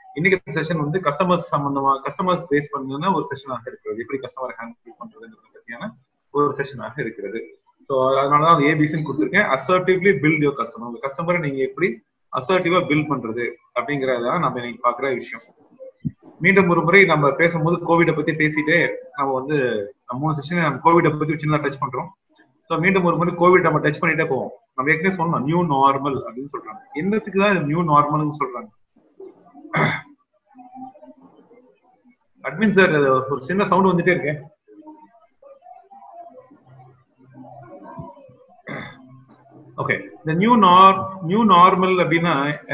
இன்னைக்கு செஷன் வந்து கஸ்டமர்ஸ் சம்பந்தமா கஸ்டமர்ஸ் பேஸ் பண்ண ஒரு செஷனாக இருக்கிறது எப்படி கஸ்டமர் ஹேண்டில் பண்றதுங்கிறத பத்தியான ஒரு செஷனாக இருக்கிறது ஸோ அதனாலதான் ஏபிசின்னு கொடுத்துருக்கேன் அசர்டிவ்லி பில்ட் யோர் கஸ்டமர் உங்க கஸ்டமரை நீங்க எப்படி அசர்டிவா பில்ட் பண்றது அப்படிங்கறதான் நம்ம இன்னைக்கு பாக்குற விஷயம் மீண்டும் ஒரு முறை நம்ம பேசும்போது கோவிட பத்தி பேசிட்டு நம்ம வந்து மூணு செஷன் நம்ம கோவிட பத்தி சின்னதா டச் பண்றோம் ஸோ மீண்டும் ஒரு முறை கோவிட் நம்ம டச் பண்ணிட்டே போவோம் நம்ம ஏற்கனவே சொன்னோம் நியூ நார்மல் அப்படின்னு சொல்றாங்க என்னத்துக்கு தான் நியூ நார்மல்னு சொல்றாங்க அட்மின் சார் ஒரு சின்ன சவுண்ட் வந்துட்டே இருக்கேன் ஓகே இந்த நியூ நார் நியூ நார்மல் அப்படின்னா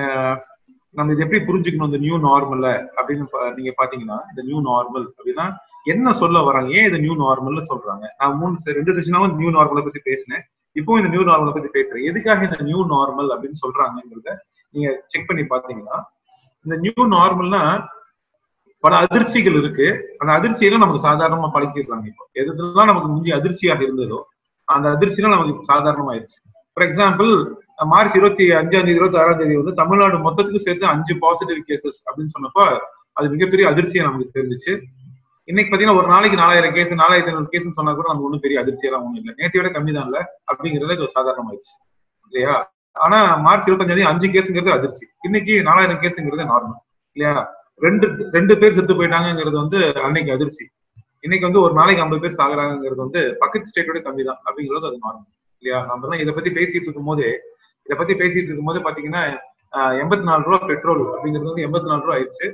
நம்ம இது எப்படி புரிஞ்சுக்கணும் இந்த நியூ நார்மல்ல அப்படின்னு நீங்க பாத்தீங்கன்னா இந்த நியூ நார்மல் அப்படின்னா என்ன சொல்ல வராங்க ஏன் இது நியூ நார்மல்னு சொல்றாங்க நான் மூணு ரெண்டு செஷனாவும் நியூ நார்மலை பத்தி பேசினேன் இப்போ இந்த நியூ நார்மலை பத்தி பேசுறேன் எதுக்காக இந்த நியூ நார்மல் அப்படின்னு சொல்றாங்கிறத நீங்க செக் பண்ணி பாத்தீங்கன்னா இந்த நியூ நார்மல்னா பல அதிர்ச்சிகள் இருக்கு அந்த அதிர்ச்சியெல்லாம் நமக்கு சாதாரணமா பழக்கிடுறாங்க இப்போ எதுலாம் நமக்கு முந்தைய அதிர்ச்சியாக இருந்ததோ அந்த அதிர்ச்சியெல்லாம் நமக்கு சாதாரணமாயிருச்சு ஃபார் எக்ஸாம்பிள் மார்ச் இருபத்தி அஞ்சாம் தேதி இருபத்தி ஆறாம் தேதி வந்து தமிழ்நாடு மொத்தத்துக்கு சேர்த்து அஞ்சு பாசிட்டிவ் கேசஸ் அப்படின்னு சொன்னப்ப அது மிகப்பெரிய அதிர்ச்சியா நமக்கு தெரிஞ்சிச்சு இன்னைக்கு பாத்தீங்கன்னா ஒரு நாளைக்கு நாலாயிரம் கேஸ் நாலாயிரத்தி ஐநூறு கேஸ் சொன்னா கூட நமக்கு ஒன்றும் பெரிய அதிர்ச்சியெல்லாம் ஒன்றும் இல்லை நேற்றை விட கம்மி தான் இல்ல அப்படிங்கிறது சாதாரணமாயிடுச்சு இல்லையா ஆனா மார்ச் இருபத்தஞ்சாம் தேதி அஞ்சு கேஸுங்கிறது அதிர்ச்சி இன்னைக்கு நாலாயிரம் கேஸுங்கிறது நார்மல் இல்லையா ரெண்டு ரெண்டு பேர் செத்து போயிட்டாங்கிறது வந்து அன்னைக்கு அதிர்ச்சி இன்னைக்கு வந்து ஒரு நாளைக்கு ஐம்பது பேர் சாகுறாங்கிறது வந்து பக்கத்து ஸ்டேட்டோட கம்மி தான் அப்படிங்கிறது அது நார்மல் இல்லையா நம்ம தான் இதை பத்தி பேசிட்டு இருக்கும் போது இதை பத்தி பேசிட்டு இருக்கும் போது பாத்தீங்கன்னா எண்பத்தி நாலு ரூபா பெட்ரோல் அப்படிங்கிறது வந்து எண்பத்தி நாலு ரூபா ஆயிடுச்சு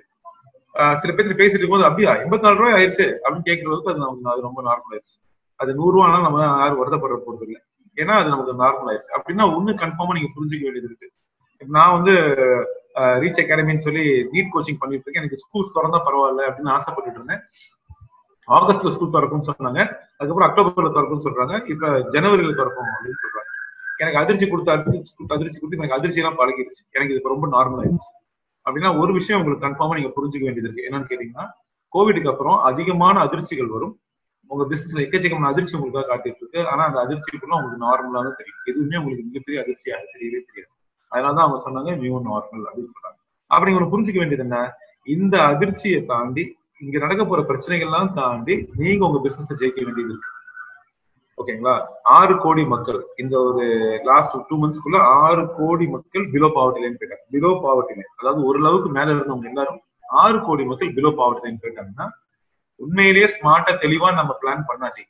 சில பேர் பேசிட்டு இருக்கும்போது அப்படியா எண்பத்தி நாலு ரூபாய் ஆயிடுச்சு அப்படின்னு கேட்கறதுக்கு அது நமக்கு அது ரொம்ப நார்மல் ஆயிடுச்சு அது நூறு ரூபானாலும் நம்ம யாரும் வருத்தப்படுற போறது இல்லை ஏன்னா அது நமக்கு நார்மல் ஆயிடுச்சு அப்படின்னா ஒண்ணு கன்ஃபார்மா நீங்க புரிஞ்சுக்க வேண்டியது இருக்கு நான் வந்து ரீச் அகாடமின்னு சொல்லி நீட் கோச்சிங் பண்ணிட்டு இருக்கேன் எனக்கு ஸ்கூல் திறந்தா பரவாயில்ல அப்படின்னு ஆசைப்பட்டுட்டு இருந்தேன் ஆகஸ்ட்ல ஸ்கூல் திறக்கும்னு சொன்னாங்க அதுக்கப்புறம் அக்டோபர்ல திறக்கும்னு சொல்றாங்க இப்ப ஜனவரியில திறக்கும் அப்படின்னு சொல்றாங்க எனக்கு அதிர்ச்சி கொடுத்து அதிர்ச்சி கொடுத்து அதிர்ச்சி கொடுத்து எனக்கு அதிர்ச்சி எல்லாம் பழகிடுச்சு எனக்கு இது ரொம்ப நார்மல் ஆயிடுச்சு அப்படின்னா ஒரு விஷயம் உங்களுக்கு கன்ஃபார்மா நீங்க புரிஞ்சுக்க வேண்டியது இருக்கு என்னன்னு கேட்டீங்கன்னா கோவிடுக்கு அப்புறம் அதிகமான அதிர்ச்சிகள் வரும் உங்க பிசினஸ்ல எக்கச்சக்கமான அதிர்ச்சி உங்களுக்காக காத்துட்டு இருக்கு ஆனா அந்த அதிர்ச்சிக்குள்ள உங்களுக்கு நார்மலா தான் தெரியும் எதுவுமே உங்களுக்கு மிகப்பெரிய அதிர்ச்சியாக தெரியவே தெரியாது அதனாலதான் அவங்க சொன்னாங்க நியூ நார்மல் அப்படின்னு சொன்னாங்க அப்படி உங்களுக்கு புரிஞ்சுக்க வேண்டியது என்ன இந்த அதிர்ச்சியை தாண்டி இங்க நடக்க போற பிரச்சனைகள்லாம் தாண்டி நீங்க உங்க பிசினஸ் ஜெயிக்க வேண்டியது இருக்கு ஓகேங்களா ஆறு கோடி மக்கள் இந்த ஒரு லாஸ்ட் டூ மந்த்ஸ்க்குள்ள ஆறு கோடி மக்கள் பிலோ பாவர்ட்டி லைன் போயிட்டாங்க பிலோ பாவர்ட்டி லைன் அதாவது ஒரு லெவலுக்கு மேல இருந்தவங்க எல்லாரும் ஆறு கோடி மக்கள் பிலோ பாவர்ட்டி லைன் போயிட்டாங்கன்னா உண்மையிலேயே ஸ்மார்ட்டா தெளிவா நம்ம பிளான் பண்ணாட்டி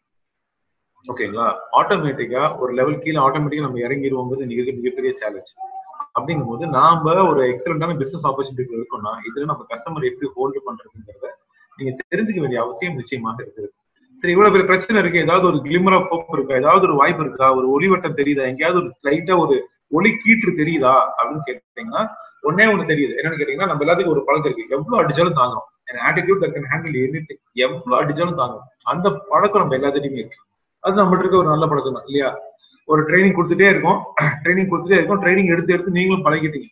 ஓகேங்களா ஆட்டோமேட்டிக்கா ஒரு லெவல் கீழே ஆட்டோமேட்டிக்கா நம்ம இறங்கிடுவோங்கிறது மிக மிகப்பெரிய சேலஞ்ச் அப்படிங்கும்போது நாம ஒரு எக்ஸலண்டான பிசினஸ் ஆப்பர்ச்சுனிட்டி இருக்கோம்னா இதுல நம்ம கஸ்டமர் எப்படி ஹோல்டு பண்றதுங்கிறத நீங்க தெரிஞ்சுக்க வேண்டிய அவசியம் நிச்சயமாக இருக்குது சரி இவ்வளவு பெரிய பிரச்சனை இருக்கு ஏதாவது ஒரு கிளிமர் ஆஃப் போப் இருக்கா ஏதாவது ஒரு வாய்ப்பு இருக்கா ஒரு ஒளிவட்டம் தெரியுதா எங்கேயாவது ஒரு லைட்டா ஒரு ஒளி கீற்று தெரியுதா அப்படின்னு கேட்டீங்கன்னா ஒன்னே ஒண்ணு தெரியுது என்னன்னு கேட்டீங்கன்னா நம்ம எல்லாத்துக்கும் ஒரு பழக்கம் இருக்கு எவ்வளவு அடிச்சாலும் தாங்கும் attitude that can handle any எவ்வளவு அடிச்சாலும் தாங்கும் அந்த பழக்கம் நம்ம எல்லாத்துலயுமே இருக்கு அது நம்மகிட்ட இருக்க ஒரு நல்ல பழக்கம் தான் இல்லையா ஒரு ட்ரைனிங் கொடுத்துட்டே இருக்கும் ட்ரைனிங் கொடுத்துட்டே இருக்கும் ட்ரைனிங் எடுத்து எடுத்து நீங்களும் பழகிட்டீங்க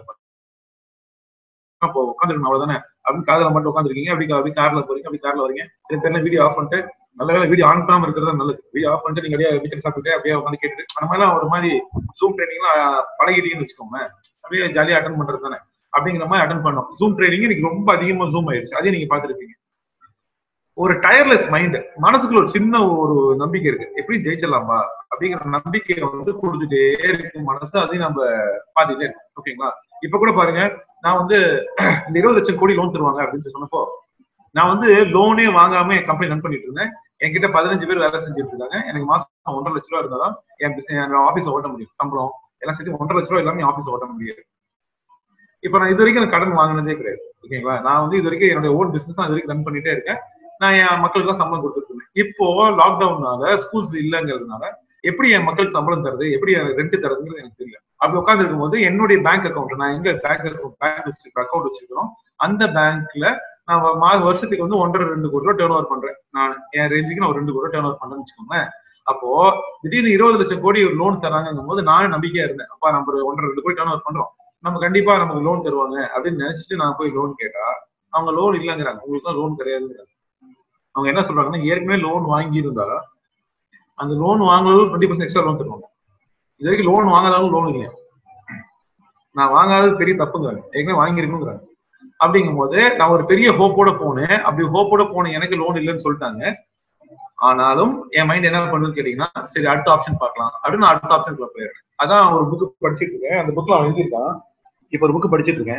அப்போ உட்காந்துருக்கணும் அவ்வளவுதானே அப்படின்னு காதல மட்டும் உட்காந்துருக்கீங்க அப்படி அப்படி கார்ல போறீங்க அப்படி கார்ல வரீங்க சில பேர்ல வீடியோ ஆஃப் பண்ணிட்டு நல்ல வேலை வீடியோ ஆன் பண்ணாம இருக்கிறது நல்லது வீடியோ ஆஃப் பண்ணிட்டு நீங்க அப்படியே வீச்சர் சாப்பிட்டு அப்படியே உட்காந்து கேட்டுட்டு அந்த மாதிரிலாம் ஒரு மாதிரி ஜூம் ட்ரைனிங்லாம் பழகிட்டீங்கன்னு வச்சுக்கோங்க அப்படியே ஜாலியா அட்டன் பண்றது தானே அப்படிங்கிற மாதிரி அட்டன் பண்ணோம் ஜூம் ட்ரைனிங் இன்னைக்கு ரொம்ப அதிகமா ஜூம் ஆயிடுச்சு அதையும் நீங்க பாத்துருப்பீங்க ஒரு டயர்லெஸ் மைண்ட் மனசுக்குள்ள ஒரு சின்ன ஒரு நம்பிக்கை இருக்கு எப்படி ஜெயிச்சிடலாமா அப்படிங்கிற நம்பிக்கையை வந்து கொடுத்துட்டே இருக்கு மனசு அதையும் நம்ம பாத்துட்டே இருக்கோம் ஓகேங்களா இப்ப கூட பாருங்க நான் வந்து இந்த இருபது லட்சம் கோடி லோன் தருவாங்க அப்படின்னு சொன்னப்போ நான் வந்து லோனே வாங்காம என் கம்பெனி ரன் பண்ணிட்டு இருந்தேன் என்கிட்ட பதினஞ்சு பேர் வேலை செஞ்சுட்டு இருக்காங்க எனக்கு மாசம் ஒன்றரை லட்ச ரூபா இருந்தாதான் என் பிசினஸ் என் ஆபீஸ் ஓட்ட முடியும் சம்பளம் எல்லாம் சேர்த்து ஒன்றரை லட்ச ரூபா எல்லாமே ஆபீஸ் ஓட்ட முடியாது இப்ப நான் இது வரைக்கும் எனக்கு கடன் வாங்கினதே கிடையாது ஓகேங்களா நான் வந்து இது வரைக்கும் என்னோட ஓன் பிசினஸ் தான் இது வரைக்கும் ரன் பண்ணிட்டே இருக்கேன் நான் என் மக்களுக்கு தான் சம்பளம் கொடுத்துட்டு இருந்தேன் இப்போ லாக்டவுன்னால ஸ்கூல்ஸ் இல்லைங்கிறதுனால எப்படி என் மக்களுக்கு சம்பளம் தருது எப்படி ரெண்ட் தருதுங்கிறது எனக்கு தெரியல அப்படி உட்காந்து இருக்கும்போது என்னுடைய பேங்க் அக்கௌண்ட் நான் எங்க பேங்க் பேங்க் வச்சிருக்கோம் அக்கௌண்ட் வச்சிருக்கிறோம் அந்த பேங்க்ல நான் மாத வருஷத்துக்கு வந்து ஒன்றரை ரெண்டு கோடி ரூபா டேர்ன் ஓவர் பண்றேன் நான் என் ரேஞ்சுக்கு நான் ஒரு ரெண்டு கோடி ரூபா டேர்ன் ஓவர் பண்ணேன்னு வச்சுக்கோங்களேன் அப்போ திடீர்னு இருபது லட்சம் கோடி ஒரு லோன் தராங்கும் போது நானும் நம்பிக்கையா இருந்தேன் அப்பா நம்ம ஒரு ஒன்றரை ரெண்டு கோடி டேர்ன் ஓவர் பண்றோம் நம்ம கண்டிப்பா நமக்கு லோன் தருவாங்க அப்படின்னு நினைச்சிட்டு நான் போய் லோன் கேட்டா அவங்க லோன் இல்லைங்கிறாங்க உங்களுக்கு தான் லோன் கிடையாதுங்கிறாங்க அவங்க என்ன சொல்றாங்கன்னா ஏற்கனவே லோன் வாங்கி இருந்தா அந்த லோன் வாங்குறது டுவெண்ட்டி பர்சன்ட் எக்ஸ்ட்ரா லோன் தருவாங்க இது வரைக்கும் லோன் வாங்காதாலும் லோன் இல்லையா நான் வாங்காதது பெரிய தப்புங்கிறாங்க ஏற்கனவே வாங்கிருக்கணுங்கிறாங்க அப்படிங்கும் போது நான் ஒரு பெரிய ஹோப்போட போனேன் அப்படி ஹோப்போட போன எனக்கு லோன் இல்லைன்னு சொல்லிட்டாங்க ஆனாலும் என் மைண்ட் என்ன பண்ணுன்னு கேட்டீங்கன்னா சரி அடுத்த ஆப்ஷன் பார்க்கலாம் அப்படின்னு நான் அடுத்த ஆப்ஷனுக்குள்ள போயிடுறேன் அதான் ஒரு புக் படிச்சிட்டு இருக்கேன் அந்த புக்ல அவன் எழுதியிருக்கான் இப்ப ஒரு புக் படிச்சிட்டு இருக்கேன்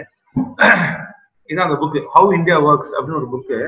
இதான் அந்த புக் ஹவு இந்தியா ஒர்க்ஸ் அப்படின்னு ஒரு புக்கு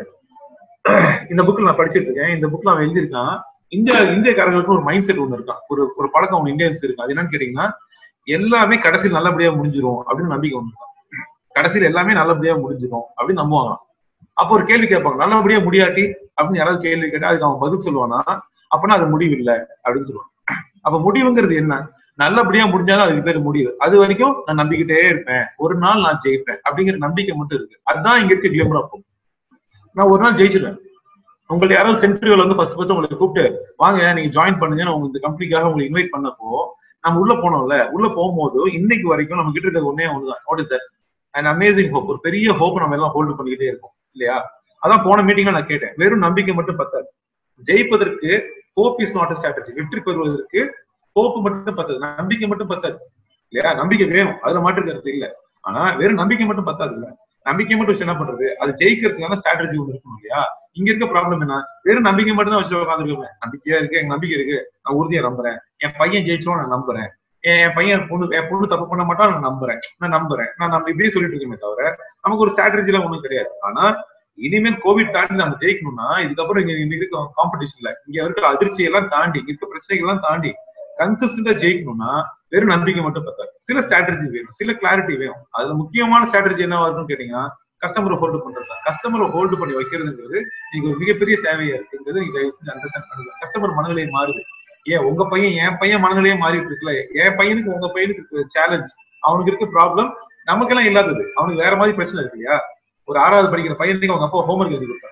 இந்த புக்ல நான் படிச்சிட்டு இருக்கேன் இந்த புக்ல அவன் எழுதியிருக்கான் இந்தியா இந்தியக்காரங்களுக்கு ஒரு மைண்ட் செட் ஒன்று இருக்கான் ஒரு ஒரு பழக்கம் ஒன்று இந்தியன்ஸ் இருக்கு அது என்னன்னு கேட்டீங்கன்னா எல்லாமே கடைசியில் நல்லபடியா முடிஞ்சிரும் அப்படின்னு நம்பிக்கை ஒன்று இருக்கான் கடைசியில் எல்லாமே நல்லபடியா முடிஞ்சிரும் அப்படின்னு நம்புவாங்களாம் அப்போ ஒரு கேள்வி கேட்பாங்க நல்லபடியா முடியாட்டி அப்படின்னு யாராவது கேள்வி கேட்டா அதுக்கு அவன் பதில் சொல்லுவானா அப்பனா அது முடிவு இல்லை அப்படின்னு சொல்லுவான் அப்ப முடிவுங்கிறது என்ன நல்லபடியா முடிஞ்சாலும் அதுக்கு பேர் முடிவு அது வரைக்கும் நான் நம்பிக்கிட்டே இருப்பேன் ஒரு நாள் நான் ஜெயிப்பேன் அப்படிங்கிற நம்பிக்கை மட்டும் இருக்கு அதுதான் இங்க இருக்க கிளம்புற அப்போ நான் ஒரு நாள் ஜெயிச்சிருவேன் உங்களை யாராவது சென்ட்ரியோல வந்து ஃபர்ஸ்ட் ஃபர்ஸ்ட் உங்களுக்கு கூப்பிட்டு வாங்க நீங்க ஜாயின் பண்ணுங்க நான் உங்களுக்கு இந்த கம்பெனிக்காக உங்களை இன்வைட் பண்ணப்போ நம்ம உள்ள போனோம்ல உள்ள போகும்போது இன்னைக்கு வரைக்கும் நம்ம கிட்ட இருக்கிறது ஒன்னே ஒண்ணுதான் what is that and amazing hope ஒரு பெரிய ஹோப் நம்ம எல்லாம் ஹோல்டு பண்ணிக்கிட்டே இருக்கோம் இல்லையா அதான் போன மீட்டிங்ல நான் கேட்டேன் வெறும் நம்பிக்கை மட்டும் பத்தாது ஜெயிப்பதற்கு ஹோப் இஸ் நாட் ஸ்ட்ராட்டஜி வெற்றி பெறுவதற்கு ஹோப் மட்டும் பத்தாது நம்பிக்கை மட்டும் பத்தாது இல்லையா நம்பிக்கை வேணும் அதுல மாற்று கருத்து இல்ல ஆனா வெறும் நம்பிக்கை மட்டும் பத்தாது இல்ல நம்பிக்கை மட்டும் வச்சு என்ன பண்றது அது ஜெயிக்கிறதுக்கான ஸ்ட்ராட்டஜி ஒன்று இருக்கணும் இல்லையா இங்க இருக்க ப்ராப்ளம் என்ன வெறும் நம்பிக்கை மட்டும் தான் வச்சு உட்காந்துருக்கேன் நம்பிக்கையா இருக்கு எனக்கு நம்பிக்கை இருக்கு நான் உறுதியா நம்புறேன் என் பையன் ஜெயிச்சோம் நான் நம்புறேன் என் பையன் பொண்ணு என் பொண்ணு தப்பு பண்ண மாட்டான் நான் நம்புறேன் நான் நம்புறேன் நான் நம்ம இப்படியே சொல்லிட்டு இருக்கேமே தவிர நமக்கு ஒரு ஸ்ட்ராட்டஜி எல்லாம் ஒண்ணும் கிடையாது ஆனா இனிமேல் கோவிட் தாண்டி நம்ம ஜெயிக்கணும்னா இதுக்கப்புறம் இங்க இங்க இருக்க காம்படிஷன்ல இங்க இருக்க அதிர்ச்சி எல்லாம் தாண்டி இங்க இருக்க பிரச்சனைகள் எல்லாம் தாண்டி கன்சிஸ்டன்டா ஜெயிக்கணும்னா வெறும் நம்பிக்கை மட்டும் பத்தாது சில ஸ்ட்ராட்டஜி வேணும் சில கிளாரிட்டி வேணும் அதுல முக்கியமான ஸ்ட்ராட்டஜி என்ன வரும்னு கேட்டீங்கன்னா கஸ்டமரை ஹோல்டு பண்றது கஸ்டமரை ஹோல்டு பண்ணி வைக்கிறதுங்கிறது நீங்க ஒரு மிகப்பெரிய தேவையா இருக்குங்கிறது நீங்க தயவு செஞ்சு அண்டர்ஸ்டாண்ட் பண்ணுங்க கஸ்டமர் மனநிலை மாறுது ஏன் உங்க பையன் என் பையன் மனநிலையே மாறிட்டு இருக்குல்ல என் பையனுக்கு உங்க பையனுக்கு சேலஞ்ச் அவனுக்கு இருக்க ப்ராப்ளம் நமக்கெல்லாம் இல்லாதது அவனுக்கு வேற மாதிரி பிரச்சனை இருக்கு இல்லையா ஒரு ஆறாவது படிக்கிற பையனுக்கு அவங்க அப்பா ஹோம்ஒர்க் எழுதி கொடுத்தாரு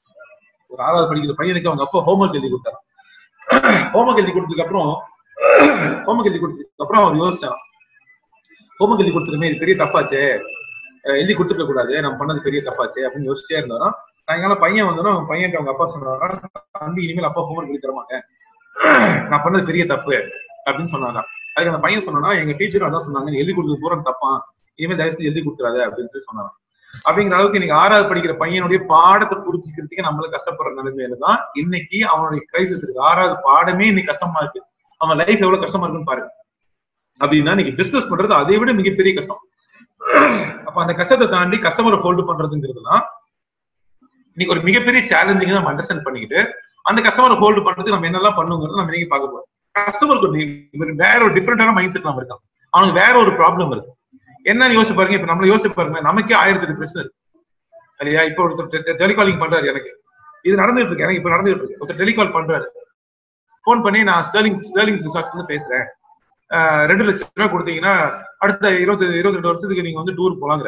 ஒரு ஆறாவது படிக்கிற பையனுக்கு அவங்க அப்பா ஹோம்ஒர்க் எழுதி கொடுத்தாரு ஹோம்ஒர்க் எழுதி கொடுத்ததுக்கு அப்புறம் ஹோம்ஒர்க் எழுதி கொடுத்ததுக்கு அப்புறம் அவர் யோசிச்சான் ஹோம்ஒர்க் எழுதி கொடுத்துருமே இது பெரிய தப்பாச்சே எழுதி கொடுத்துருக்க கூடாது நம்ம பண்ணது பெரிய தப்பாச்சே அப்படின்னு யோசிச்சே இருந்தாராம் சாயங்காலம் பையன் வந்தோன்னா அவன் பையன் அவங்க அப்பா சொன்னாரா தம்பி இனிமேல் அப்பா ஹோம்ஒர்க் எழுதி தர மாட்டேன் நான் பண்ணது பெரிய தப்பு அப்படின்னு சொன்னாங்க அதுக்கு அந்த பையன் சொன்னா எங்க டீச்சர் அதான் சொன்னாங்க எழுதி கொடுத்தது பூரா தப்பா இனிமேல் தயவு செஞ்சு எழுதி கொடுத்துறாது அப்படின்னு சொல்லி சொன்னாங்க அப்படிங்கிற அளவுக்கு இன்னைக்கு ஆறாவது படிக்கிற பையனுடைய பாடத்தை புரிஞ்சுக்கிறதுக்கு நம்மள கஷ்டப்படுற நிலைமையில தான் இன்னைக்கு அவனுடைய கிரைசிஸ் இருக்கு ஆறாவது பாடமே இன்னைக்கு கஷ்டமா இருக்கு அவன் லைஃப் எவ்வளவு கஷ்டமா இருக்குன்னு பாருங்க அப்படின்னா இன்னைக்கு பிசினஸ் பண்றது அதை விட மிகப்பெரிய கஷ்டம் அப்ப அந்த கஷ்டத்தை தாண்டி கஸ்டமரை ஹோல்டு பண்றதுங்கிறதுலாம் இன்னைக்கு ஒரு மிகப்பெரிய சேலஞ்சிங் நம்ம அண்டர்ஸ்டாண்ட் பண்ணிக்கிட்டு அந்த கஸ்டமரை ஹோல்டு பண்றதுக்கு நம்ம என்னெல்லாம் பண்ணுங்கிறது நம்ம இன்னைக்கு பார்க்க போறோம் கஸ்டமருக்கு வேற ஒரு டிஃப்ரெண்டான மைண்ட் செட் நம்ம இருக்கான் அவனுக்கு வேற ஒரு ப்ராப்ளம் இருக்கு என்னன்னு யோசிச்சு பாருங்க இப்ப நம்மள யோசிச்சு பாருங்க நமக்கே ஆயிரத்தி எட்டு பிரச்சனை இருக்கு இல்லையா இப்ப ஒருத்தர் டெலிகாலிங் பண்றாரு எனக்கு இது நடந்துட்டு இருக்கு எனக்கு இப்ப நடந்துட்டு இருக்கு ஒருத்தர் டெலிகால் பண்றாரு போன் பண்ணி நான் ஸ்டர்லிங் ஸ்டர்லிங் ரிசார்ட்ஸ் இருந்து பேசுறேன் ரெண்டு லட்சம் ரூபாய் கொடுத்தீங்கன்னா அடுத்த இருபத்தி இருபத்தி ரெண்டு வருஷத்துக்கு நீங்க வந்து டூர் போலாங்கிற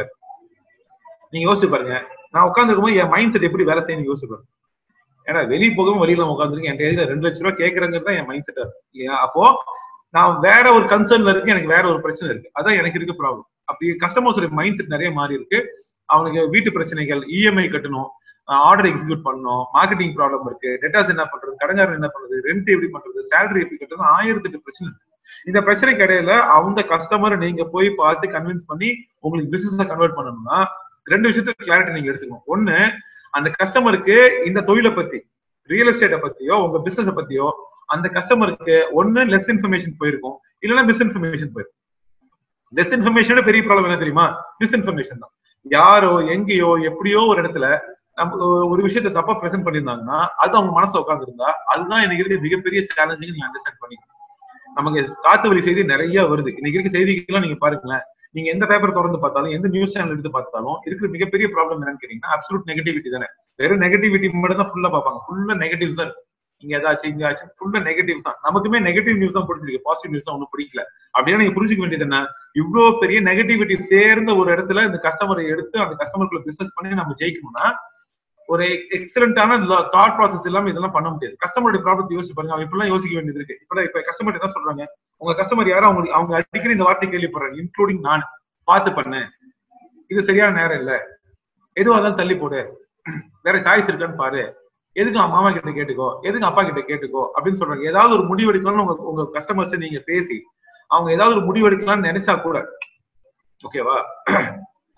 நீங்க யோசிச்சு பாருங்க நான் உட்காந்துருக்கும் போது என் மைண்ட் செட் எப்படி வேலை செய்யணும் யோசிச்சு பாருங்க ஏன்னா வெளியே போகவும் வெளியில உட்காந்துருக்கு என் கையில ரெண்டு லட்ச ரூபாய் கேட்கறங்கிறது தான் என் மைண்ட் செட்டா இருக்கு இல்லையா அப்போ நான் வேற ஒரு கன்சர்ன்ல இருக்கு எனக்கு வேற ஒரு பிரச்சனை இருக்கு அதான் எனக்கு இருக்க ப்ராப்ளம் அப்படி கஸ்டமர்ஸ் மைண்ட் செட் நிறைய மாறி இருக்கு அவனுக்கு வீட்டு பிரச்சனைகள் இஎம்ஐ கட்டணும் ஆர்டர் எக்ஸிக்யூட் பண்ணணும் மார்க்கெட்டிங் ப்ராப்ளம் இருக்கு டெட்டாஸ் என்ன பண்றது கடங்காரன் என்ன பண்றது ரெண்ட் எப்படி பண்றது சேலரி எப்படி கட்டுறது ஆயிரத்தெட்டு பிரச்சனை இருக்கு இந்த பிரச்சனைக்கு இடையில அவங்க கஸ்டமரை நீங்க போய் பார்த்து கன்வின்ஸ் பண்ணி உங்களுக்கு பிசினஸ் கன்வெர்ட் பண்ணணும்னா ரெண்டு விஷயத்துக்கு கிளாரிட்டி நீங்க எடுத்துக்கணும் ஒண்ணு அந்த கஸ்டமருக்கு இந்த தொழிலை பத்தி ரியல் எஸ்டேட்டை பத்தியோ உங்க பிசினஸ பத்தியோ அந்த கஸ்டமருக்கு ஒண்ணு லெஸ் இன்ஃபர்மேஷன் போயிருக்கும் இல்லைன்னா மிஸ் இன்ஃபர்மேஷன் போயிருக்கும் லெஸ் இன்ஃபர்மேஷனோட பெரிய ப்ராப்ளம் என்ன தெரியுமா மிஸ் இன்ஃபர்மேஷன் தான் யாரோ எங்கேயோ எப்படியோ ஒரு இடத்துல நம்ம ஒரு விஷயத்த தப்பா பிரசென்ட் பண்ணியிருந்தாங்கன்னா அது அவங்க மனசுல உட்காந்துருந்தா அதுதான் எனக்கு இருக்க மிகப்பெரிய சேலஞ்சிங் நீங்க அண்டர்ஸ்டாண்ட் பண்ணிக்கணும் நமக்கு காத்து வழி செய்தி நிறைய வருது இன்னைக்கு இருக்க செய்திகள்லாம் நீங்க பாருங்களேன் நீங்க எந்த பேப்பர் திறந்து பார்த்தாலும் எந்த நியூஸ் சேனல் எடுத்து பார்த்தாலும் இருக்கிற மிகப்பெரிய ப்ராப்ளம் என்னன்னு கேட்டீங்கன்னா அப்சலூட் நெகட்டிவிட்டி தானே வெறும் நெகட்டிவிட்டி மட்டும் தான் ஃபுல்லா பார்ப்பாங்க ஃபுல்லா நெகட்டிவ்ஸ் தான் இருக்கு இங்க ஏதாச்சும் இங்க ஆச்சு ஃபுல்லா நெகட்டிவ் தான் நமக்குமே நெகட்டிவ் நியூஸ் தான் பிடிச்சிருக்கு பாசிட்டிவ் நியூஸ் தான் ஒன்றும் பிடிக்கல அப்படின்னா நீங்க புரிஞ்சுக்க வேண்டியது என்ன இவ்வளவு பெரிய நெகட்டிவிட்டி சேர்ந்த ஒரு இடத்துல இந்த கஸ்டமரை எடுத்து அந்த கஸ்டமருக்குள்ள பிசினஸ் பண்ணி நம்ம ஜெயிக்கணும்னா ஒரு எக்ஸலண்டான தாட் ப்ராசஸ் இல்லாம இதெல்லாம் பண்ண முடியாது கஸ்டமருடைய ப்ராப்ளத்தை யோசிச்சு பாருங்க அவங்க இப்பெல்லாம் யோசிக்க வேண்டியது இருக்கு இப்ப இப்ப கஸ்டமர் என்ன சொல்றாங்க உங்க கஸ்டமர் யாரும் அவங்க அவங்க அடிக்கடி இந்த வார்த்தை கேள்விப்படுறாங்க இன்க்ளூடிங் நான் பார்த்து பண்ணேன் இது சரியான நேரம் இல்ல எதுவா இருந்தாலும் தள்ளி போடு வேற சாய்ஸ் இருக்கான்னு பாரு எதுக்கு மாமா கிட்ட கேட்டுக்கோ எதுக்கு அப்பா கிட்ட கேட்டுக்கோ அப்படின்னு சொல்றாங்க ஏதாவது ஒரு முடிவு எடுக்கலாம்னு உங்க உங்க கஸ்டமர்ஸ் நீங்க பேசி அவங்க ஏதாவது ஒரு முடிவு எடுக்கலாம்னு நினைச்சா கூட ஓகேவா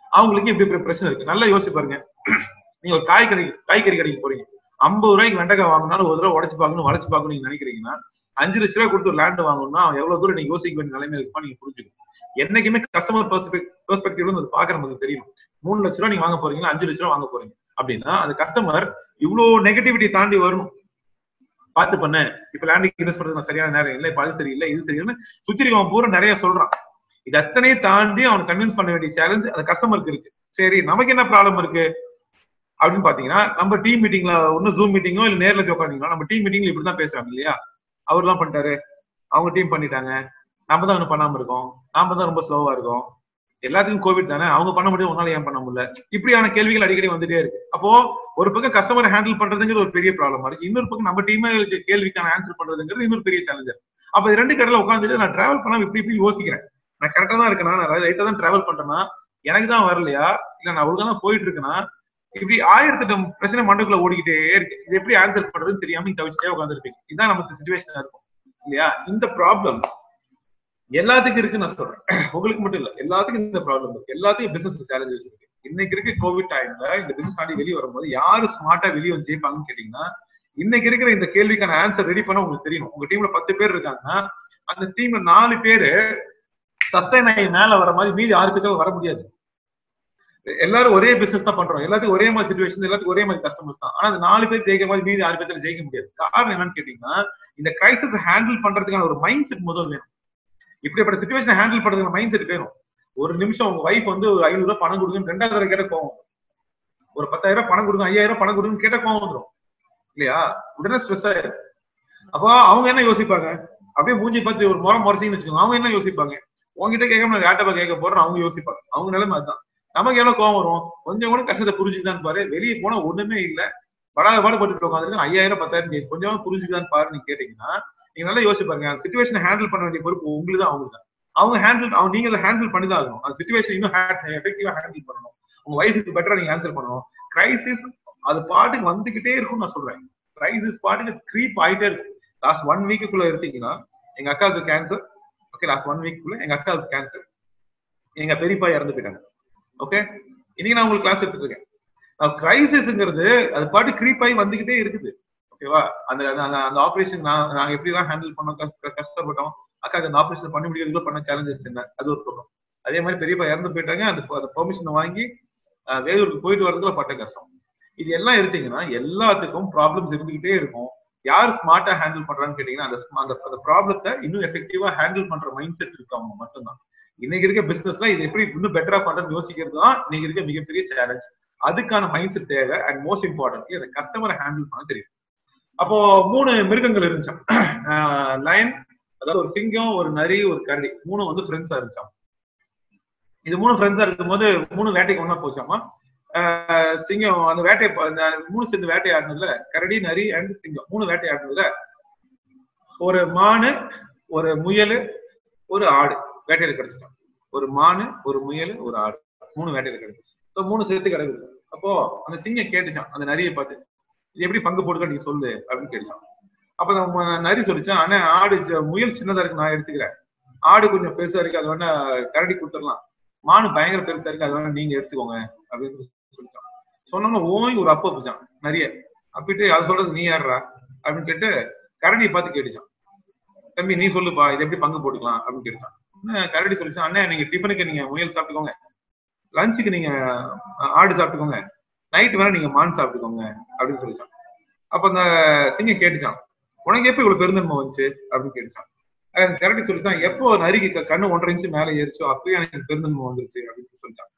அவங்களுக்கு இப்படி இப்படி பிரச்சனை இருக்கு நல்லா யோசிச்சு பாருங்க நீங்க ஒரு காய்கறி காய்கறி கடைக்கு போறீங்க ஐம்பது ரூபாய்க்கு வெண்டைக்காய் வாங்கினாலும் ஒரு தடவை உடச்சு பார்க்கணும் வளைச்சு பார்க்கணும் நீங்க நினைக்கிறீங்கன்னா அஞ்சு லட்ச ரூபாய் கொடுத்து ஒரு லேண்ட் வாங்கணும்னா அவன் எவ்வளவு தூரம் நீங்க யோசிக்க வேண்டிய நிலைமையில இருப்பா நீங்க புரிஞ்சுக்கணும் என்னைக்குமே கஸ்டமர் பெர்ஸ்பெக்டிவ்ல அது பாக்குற நமக்கு தெரியும் மூணு லட்ச ரூபா நீங்க வாங்க போறீங்களா அஞ்சு லட்ச ரூபா வாங்க போறீங்க அப்படின்னா அந்த கஸ்டமர் இவ்வளவு நெகட்டிவிட்டி தாண்டி வரணும் பார்த்து பண்ண இப்ப லேண்டுக்கு இன்வெஸ்ட் பண்றது சரியான நேரம் இல்லை இப்ப அது சரியில்லை இது சரியில்லை சுத்தி இருக்கவன் பூரா நிறைய சொல்றான் இது அத்தனையும் தாண்டி அவன் கன்வின்ஸ் பண்ண வேண்டிய சேலஞ்ச் அந்த கஸ்டமருக்கு இருக்கு சரி நமக்கு என்ன ப்ராப்ளம் இருக்கு அப்படின்னு பாத்தீங்கன்னா நம்ம டீம் மீட்டிங்ல ஒன்னும் ஜூம் மீட்டிங்கோ இல்ல நேர்ல போய் உட்காந்தீங்கன்னா நம்ம டீம் மீட்டிங்ல இப்படிதான் பேசுறாங்க இல்லையா அவர் எல்லாம் பண்ணிட்டாரு அவங்க டீம் பண்ணிட்டாங்க நாம தான் ஒன்னும் பண்ணாம இருக்கோம் நாம தான் ரொம்ப ஸ்லோவா இருக்கோம் எல்லாத்துக்கும் கோவிட் தானே அவங்க பண்ண முடியும் உன்னால ஏன் பண்ண முடியல இப்படியான கேள்விகள் அடிக்கடி வந்துட்டே இருக்கு அப்போ ஒரு பக்கம் கஸ்டமரை ஹேண்டில் பண்றதுங்கிறது ஒரு பெரிய ப்ராப்ளமா இருக்கு இன்னொரு பக்கம் நம்ம டீமே கேள்விக்கான ஆன்சர் பண்றதுங்கிறது இன்னொரு பெரிய சேலஞ்சர் அப்ப இது ரெண்டு கடையில உட்காந்துட்டு நான் டிராவல் பண்ணாம இப்படி இப்படி யோசிக்கிறேன் நான் கரெக்டா தான் இருக்கேனா நான் ரைட்டா தான் டிராவல் பண்றேன்னா எனக்கு தான் வரலையா இல்ல நான் ஒழுங்கா தான் போயிட்டு இருக்கேனா இப்படி ஆயிரத்தெட்டு பிரச்சனை மண்டக்குள்ள ஓடிக்கிட்டே இருக்கு இது எப்படி ஆன்சர் பண்றதுன்னு தெரியாம நீங்க தவிச்சிட்டே உட்காந்துருப்பீங்க இதுதான் நமக்கு சுச்சுவேஷனா இருக்கும் இல்லையா இந்த ப்ராப்ளம் எல்லாத்துக்கும் இருக்கு நான் சொல்றேன் உங்களுக்கு மட்டும் இல்ல எல்லாத்துக்கும் இந்த ப்ராப்ளம் இருக்கு எல்லாத்துக்கும் பிசினஸ் சேலஞ்சஸ் இருக்கு இன்னைக்கு இருக்க கோவிட் டைம்ல இந்த பிசினஸ் தாண்டி வெளியே வரும்போது யாரு ஸ்மார்ட்டா வெளியே வந்து ஜெயிப்பாங்கன்னு கேட்டீங்கன்னா இன்னைக்கு இருக்கிற இந்த கேள்விக்கான ஆன்சர் ரெடி பண்ண உங்களுக்கு தெரியும் உங்க டீம்ல பத்து பேர் இருக்காங்கன்னா அந்த டீம்ல நாலு பேரு சஸ்டைன் ஆகி மேல வர மாதிரி மீதி ஆறு பேருக்கு வர முடியாது எல்லாரும் ஒரே பிசினஸ் தான் பண்றோம் எல்லாத்துக்கும் ஒரே மாதிரி சுச்சுவேஷன் எல்லாத்துக்கும் ஒரே மாதிரி கஸ்டமர்ஸ் தான் ஆனா அந்த நாலு பேர் ஜெயிக்க மாதிரி மீதி ஆறு பேர்த்துல ஜெயிக்க முடியாது காரணம் என்னன்னு கேட்டீங்கன்னா இந்த கிரைசிஸ் ஹேண்டில் பண்றதுக்கான ஒரு மைண்ட் செட் முதல் வேணும் இப்படிப்பட்ட சுச்சுவேஷன் ஹேண்டில் பண்றதுக்கு மைண்ட் செட் வேணும் ஒரு நிமிஷம் உங்க வைஃப் வந்து ஒரு ஐநூறு ரூபாய் பணம் கொடுங்க ரெண்டாவது தடவை கேட்ட கோவம் ஒரு பத்தாயிரம் ரூபாய் பணம் கொடுங்க ஐயாயிரம் பணம் கொடுங்க கேட்ட கோவம் வந்துடும் இல்லையா உடனே ஸ்ட்ரெஸ் ஆயிரும் அப்போ அவங்க என்ன யோசிப்பாங்க அப்படியே மூஞ்சி பார்த்து ஒரு முறை முறைச்சின்னு வச்சுக்கோங்க அவங்க என்ன யோசிப்பாங்க உங்ககிட்ட கேட்காம நான் யார்ட்டப்பா கேட்க போறேன் அவங்க யோசிப்பாங்க அவங்க நிலைமை அதுதான் நமக்கு எவ்வளவு கோவம் வரும் கொஞ்சம் கூட கஷ்டத்தை புரிஞ்சுக்கிதான் பாரு வெளியே போனா ஒண்ணுமே இல்ல படாத பாடுபட்டு உட்காந்துருக்கு ஐயாயிரம் பத்தாயிரம் கொஞ்சமா புரிஞ்சுக்குதான் பாரு நீங்க கேட்டீங்கன்னா நீங்க நல்லா யோசிப்பாங்க அந்த சுச்சுவேஷன் ஹேண்டில் பண்ண வேண்டிய பொறுப்பு உங்களுக்கு தான் அவங்களுக்கு தான் அவங்க ஹேண்டில் அவங்க நீங்க அதை ஹேண்டில் பண்ணி தான் ஆகணும் அந்த சுச்சுவேஷன் இன்னும் எஃபெக்டிவா ஹேண்டில் பண்ணணும் உங்க வயசுக்கு பெட்டரா நீங்க ஆன்சர் பண்ணணும் கிரைசிஸ் அது பாட்டுக்கு வந்துகிட்டே இருக்கும் நான் சொல்றேன் கிரைசிஸ் பாட்டுக்கு க்ரீப் ஆயிட்டே இருக்கும் லாஸ்ட் ஒன் வீக்குள்ள எடுத்தீங்கன்னா எங்க அக்காவுக்கு கேன்சர் ஓகே லாஸ்ட் ஒன் வீக்குள்ள எங்க அக்காவுக்கு கேன்சர் எங்க பெரியப்பா இறந்து போயிட்டாங்க ஓகே இன்னைக்கு நான் உங்களுக்கு கிளாஸ் எடுத்துட்டு இருக்கேன் கிரைசிஸ்ங்கிறது அது பாட்டு க்ரீப் ஆகி வந்துகிட்டே இருக்குது ஓகேவா அந்த அந்த ஆபரேஷன் நான் நாங்க எப்படி எல்லாம் ஹேண்டில் பண்ணோம் கஷ்டப்பட்டோம் அக்காக்கு அந்த ஆபரேஷன் பண்ணி முடிக்கிறதுக்குள்ள பண்ண சேலஞ்சஸ் என்ன அது ஒரு பக்கம் அதே மாதிரி பெரியப்பா இறந்து போயிட்டாங்க அந்த அந்த பெர்மிஷன் வாங்கி வேலூருக்கு போயிட்டு வரதுக்குள்ள பட்ட கஷ்டம் இது எல்லாம் எடுத்தீங்கன்னா எல்லாத்துக்கும் ப்ராப்ளம்ஸ் இருந்துகிட்டே இருக்கும் யார் ஸ்மார்ட்டா ஹேண்டில் பண்றான்னு கேட்டீங்கன்னா அந்த அந்த ப்ராப்ளத்தை இன்னும் எஃபெக்டிவா ஹேண்டில் பண்ற மைண்ட் செட் இருக்கு அவங்க மட்டும்தான் இன்னைக்கு இருக்க பிசினஸ்ல இது எப்படி இன்னும் பெட்டரா பண்றதுன்னு யோசிக்கிறது தான் இன்னைக்கு இருக்க மிகப்பெரிய சேலஞ்ச் அதுக்கான மைண்ட் செட் தேவை அண்ட் மோஸ்ட் இம்பார்ட்டன்ட்லி அந்த கஸ்டமரை ஹேண்டில் பண்ண தெரியும் அப்போ மூணு மிருகங்கள் இருந்துச்சான் லயன் அதாவது ஒரு சிங்கம் ஒரு நரி ஒரு கரடி மூணு வந்து ஃப்ரெண்ட்ஸா இருந்துச்சாம் இது மூணு ஃப்ரெண்ட்ஸா இருக்கும்போது மூணு வேட்டைக்கு ஒன்னா போச்சாமா சிங்கம் அந்த வேட்டை மூணு சேர்ந்து வேட்டையாடினதுல கரடி நரி அண்ட் சிங்கம் மூணு வேட்டையாடினதுல ஒரு மானு ஒரு முயல் ஒரு ஆடு வேட்டையில கிடைச்சிட்டான் ஒரு மானு ஒரு முயல் ஒரு ஆடு மூணு வேட்டையில கிடைச்சிச்சு ஸோ மூணு சேர்த்து கிடைக்குது அப்போ அந்த சிங்கம் கேட்டுச்சான் அந்த நரியை பார்த்து இது எப்படி பங்கு போட்டுக்க நீ சொல்லு அப்படின்னு கேட்டுச்சான் அப்ப நம்ம நரி சொல்லிச்சான் ஆனா ஆடு முயல் சின்னதா இருக்கு நான் எடுத்துக்கிறேன் ஆடு கொஞ்சம் பெருசா இருக்கு அது வேணா கரடி கொடுத்துடலாம் மானு பயங்கர பெருசா இருக்கு அது வேணா நீங்க எடுத்துக்கோங்க அப்படின்னு சொல்லிச்சான் சொன்னோம்னா ஓய் ஒரு அப்ப போச்சான் நிறைய அப்பிட்டு அது சொல்றது நீ யாருறா அப்படின்னு கேட்டு கரடியை பார்த்து கேட்டுச்சான் தம்பி நீ சொல்லுப்பா இது எப்படி பங்கு போட்டுக்கலாம் அப்படின்னு கேட்டுச்சான் கரடி சொல்லிச்சான் அண்ணா நீங்க டிஃபனுக்கு நீங்க முயல் சாப்பிட்டுக்கோங்க லஞ்சுக்கு நீங்க ஆடு சாப்பிட்டுக்கோங்க நைட் வேணா நீங்க மான் சாப்பிட்டுக்கோங்க அப்படின்னு சொல்லிச்சான் அப்ப அந்த சிங்கம் கேட்டுச்சான் உனக்கு எப்ப இவ்வளவு பெருந்தன்மை வந்துச்சு அப்படின்னு கேட்டுச்சான் கரடி சொல்லிச்சான் எப்போ நரிக்கு கண்ணு ஒன்றரை இன்ச்சு மேல ஏறிச்சோ அப்பயே எனக்கு பெருந்தன்மை வந்துருச்சு அப்படின்னு சொல்லிச்சான்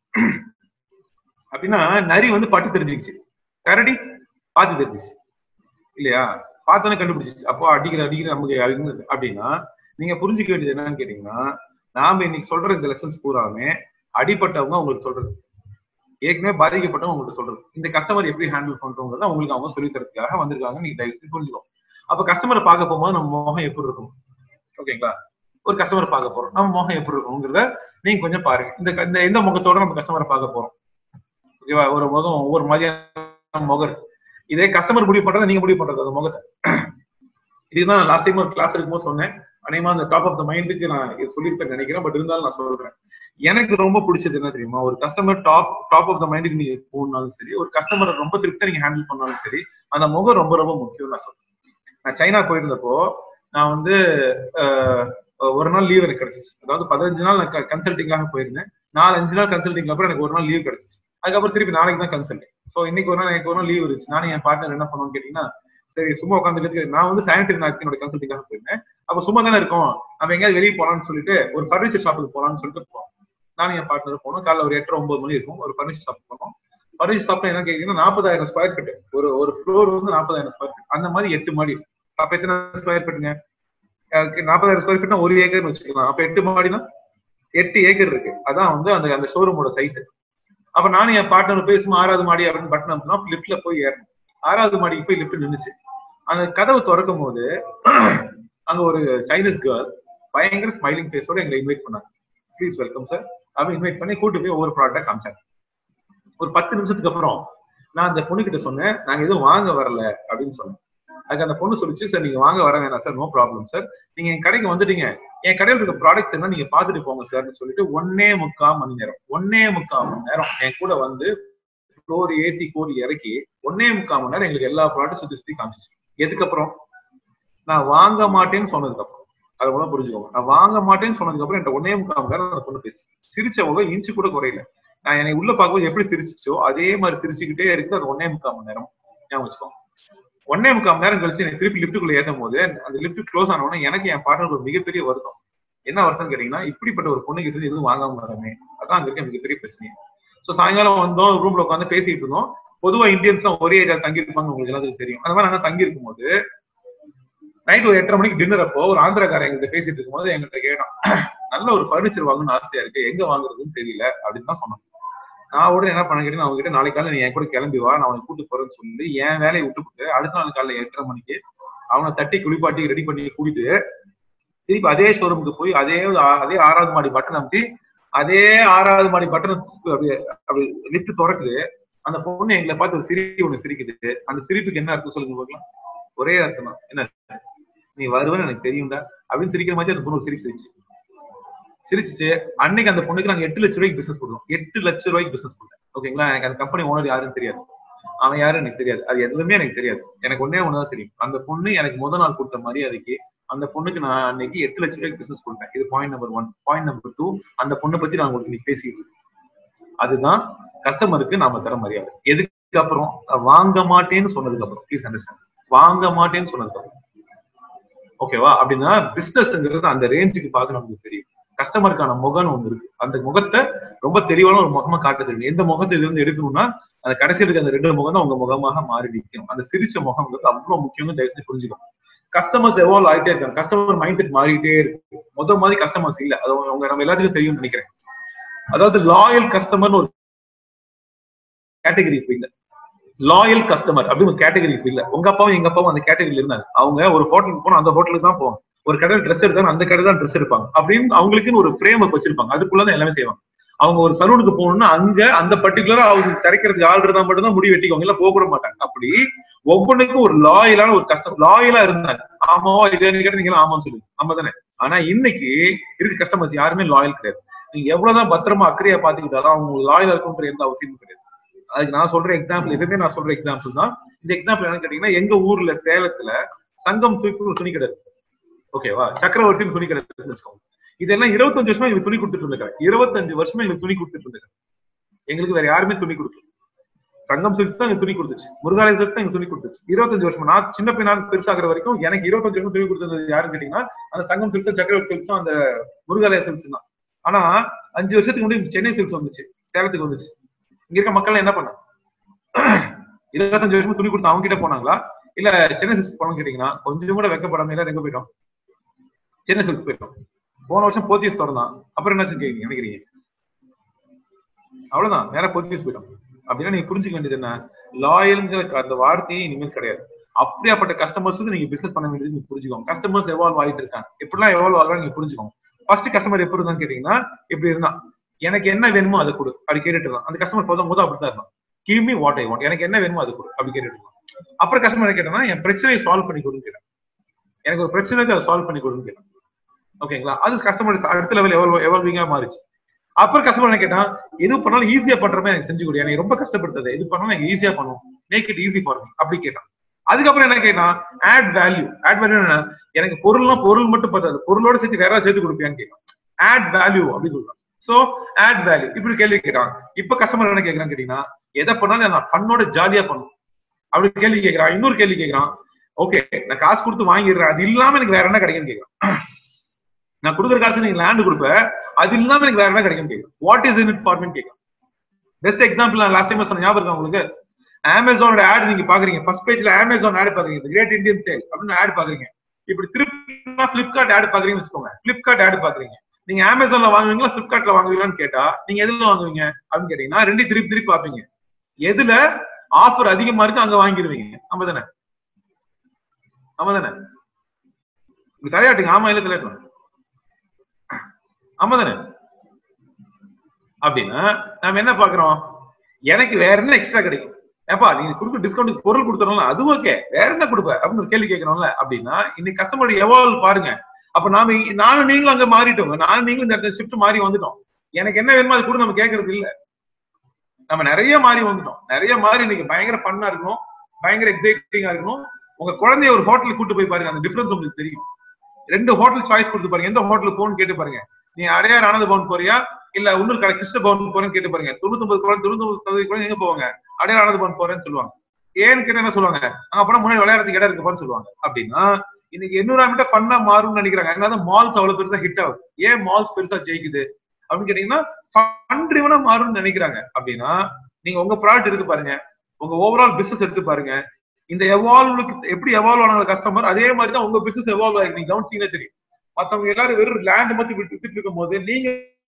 அப்படின்னா நரி வந்து பட்டு தெரிஞ்சுக்கிச்சு கரடி பார்த்து தெரிஞ்சிச்சு இல்லையா பார்த்தோன்னே கண்டுபிடிச்சிச்சு அப்போ அடிக்கிற அடிக்கிற நமக்கு இருந்தது அப்படின்னா நீங்க புரிஞ்சுக்க வேண்டியது என்னன்னு கேட்டீங்கன்னா நாம இன்னைக்கு சொல்ற இந்த லெசன்ஸ் பூராமே அடிப்பட்டவங்க உங்களுக்கு சொல்றது ஏற்கனவே பாதிக்கப்பட்டவங்க உங்களுக்கு சொல்றது இந்த கஸ்டமர் எப்படி ஹேண்டில் பண்றோங்கிறத உங்களுக்கு அவங்க சொல்லி தரதுக்காக வந்திருக்காங்க நீங்க தயவு செஞ்சு புரிஞ்சுக்கோ அப்ப கஸ்டமரை பார்க்க போகும்போது நம்ம முகம் எப்படி இருக்கும் ஓகேங்களா ஒரு கஸ்டமர் பார்க்க போறோம் நம்ம முகம் எப்படி இருக்குங்கிறத நீங்க கொஞ்சம் பாருங்க இந்த இந்த எந்த முகத்தோட நம்ம கஸ்டமரை பார்க்க போறோம் ஓகேவா ஒரு முகம் ஒவ்வொரு மாதிரியான முகம் இதே கஸ்டமர் முடிவு பண்றதை நீங்க முடிவு பண்றது அந்த முகத்தை இதுதான் லாஸ்ட் டைம் ஒரு கிளாஸ் இருக்கும்போது சொன்னேன் அநேகமா அந்த டாப் ஆஃப் த மைண்டுக்கு நான் இது சொல்லியிருப்பேன் நினைக்கிறேன் பட் இருந்தாலும் நான் சொல்றேன் எனக்கு ரொம்ப பிடிச்சது என்ன தெரியுமா ஒரு customer top top of the மைண்டுக்கு நீங்க போனாலும் சரி ஒரு கஸ்டமரை ரொம்ப திருப்தியா நீங்க ஹேண்டில் பண்ணாலும் சரி அந்த முகம் ரொம்ப ரொம்ப முக்கியம் நான் சொல்றேன் நான் சைனா போயிருந்தப்போ நான் வந்து அஹ், ஒரு நாள் லீவ் எனக்கு கிடைச்சிச்சு அதாவது பதினஞ்சு நாள் நான் கன்சல்டிங்காக போயிருந்தேன் நாலு அஞ்சு நாள் கன்சல்டிங் அப்புறம் எனக்கு ஒரு நாள் லீவ் கிடைச்சிச்சு அதுக்கப்புறம் திருப்பி நாளைக்கு தான் கன்சல்டிங் சோ இன்னைக்கு ஒரு நாள் எனக்கு ஒரு நாள் லீவ் இருந்துச்சு நானும் என் பார்ட்னர் என்ன பண்ணுவோம்னு கேட்டீங்கன்னா சரி சும்மா உட்காந்துட்டு நான் வந்து சானிடரி நாப்கினோட கன்சல்டிங்காக போயிருந்தேன் அப்ப சும்மா தானே இருக்கோம் நம்ம எங்கேயாவது வெளியே போலாம்னு சொல்லிட்டு ஒரு ஃபர்னிச்சர் ஷாப்புக்கு போலாம்னு சொல்லிட்டு போனோம் நானும் என் பார்ட்னர் போனோம் காலைல ஒரு எட்டரை ஒன்பது மணி இருக்கும் ஒரு ஃபர்னிச்சர் ஷாப் போனோம் ஃபர்னிச்சர் ஷாப்ல என்ன கேட்டீங்கன்னா நாற்பதாயிரம் ஸ்கொயர் ஃபீட் ஒரு ஒரு ஃப்ளோர் வந்து நாற்பதாயிரம் ஸ்கொயர் ஃபீட் அந்த மாதிரி எட்டு மாடி அப்ப எத்தனை ஸ்கொயர் ஃபீட்டுங்க நாற்பதாயிரம் ஸ்கொயர் ஃபீட்னா ஒரு ஏக்கர்னு வச்சுக்கலாம் அப்ப எட்டு மாடினா எட்டு ஏக்கர் இருக்கு அதான் வந்து அந்த அந்த ஷோரூமோட சைஸ் அப்ப நானும் என் பார்ட்னர் போய் சும்மா ஆறாவது மாடி அப்படின்னு பட்டன் அமுத்தினா லிஃப்ட்ல போய் ஏறணும் ஆறாவது மாடிக்கு போய் லிஃப்ட் நின்னுச்சு அந்த கதவு திறக்கும் போது அங்க ஒரு சைனீஸ் கேர்ள் பயங்கர ஸ்மைலிங் ஃபேஸோட எங்களை இன்வைட் பண்ணாங்க ப்ளீஸ் வெல்கம் சார் அப்படின்னு இன்வைட் பண்ணி கூட்டு போய் ஒவ்வொரு ப்ராடக்டா காமிச்சாங்க ஒரு பத்து நிமிஷத்துக்கு அப்புறம் நான் அந்த பொண்ணுகிட்ட சொன்னேன் நாங்க எதுவும் வாங்க வரல அப்படின்னு சொன்னேன் அதுக்கு அந்த பொண்ணு சொல்லிச்சு சார் நீங்க வாங்க வர வேணாம் சார் நோ ப்ராப்ளம் சார் நீங்க என் கடைக்கு வந்துட்டீங்க என் கடையில் இருக்க ப்ராடக்ட்ஸ் என்ன நீங்க பாத்துட்டு போங்க சார்னு சொல்லிட்டு ஒன்னே முக்கால் மணி நேரம் ஒன்னே முக்கால் மணி நேரம் என் கூட வந்து ஃப்ளோர் ஏத்தி கோரி இறக்கி ஒன்னே முக்கால் மணி நேரம் எங்களுக்கு எல்லா ப்ராடக்ட் சுத்தி சுத்தி காமிச்சிச்சு எதுக்கப்புறம் நான் வாங்க மாட்டேன்னு சொன்னதுக்கு அப்புறம் அதை கூட புரிஞ்சுக்கோங்க நான் வாங்க மாட்டேன்னு சொன்னதுக்கு அப்புறம் என்கிட்ட ஒன்னே முக்கால் மணி நேரம் அந்த பொண்ணு பேசி சிரிச்சவங்க இன்ச்சு கூட குறையல நான் என்னை உள்ள பார்க்கும்போது எப்படி சிரிச்சிச்சோ அதே மாதிரி சிரிச்சுக்கிட்டே இருக்கு அது ஒன்னே முக்கால் மணி நேரம் ஞாபகம் வச்சுக்கோங்க ஒன்னே முக்கால் மணி நேரம் கழிச்சு எனக்கு திருப்பி லிஃப்ட்டுக்குள்ள ஏத்தும் போது அந்த லிஃப்ட் க்ளோஸ் ஆன உடனே எனக்கு என் பார்ட்னருக்கு ஒரு மிகப்பெரிய வருத்தம் என்ன வருத்தம் கேட்டீங்கன்னா இப்படிப்பட்ட ஒரு பொண்ணு கிட்ட இருந்து எதுவும் வாங்காம வரமே அதான் அங்க இருக்க மிகப்பெரிய பிரச்சனை சோ சாயங்காலம் வந்தோம் ரூம்ல உட்காந்து பேசிட்டு இருந்தோம் பொதுவா இந்தியன்ஸ் தான் ஒரே ஏரியா தங்கி இருப்பாங்க உங்களுக்கு எல்லாத்துக்கும் தெரியும் அந்த மாதிரி நாங்க தங்கி இருக்கும்போது நைட் ஒரு எட்டரை மணிக்கு டின்னர் அப்போ ஒரு ஆந்திரக்காரன் எங்கிட்ட பேசிட்டு இருக்கும்போது எங்கிட்ட கேட்டான் நல்ல ஒரு ஃபர்னிச்சர் வாங்கணும்னு ஆசையா இருக்கு எங்க வாங்குறதுன்னு தெரியல அப்படின்னு தான் சொன்னான் நான் உடனே என்ன பண்ண கேட்டேன் அவங்க கிட்ட நாளைக்கு காலையில நீ என் கூட கிளம்பி வா நான் அவனை கூட்டு போறேன்னு சொல்லி என் வேலையை விட்டுவிட்டு அடுத்த நாள் காலையில எட்டரை மணிக்கு அவனை தட்டி குளிப்பாட்டி ரெடி பண்ணி கூட்டிட்டு திருப்பி அதே ஷோரூமுக்கு போய் அதே அதே ஆறாவது மாடி பட்டன் அமுத்தி அதே ஆறாவது மாடி பட்டன் அப்படியே அப்படி லிஃப்ட் திறக்குது அந்த பொண்ணு எங்களை பார்த்து ஒரு சிரிப்பு ஒண்ணு சிரிக்குது அந்த சிரிப்புக்கு என்ன அர்த்தம் சொல்லுங்க பார்க்கலாம் ஒரே அர்த்தம் தான் என்ன நீ வருவேன்னு எனக்கு தெரியும்டா அப்படின்னு சிரிக்கிற மாதிரி அந்த பொண்ணு ஒரு சிரிப்பு சிரிச்சு சிரிச்சிச்சு அன்னைக்கு அந்த பொண்ணுக்கு நாங்க எட்டு லட்ச ரூபாய்க்கு பிசினஸ் கொடுத்தோம் எட்டு லட்ச ரூபாய்க்கு பிசினஸ் கொடுத்தேன் ஓகேங்களா எனக்கு அந்த கம்பெனி ஓனர் யாருன்னு தெரியாது அவன் யாரும் எனக்கு தெரியாது அது எதுவுமே எனக்கு தெரியாது எனக்கு ஒன்னே ஒண்ணுதான் தெரியும் அந்த பொண்ணு எனக்கு முத நாள் கொடுத்த மரியாதைக்கு அந்த பொண்ணுக்கு நான் அன்னைக்கு எட்டு லட்ச ரூபாய்க்கு பிசினஸ் கொடுத்தேன் இது point number one point number two அந்த பொண்ணை பத்தி நான் உங்களுக்கு இன்னைக்கு பேசிட்டு இருக்கேன் அதுதான் கஸ்டமருக்கு நாம தர மரியாதை எதுக்கு அப்புறம் வாங்க மாட்டேன்னு சொன்னதுக்கு அப்புறம் ப்ளீஸ் அண்டர்ஸ்டாண்ட் வாங்க மாட்டேன்னு சொன்னதுக்கு அப்புறம் ஓகேவா அப்படின்னா பிசினஸ்ங்கிறது அந்த ரேஞ்சுக்கு பார்க்க நமக்கு தெரியும் கஸ்டமருக்கான முகம்னு ஒண்ணு இருக்கு அந்த முகத்தை ரொம்ப தெளிவான ஒரு முகமா காட்ட தெரியும் எந்த முகத்தை இதுல இருந்து எடுக்கணும்னா அந்த கடைசியில் இருக்க அந்த ரெண்டு முகம் தான் உங்க முகமாக மாறி நிற்கும் அந்த சிரிச்ச முகம்ங்கிறது அவ்வளவு முக்கியம் தயவு செஞ்சு புரிஞ்சுக்கணும் கஸ்டமர்ஸ் எவால்வ் ஆகிட்டே இருக்காங்க கஸ்டமர் மைண்ட் செட் மாறிட்டே இருக்கு முத மாதிரி கஸ்டமர்ஸ் இல்ல அது அவங்க நம்ம எல்லாத்துக்கும் தெரியும்னு நினைக்கிறேன் அதாவது லாயல் கஸ்டமர்னு ஒரு கேட்டகரி இப்ப இல்ல லாயல் கஸ்டமர் அப்படின்னு ஒரு கேட்டகரி இப்ப இல்ல உங்க அப்பாவும் எங்க அப்பாவும் அந்த கேட்டகரியில இருந்தாங்க அவங்க ஒரு ஹோட்டலுக்கு போனா அந்த ஹோட்டலுக்கு தான் போவாங்க ஒரு கடையில் ட்ரெஸ் எடுத்தாங்க அந்த கடையில் தான் ட்ரெஸ் எடுப்பாங்க அப்படின்னு அவங்களுக்குன்னு ஒரு ஃப்ரேம் வச்சிருப்பாங்க அதுக்குள்ளதான் எல்லாமே செய்வாங்க அவங்க ஒரு சலூனுக்கு போகணும்னா அங்க அந்த பர்டிகுலரா அவங்க சிறைக்கிறதுக்கு ஆள் இருந்தா மட்டும் தான் முடி வெட்டிக்குவாங்க இல்ல போக கூட மாட்டாங்க அப்படி ஒவ்வொன்றுக்கும் ஒரு லாயலான ஒரு கஸ்டமர் லாயலா இருந்தாங்க ஆமாவா இது கேட்டு நீங்க ஆமான்னு சொல்லுங்க ஆமா தானே ஆனா இன்னைக்கு இருக்க கஸ்டமர்ஸ் யாருமே லாயல் கிடையாது நீங்க எவ்வளவுதான் பத்திரமா அக்கறையா பாத்துக்கிட்டாலும் அவங்க லாயலா இருக்குன்ற எந்த அவசியமும் கிடையாது அதுக்கு நான் சொல்ற எக்ஸாம்பிள் எதுவுமே நான் சொல்ற எக்ஸாம்பிள் தான் இந்த எக்ஸாம்பிள் என்னன்னு கேட்டீங்கன்னா எங்க ஊர்ல சேலத்துல சங்கம் சில்க்ஸ் ஒரு துணி கடை ஓகேவா சக்கரவர்த்தின்னு துணி கடை வச்சுக்கோங்க இதெல்லாம் இருபத்தஞ்சு வருஷமா எங்களுக்கு துணி கொடுத்துட்டு இருந்திருக்காங்க இருபத்தஞ்சு வருஷமா எங்களுக்கு துணி கொடுத்துட்டு இருந்திருக்காங்க எங்களுக்கு வேற யாருமே துணி கொடுக்கல சங்கம் சில்க்ஸ் தான் எங்க துணி கொடுத்துச்சு முருகாலய சில்க்ஸ் தான் எங்க துணி கொடுத்துச்சு இருபத்தஞ்சு வருஷமா நான் சின்ன பையனா பெருசாகிற வரைக்கும் எனக்கு இருபத்தஞ்சு வருஷம் துணி கொடுத்தது யாருன்னு கேட்டீங்கன்னா அந்த சங்கம் சில்க்ஸ் சக்கரவர்த்தி சில்க்ஸும் அந்த முருகாலய சில்க்ஸ் தான் ஆனா அஞ்சு வருஷத்துக்கு முன்னாடி சென்னை சில்க்ஸ் வந்துச்சு சேலத்துக்கு வந்துச்சு இங்க இருக்க மக்கள் என்ன பண்ணாங்க இருபத்தஞ்சு வருஷமா துணி கொடுத்து அவங்க கிட்ட போனாங்களா இல்ல சென்னை சில்க்ஸ் போனோம் கேட்டீங்கன்னா கொஞ்சம் கூட வெக்கப்படாம எல்லாரும் எங்க போயிட்டோம் சென்னை சில்க்ஸ் போயிட்டோம் போன வருஷம் போத்தீஸ் திறந்தான் அப்புறம் என்ன கேட்குறீங்க நினைக்கிறீங்க அவ்வளவுதான் நேரம் போத்தீஸ் போயிட்டோம் அப்படின்னா நீங்க புரிஞ்சுக்க வேண்டியது என்ன லாயல்ங்கிற அந்த வார்த்தையே இனிமேல் கிடையாது அப்படியாப்பட்ட கஸ்டமர்ஸுக்கு நீங்க பிசினஸ் பண்ண வேண்டியது நீங்க புரிஞ்சுக்கோங்க கஸ்டமர்ஸ் எவால்வ் ஆகிட்டு இருக்காங்க எப்படிலாம் எவால்வ் ஆகலாம் நீங்க புரிஞ்சுக்கோங்க ஃபர்ஸ்ட் கஸ்டமர் எப்படி இருந்தான்னு கேட்டீங்கன்னா இப்படி இருந்தான் எனக்கு என்ன வேணுமோ அதை கொடு அப்படி கேட்டுட்டு இருந்தான் அந்த கஸ்டமர் போதும் போது அப்படிதான் இருந்தான் give me what I want எனக்கு என்ன வேணுமோ அது கொடு அப்படி கேட்டுட்டு இருந்தான் அப்புறம் கஸ்டமர் கேட்டேன்னா என் பிரச்சனையை சால்வ் பண்ணி கொடுன்னு கேட்டேன் எனக்கு ஒரு பிரச்சனைக்கு அதை சால்வ் பண்ணி கொடுன்னு கேட்டேன் ஓகேங்களா அது கஸ்டமர் அடுத்த லெவல் எவல் எவல்விங்கா மாறிச்சு அப்புறம் கஸ்டமர் என்ன கேட்டான் எது பண்ணாலும் ஈஸியா பண்ற மாதிரி எனக்கு செஞ்சு கொடு எனக்கு ரொம்ப கஷ்டப்படுத்தது எது பண்ணாலும் எனக்கு ஈஸியா பண்ணும் make it easy for me அப்படி கேட்டான் அதுக்கப்புறம் என்ன கேட்டான் ஆட் வேல்யூ ஆட் வேல்யூ என்ன எனக்கு பொருள்லாம் பொருள் மட்டும் பத்தாது பொருளோட சேர்த்து வேற ஏதாவது சேர்த்து கொடுப்பியான்னு கேட்டான் ஆட் வேல்யூ அப்படின்னு சொல்றான் சோ ஆட் வேல்யூ இப்படி கேள்வி கேட்டான் இப்ப கஸ்டமர் என்ன கேட்கறான்னு கேட்டீங்கன்னா எதை பண்ணாலும் நான் ஃபன்னோட ஜாலியா பண்ணும் அப்படி கேள்வி கேட்கறான் இன்னொரு கேள்வி கேட்கறான் ஓகே நான் காசு கொடுத்து வாங்கிடுறேன் அது இல்லாம எனக்கு வேற என்ன கிடைக்கும்னு கேட்கறான் நான் கொடுக்குற காசு நீங்க லேண்ட் கொடுப்ப அது இல்லாம எனக்கு வேற என்ன கிடைக்கும் கேட்கும் what is in it for me கேட்கும் பெஸ்ட் எக்ஸாம்பிள் நான் லாஸ்ட் டைம் சொன்ன ஞாபகம் இருக்கா உங்களுக்கு அமேசானோட ஆட் நீங்க பாக்குறீங்க ஃபர்ஸ்ட் பேஜ்ல அமேசான் ஆட் பாக்குறீங்க கிரேட் இந்தியன் சேல் அப்படின்னு ஆட் பாக்குறீங்க இப்படி திருப்பி பிளிப்கார்ட் ஆட் பாக்குறீங்கன்னு வச்சுக்கோங்க பிளிப்கார்ட் ஆட் பாக்குறீங்க நீங்க அமேசான்ல வாங்குவீங்களா பிளிப்கார்ட்ல வாங்குவீங்களான்னு கேட்டா நீங்க எதுல வாங்குவீங்க அப்படின்னு கேட்டீங்கன்னா ரெண்டு திருப்பி திருப்பி பாப்பீங்க எதுல ஆஃபர் அதிகமா இருக்கு அங்க வாங்கிடுவீங்க ஆமா தானே ஆமா தானே தலையாட்டுங்க ஆமா இல்ல தலையாட்டுங்க ஆமா தானே அப்படின்னா நம்ம என்ன பாக்குறோம் எனக்கு வேற என்ன எக்ஸ்ட்ரா கிடைக்கும் ஏப்பா நீங்க கொடுக்க டிஸ்கவுண்ட் பொருள் கொடுத்துறோம்ல அது ஓகே வேற என்ன கொடுப்ப அப்படின்னு ஒரு கேள்வி கேட்கறோம்ல அப்படின்னா இன்னைக்கு கஸ்டமர் எவால்வ் பாருங்க அப்ப நாம நானும் நீங்களும் அங்க மாறிட்டோங்க நானும் நீங்களும் இந்த இடத்துல ஷிஃப்ட் மாறி வந்துட்டோம் எனக்கு என்ன வேணுமோ அது கூட நம்ம கேட்கறது இல்ல நம்ம நிறைய மாறி வந்துட்டோம் நிறைய மாறி இன்னைக்கு பயங்கர ஃபன்னா இருக்கணும் பயங்கர எக்ஸைட்டிங்கா இருக்கணும் உங்க குழந்தைய ஒரு ஹோட்டலுக்கு கூட்டு போய் பாருங்க அந்த டிஃபரன்ஸ் உங்களுக்கு தெரியும் ரெண்டு ஹோட்டல் சாய்ஸ் கொடுத்து பாருங்க எந்த ஹோட்டலுக்கு போகணும்னு கேட்டு பாருங்க நீ அடையார் ஆனந்த பவன் போறியா இல்ல இன்னொரு கடை கிருஷ்ண பவன் போறேன்னு கேட்டு பாருங்க தொண்ணூத்தி குழந்தை தொண்ணூத்தி சதவீத குழந்தை எங்க போவாங்க அடையார் ஆனந்த பவன் போறேன்னு சொல்லுவாங்க ஏன்னு கேட்டா என்ன சொல்லுவாங்க அங்க அப்புறம் முன்னாடி விளையாடுறதுக்கு இடம் இருக்குப்பான்னு சொல்லுவாங்க அப்படின்னா இன்னைக்கு என்விரான்மெண்ட் ஃபன்னா மாறும்னு நினைக்கிறாங்க அதனால மால்ஸ் அவ்வளவு பெருசா ஹிட் ஆகுது ஏன் மால்ஸ் பெருசா ஜெயிக்குது அப்படின்னு கேட்டீங்கன்னா ஃபன் ட்ரிவனா மாறும்னு நினைக்கிறாங்க அப்படின்னா நீங்க உங்க ப்ராடக்ட் எடுத்து பாருங்க உங்க ஓவரால் பிசினஸ் எடுத்து பாருங்க இந்த எவால்வுக்கு எப்படி எவால்வ் ஆனாங்க கஸ்டமர் அதே மாதிரி தான் உங்க பிசினஸ் எவால்வ் ஆயிருக்கு நீங்க கவனிச்சீங்கன்னா தெரியும் மத்தவங்க எல்லாரும் வெறும் லேண்ட் மட்டும் விட்டு வித்துட்டு இருக்கும் போது நீங்க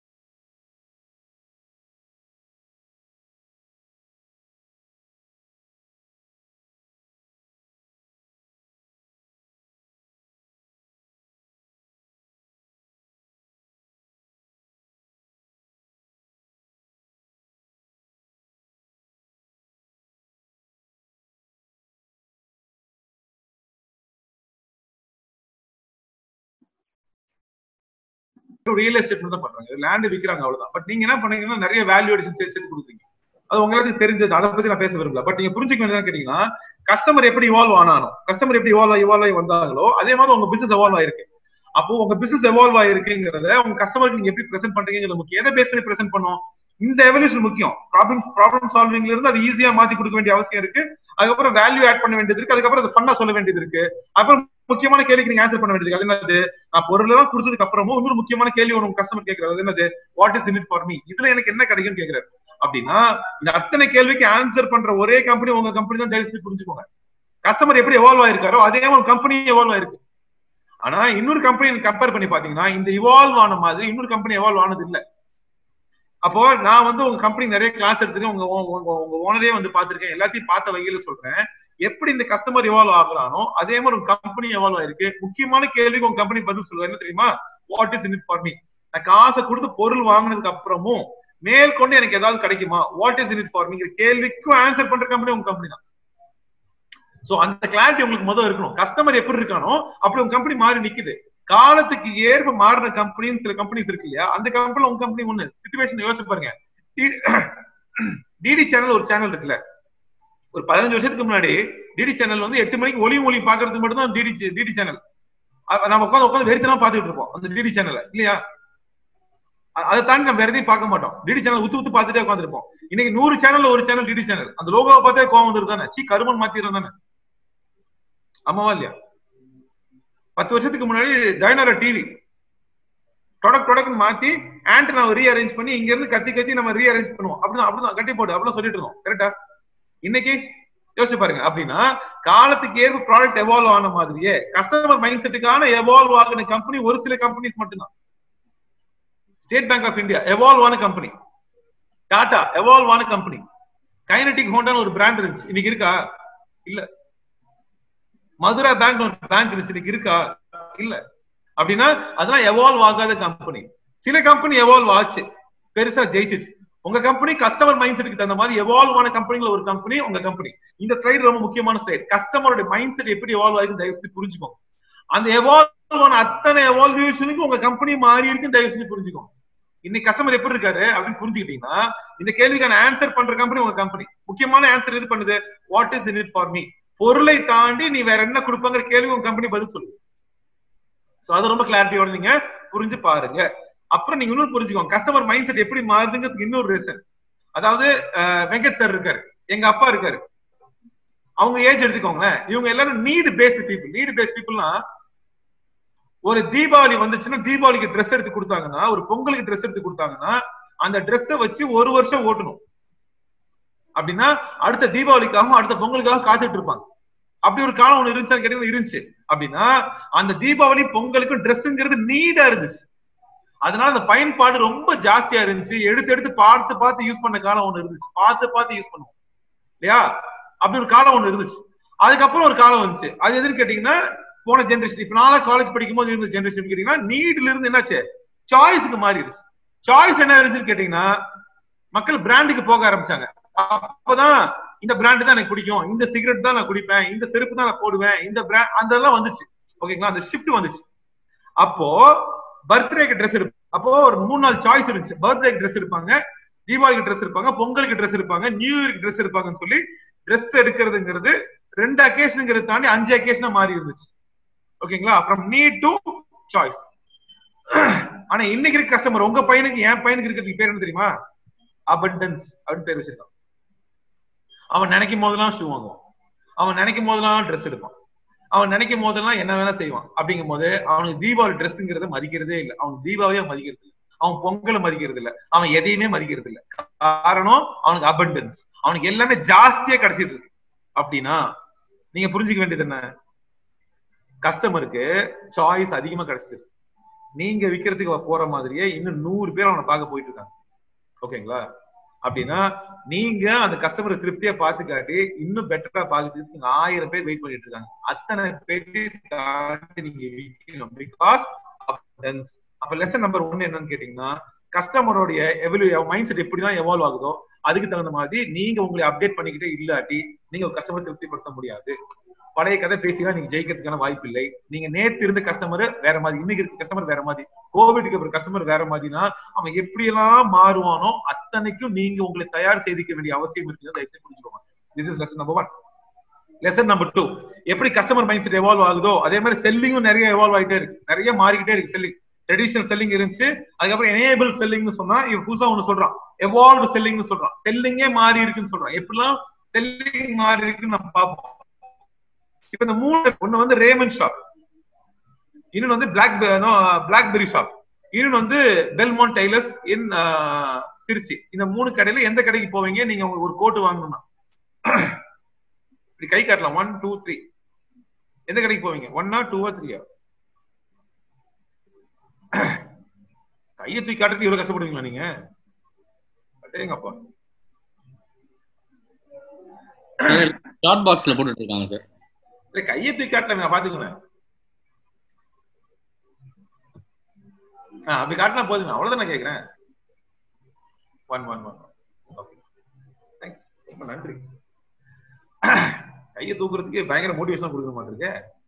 ரியல் எஸ்டேட் தான் பண்றாங்க லேண்ட் விற்கிறாங்க அவ்வளவுதான் பட் நீங்க என்ன பண்ணீங்கன்னா நிறைய வேல்யூ அடிஷன் சேர்த்து சேர்த்து கொடுக்குறீங்க அது உங்களுக்கு தெரிஞ்சது அதை பத்தி நான் பேச விரும்பல பட் நீங்க புரிஞ்சுக்க வேண்டியதான் கேட்டீங்கன்னா கஸ்டமர் எப்படி இவால்வ் ஆனானோ கஸ்டமர் எப்படி இவால்வ் இவால்வ் ஆகி வந்தாங்களோ அதே மாதிரி உங்க பிசினஸ் எவால்வ் ஆயிருக்கு அப்போ உங்க பிசினஸ் எவால்வ் ஆயிருக்குங்கிறத உங்க கஸ்டமருக்கு நீங்க எப்படி பிரசென்ட் பண்றீங்கிறது முக்கியம் எதை பேஸ் பண்ணி பிரசென்ட் பண்ணும் இந்த எவல்யூஷன் முக்கியம் ப்ராப்ளம் ப்ராப்ளம் சால்விங்ல இருந்து அது ஈஸியா மாத்தி கொடுக்க வேண்டிய அவசியம் இருக்கு அதுக்கப்புறம் வேல்யூ ஆட் பண்ண வேண்டியது இருக்கு அதுக்கப்புறம் அது ஃபன்னா சொல்ல வேண்டியது இருக்கு அப்புறம் முக்கியமான கேள்விக்கு நீங்க ஆன்சர் பண்ண வேண்டியது அது என்னது நான் பொருள் எல்லாம் கொடுத்ததுக்கு அப்புறமும் இன்னொரு முக்கியமான கேள்வி ஒன்று கஸ்டமர் கேட்கறது அது என்னது what is in for me இதுல எனக்கு என்ன கிடைக்கும் கேட்கிறாரு அப்படின்னா இந்த அத்தனை கேள்விக்கு ஆன்சர் பண்ற ஒரே கம்பெனி உங்க கம்பெனி தான் தயவு செஞ்சு புரிஞ்சுக்கோங்க கஸ்டமர் எப்படி எவால்வ் ஆயிருக்காரோ அதே மாதிரி கம்பெனி எவால்வ் ஆயிருக்கு ஆனா இன்னொரு கம்பெனி கம்பேர் பண்ணி பாத்தீங்கன்னா இந்த இவால்வ் ஆன மாதிரி இன்னொரு கம்பெனி எவால்வ் ஆனது இல்ல அப்போ நான் வந்து உங்க கம்பெனி நிறைய கிளாஸ் எடுத்துருக்கேன் உங்க உங்க உங்க ஓனரே வந்து பாத்திருக்கேன் எல்லாத்தையும் பார்த்த வகையில சொல்றேன் எப்படி இந்த கஸ்டமர் எவால்வ் ஆகுறானோ அதே மாதிரி உங்க கம்பெனி எவால்வ் ஆயிருக்கு முக்கியமான கேள்விக்கு உங்க கம்பெனி பதில் சொல்லுவாங்க என்ன தெரியுமா what is in for me நான் காசை கொடுத்து பொருள் வாங்கினதுக்கு அப்புறமும் மேல் கொண்டு எனக்கு ஏதாவது கிடைக்குமா வாட் இஸ் இன் ஃபார் மீங்கிற கேள்விக்கும் ஆன்சர் பண்ற கம்பெனி உங்க கம்பெனி தான் சோ அந்த கிளாரிட்டி உங்களுக்கு முதல் இருக்கணும் கஸ்டமர் எப்படி இருக்கானோ அப்படி உங்க கம்பெனி மாறி நிக்குது காலத்துக்கு ஏற்ப மாறின கம்பெனின்னு சில கம்பெனிஸ் இருக்கு இல்லையா அந்த கம்பெனில உங்க கம்பெனி ஒண்ணு சுச்சுவேஷன் யோசிச்சு பாருங்க டிடி சேனல் ஒரு சேனல் இருக்குல்ல ஒரு பதினஞ்சு வருஷத்துக்கு முன்னாடி டிடி சேனல் வந்து எட்டு மணிக்கு ஒளி மொழி பாக்குறதுக்கு மட்டும் தான் டிடி டிடி சேனல் நம்ம உட்காந்து உட்காந்து வெறித்தனமா பாத்துட்டு இருப்போம் அந்த டிடி சேனல்ல இல்லையா அதை தாண்டி நம்ம வேற எதையும் பார்க்க மாட்டோம் டிடி சேனல் உத்து உத்து பார்த்துட்டே உட்காந்துருப்போம் இன்னைக்கு நூறு சேனல்ல ஒரு சேனல் டிடி சேனல் அந்த லோகோவை பார்த்தே கோவம் வந்துருது தானே சி கருமன் மாத்திரம் தானே ஆமாவா இல்லையா பத்து வருஷத்துக்கு முன்னாடி டைனரா டிவி ப்ராடக்ட் ப்ராடக்ட் மாத்தி ஆண்டனாவை ரீஅரேஞ்ச் பண்ணி இங்க இருந்து கத்தி கத்தி நம்ம ரீஅரேஞ்ச் பண்ணுவோம் அப்படிதான் அப்படிதான் கட்டி போட்டு அப்படிலாம் சொல்லிட்டு இருந்தோம் கரெக்டா இன்னைக்கு யோசிச்சு பாருங்க அப்படின்னா காலத்துக்கு ஏற்ப ப்ராடக்ட் எவால்வ் ஆன மாதிரியே கஸ்டமர் மைண்ட் செட்டுக்கான எவால்வ் ஆகின கம்பெனி ஒரு சில கம்பெனிஸ் மட்டும்தான் State Bank of India evolve ஆன கம்பெனி டாடா எவால்வ் ஆன கம்பெனி கைனட்டிக் ஹோண்டான்னு ஒரு பிராண்ட் இருந்துச்சு இன்னைக்கு இருக்கா இல்ல மதுரா பேங்க் ஒரு பேங்க் இருந்துச்சு இன்னைக்கு இருக்கா இல்ல அப்படின்னா அதெல்லாம் எவால்வ் ஆகாத கம்பெனி சில கம்பெனி எவால்வ் ஆச்சு பெருசா ஜெயிச்சிச்சு உங்க கம்பெனி கஸ்டமர் மைண்ட் செட்டுக்கு தகுந்த மாதிரி எவால்வ் ஆன கம்பெனில ஒரு கம்பெனி உங்க கம்பெனி இந்த ஸ்லைட் ரொம்ப முக்கியமான ஸ்லைட் கஸ்டமரோட மைண்ட் செட் எப்படி எவால்வ் ஆகுது தயவு செஞ்சு புரிஞ்சுக்கோங்க அந்த எவால்வ் ஆன அத்தனை எவால்வியூஷனுக்கு உங்க கம்பெனி மாறி இருக்கு தயவு செஞ்சு புரிஞ்சுக்கோங்க இன்னைக்கு கஸ்டமர் எப்படி இருக்காரு அப்படின்னு புரிஞ்சுக்கிட்டீங்கன்னா இந்த கேள்விக்கான ஆன்சர் பண்ற கம்பெனி உங்க கம்பெனி முக்கியமான ஆன்சர் எது பண்ணுது what is in it for me பொருளை தாண்டி நீ வேற என்ன கொடுப்பாங்கிற கேள்வி உங்க கம்பெனி பதில் சொல்லுது சோ அது ரொம்ப கிளாரிட்டியோட நீங்க புரிஞ்சு பாருங்க அப்புறம் நீங்க இன்னும் புரிஞ்சுக்கோங்க கஸ்டமர் மைண்ட் செட் எப்படி மாறுதுங்கிறதுக்கு இன்னொரு ரீசன் அதாவது அஹ், வெங்கட் சார் இருக்காரு எங்க அப்பா இருக்காரு அவங்க ஏஜ் எடுத்துக்கோங்களேன் இவங்க எல்லாரும் need based people need based பீப்புள்னா ஒரு தீபாவளி வந்துச்சுன்னா தீபாவளிக்கு ட்ரெஸ் எடுத்து கொடுத்தாங்கன்னா ஒரு பொங்கலுக்கு ட்ரெஸ் எடுத்து கொடுத்தாங்கன்னா அந்த ட்ரெஸ்ஸை வச்சு ஒரு வருஷம் ஓட்டணும் அப்படின்னா அடுத்த தீபாவளிக்காகவும் அடுத்த பொங்கலுக்காக காத்துட்டு இருப்பாங்க அப்படி ஒரு காலம் ஒண்ணு இருந்துச்சு கேட்டீங்கன்னா இருந்துச்சு அப்படின்னா அந்த தீபாவளி பொங்கலுக்கும் ட்ரெஸ்ஸுங்கிறது நீடா இருந்துச்சு அதனால அந்த பயன்பாடு ரொம்ப ஜாஸ்தியா இருந்துச்சு எடுத்து எடுத்து பார்த்து பார்த்து யூஸ் பண்ண காலம் ஒண்ணு இருந்துச்சு பார்த்து பார்த்து யூஸ் பண்ணுவோம் இல்லையா அப்படி ஒரு காலம் ஒண்ணு இருந்துச்சு அதுக்கப்புறம் ஒரு காலம் வந்துச்சு அது எதுன்னு கேட்டீங்கன்னா போன ஜென்ரேஷன் இப்ப நாளா காலேஜ் படிக்கும் போது இருந்த ஜென்ரேஷன் கேட்டீங்கன்னா நீட்ல இருந்து என்னாச்சு சாய்ஸுக்கு மாறிடுச்சு சாய்ஸ் என்ன இருந்துச்சுன்னு கேட்டீங்கன்னா மக்கள் பிராண்டுக்கு போக ஆரம்பிச்சாங்க அப்பதான் இந்த பிராண்ட் தான் எனக்கு பிடிக்கும் இந்த சிகரெட் தான் நான் குடிப்பேன் இந்த செருப்பு தான் நான் போடுவேன் இந்த பிராண்ட் அதெல்லாம் வந்துச்சு ஓகேங்களா அந்த ஷிஃப்ட் வந்துச்சு அப்போ பர்த்டேக்கு ட்ரெஸ் எடுப்போம் அப்போ ஒரு மூணு நாலு சாய்ஸ் இருந்துச்சு பர்த்டேக்கு ட்ரெஸ் எடுப்பாங்க தீபாவளிக்கு ட்ரெஸ் எடுப்பாங்க பொங்கலுக்கு ட்ரெஸ் எடுப்பாங்க நியூ இயர்க்கு ட்ரெஸ் எடுப்பாங்கன்னு சொல்லி ட்ரெஸ் எடுக்கிறதுங்கிறது ரெண்டு அக்கேஷனுங்கிறத தாண்டி அஞ்சு அக்கேஷனா மாறி இருந்துச்சு ஓகேங்களா ஃப்ரம் நீட் டு சாய்ஸ் ஆனா இன்னைக்கு இருக்க கஸ்டமர் உங்க பையனுக்கு என் பையனுக்கு இருக்கிறதுக்கு பேர் என்ன தெரியுமா அபண்டன்ஸ் அப்படின்னு பேர் வச்சிருக்கான் அவன் நினைக்கும் போதெல்லாம் ஷூ வாங்குவான் அவன் நினைக்கும் போதெல்லாம் ட்ரெஸ் எடுப்பான் அவன் நினைக்கும் போதெல்லாம் என்ன வேணா செய்வான் அப்படிங்கும் போது அவனுக்கு தீபாவளி ட்ரெஸ்ங்கிறத மதிக்கிறதே இல்லை அவன் தீபாவளியா மதிக்கிறது இல்லை அவன் பொங்கலை மதிக்கிறது இல்ல அவன் எதையுமே மதிக்கிறது இல்ல காரணம் அவனுக்கு அபண்டன்ஸ் அவனுக்கு எல்லாமே ஜாஸ்தியா கிடைச்சிட்டு இருக்கு அப்படின்னா நீங்க புரிஞ்சுக்க வேண்டியது என்ன கஸ்டமருக்கு சாய்ஸ் அதிகமா கிடைச்சிட்டு நீங்க விக்கிறதுக்கு போற மாதிரியே இன்னும் நூறு பேர் அவனை பார்க்க போயிட்டு இருக்காங்க ஓகேங்களா அப்படின்னா நீங்க அந்த கஸ்டமரை திருப்தியா பார்த்து காட்டி இன்னும் பெட்டரா பார்க்கறதுக்கு ஆயிரம் பேர் வெயிட் பண்ணிட்டு இருக்காங்க அத்தனை பேருக்கு தாண்டி நீங்க விற்கணும் பிகாஸ் அப்ப லெசன் நம்பர் ஒன்னு என்னன்னு கேட்டீங்கன்னா கஸ்டமருடைய எவல்யூ மைண்ட் செட் எப்படிதான் எவால்வ் ஆகுதோ அதுக்கு தகுந்த மாதிரி நீங்க உங்களை அப்டேட் பண்ணிக்கிட்டே இல்லாட்டி நீங்க ஒரு கஸ்டமர் திருப்திப்படுத்த முடியாது பழைய கதை பேசினா நீங்க ஜெயிக்கிறதுக்கான வாய்ப்பு இல்லை நீங்க நேத்து இருந்த கஸ்டமர் வேற மாதிரி இன்னைக்கு இருக்க கஸ்டமர் வேற மாதிரி கோவிட்க்கு அப்புறம் கஸ்டமர் வேற மாதிரினா அவன் எப்படி எல்லாம் மாறுவானோ அத்தனைக்கும் நீங்க உங்களை தயார் செய்திக்க வேண்டிய அவசியம் இருக்குது தயவுசெய்து புரிஞ்சுக்கோங்க this is lesson number one lesson number two எப்படி கஸ்டமர் மைண்ட் செட் எவால்வ் ஆகுதோ அதே மாதிரி செல்லிங்கும் நிறைய எவால்வ் ஆகிட்டே இருக்கு நிறைய மாறிக்கிட்டே இருக்கு செல்லிங் ட்ரெடிஷனல் செல்லிங் இருந்துச்சு அதுக்கப்புறம் எனேபிள் செல்லிங்னு சொன்னா இவன் புதுசா ஒண்ணு சொல்றான் எவால்வ்டு செல்லிங்னு சொல்றான் செல்லிங்கே மாறி இருக்குன்னு சொல்றான் எப்படிலாம் செல்லிங் மாறி இருக்குன்னு நம்ம பார்ப்போம் இப்ப இந்த மூணு ஒண்ணு வந்து ரேமன் ஷாப் இன்னொன்னு வந்து பிளாக் பிளாக்பெரி ஷாப் இன்னொன்னு வந்து பெல்மான் டைலர்ஸ் இன் திருச்சி இந்த மூணு கடையில எந்த கடைக்கு போவீங்க நீங்க ஒரு கோட்டு வாங்கணும்னா இப்படி கை காட்டலாம் ஒன் டூ த்ரீ எந்த கடைக்கு போவீங்க ஒன்னா டூவா த்ரீயா கையை தூக்கி காட்டுறதுக்கு இவ்வளவு கஷ்டப்படுவீங்களா நீங்க அடேங்கப்பா ஷார்ட் பாக்ஸ்ல போட்டுட்டு இருக்காங்க சார் இல்ல கையை தூக்கி காட்டல பாத்துக்கோங்க அப்படி காட்டினா போதுங்க அவ்வளவுதான் நான் கேக்குறேன் one one one okay thanks ரொம்ப நன்றி கையை தூக்குறதுக்கு பயங்கர மோட்டிவேஷன் கொடுக்க மாட்டிருக்க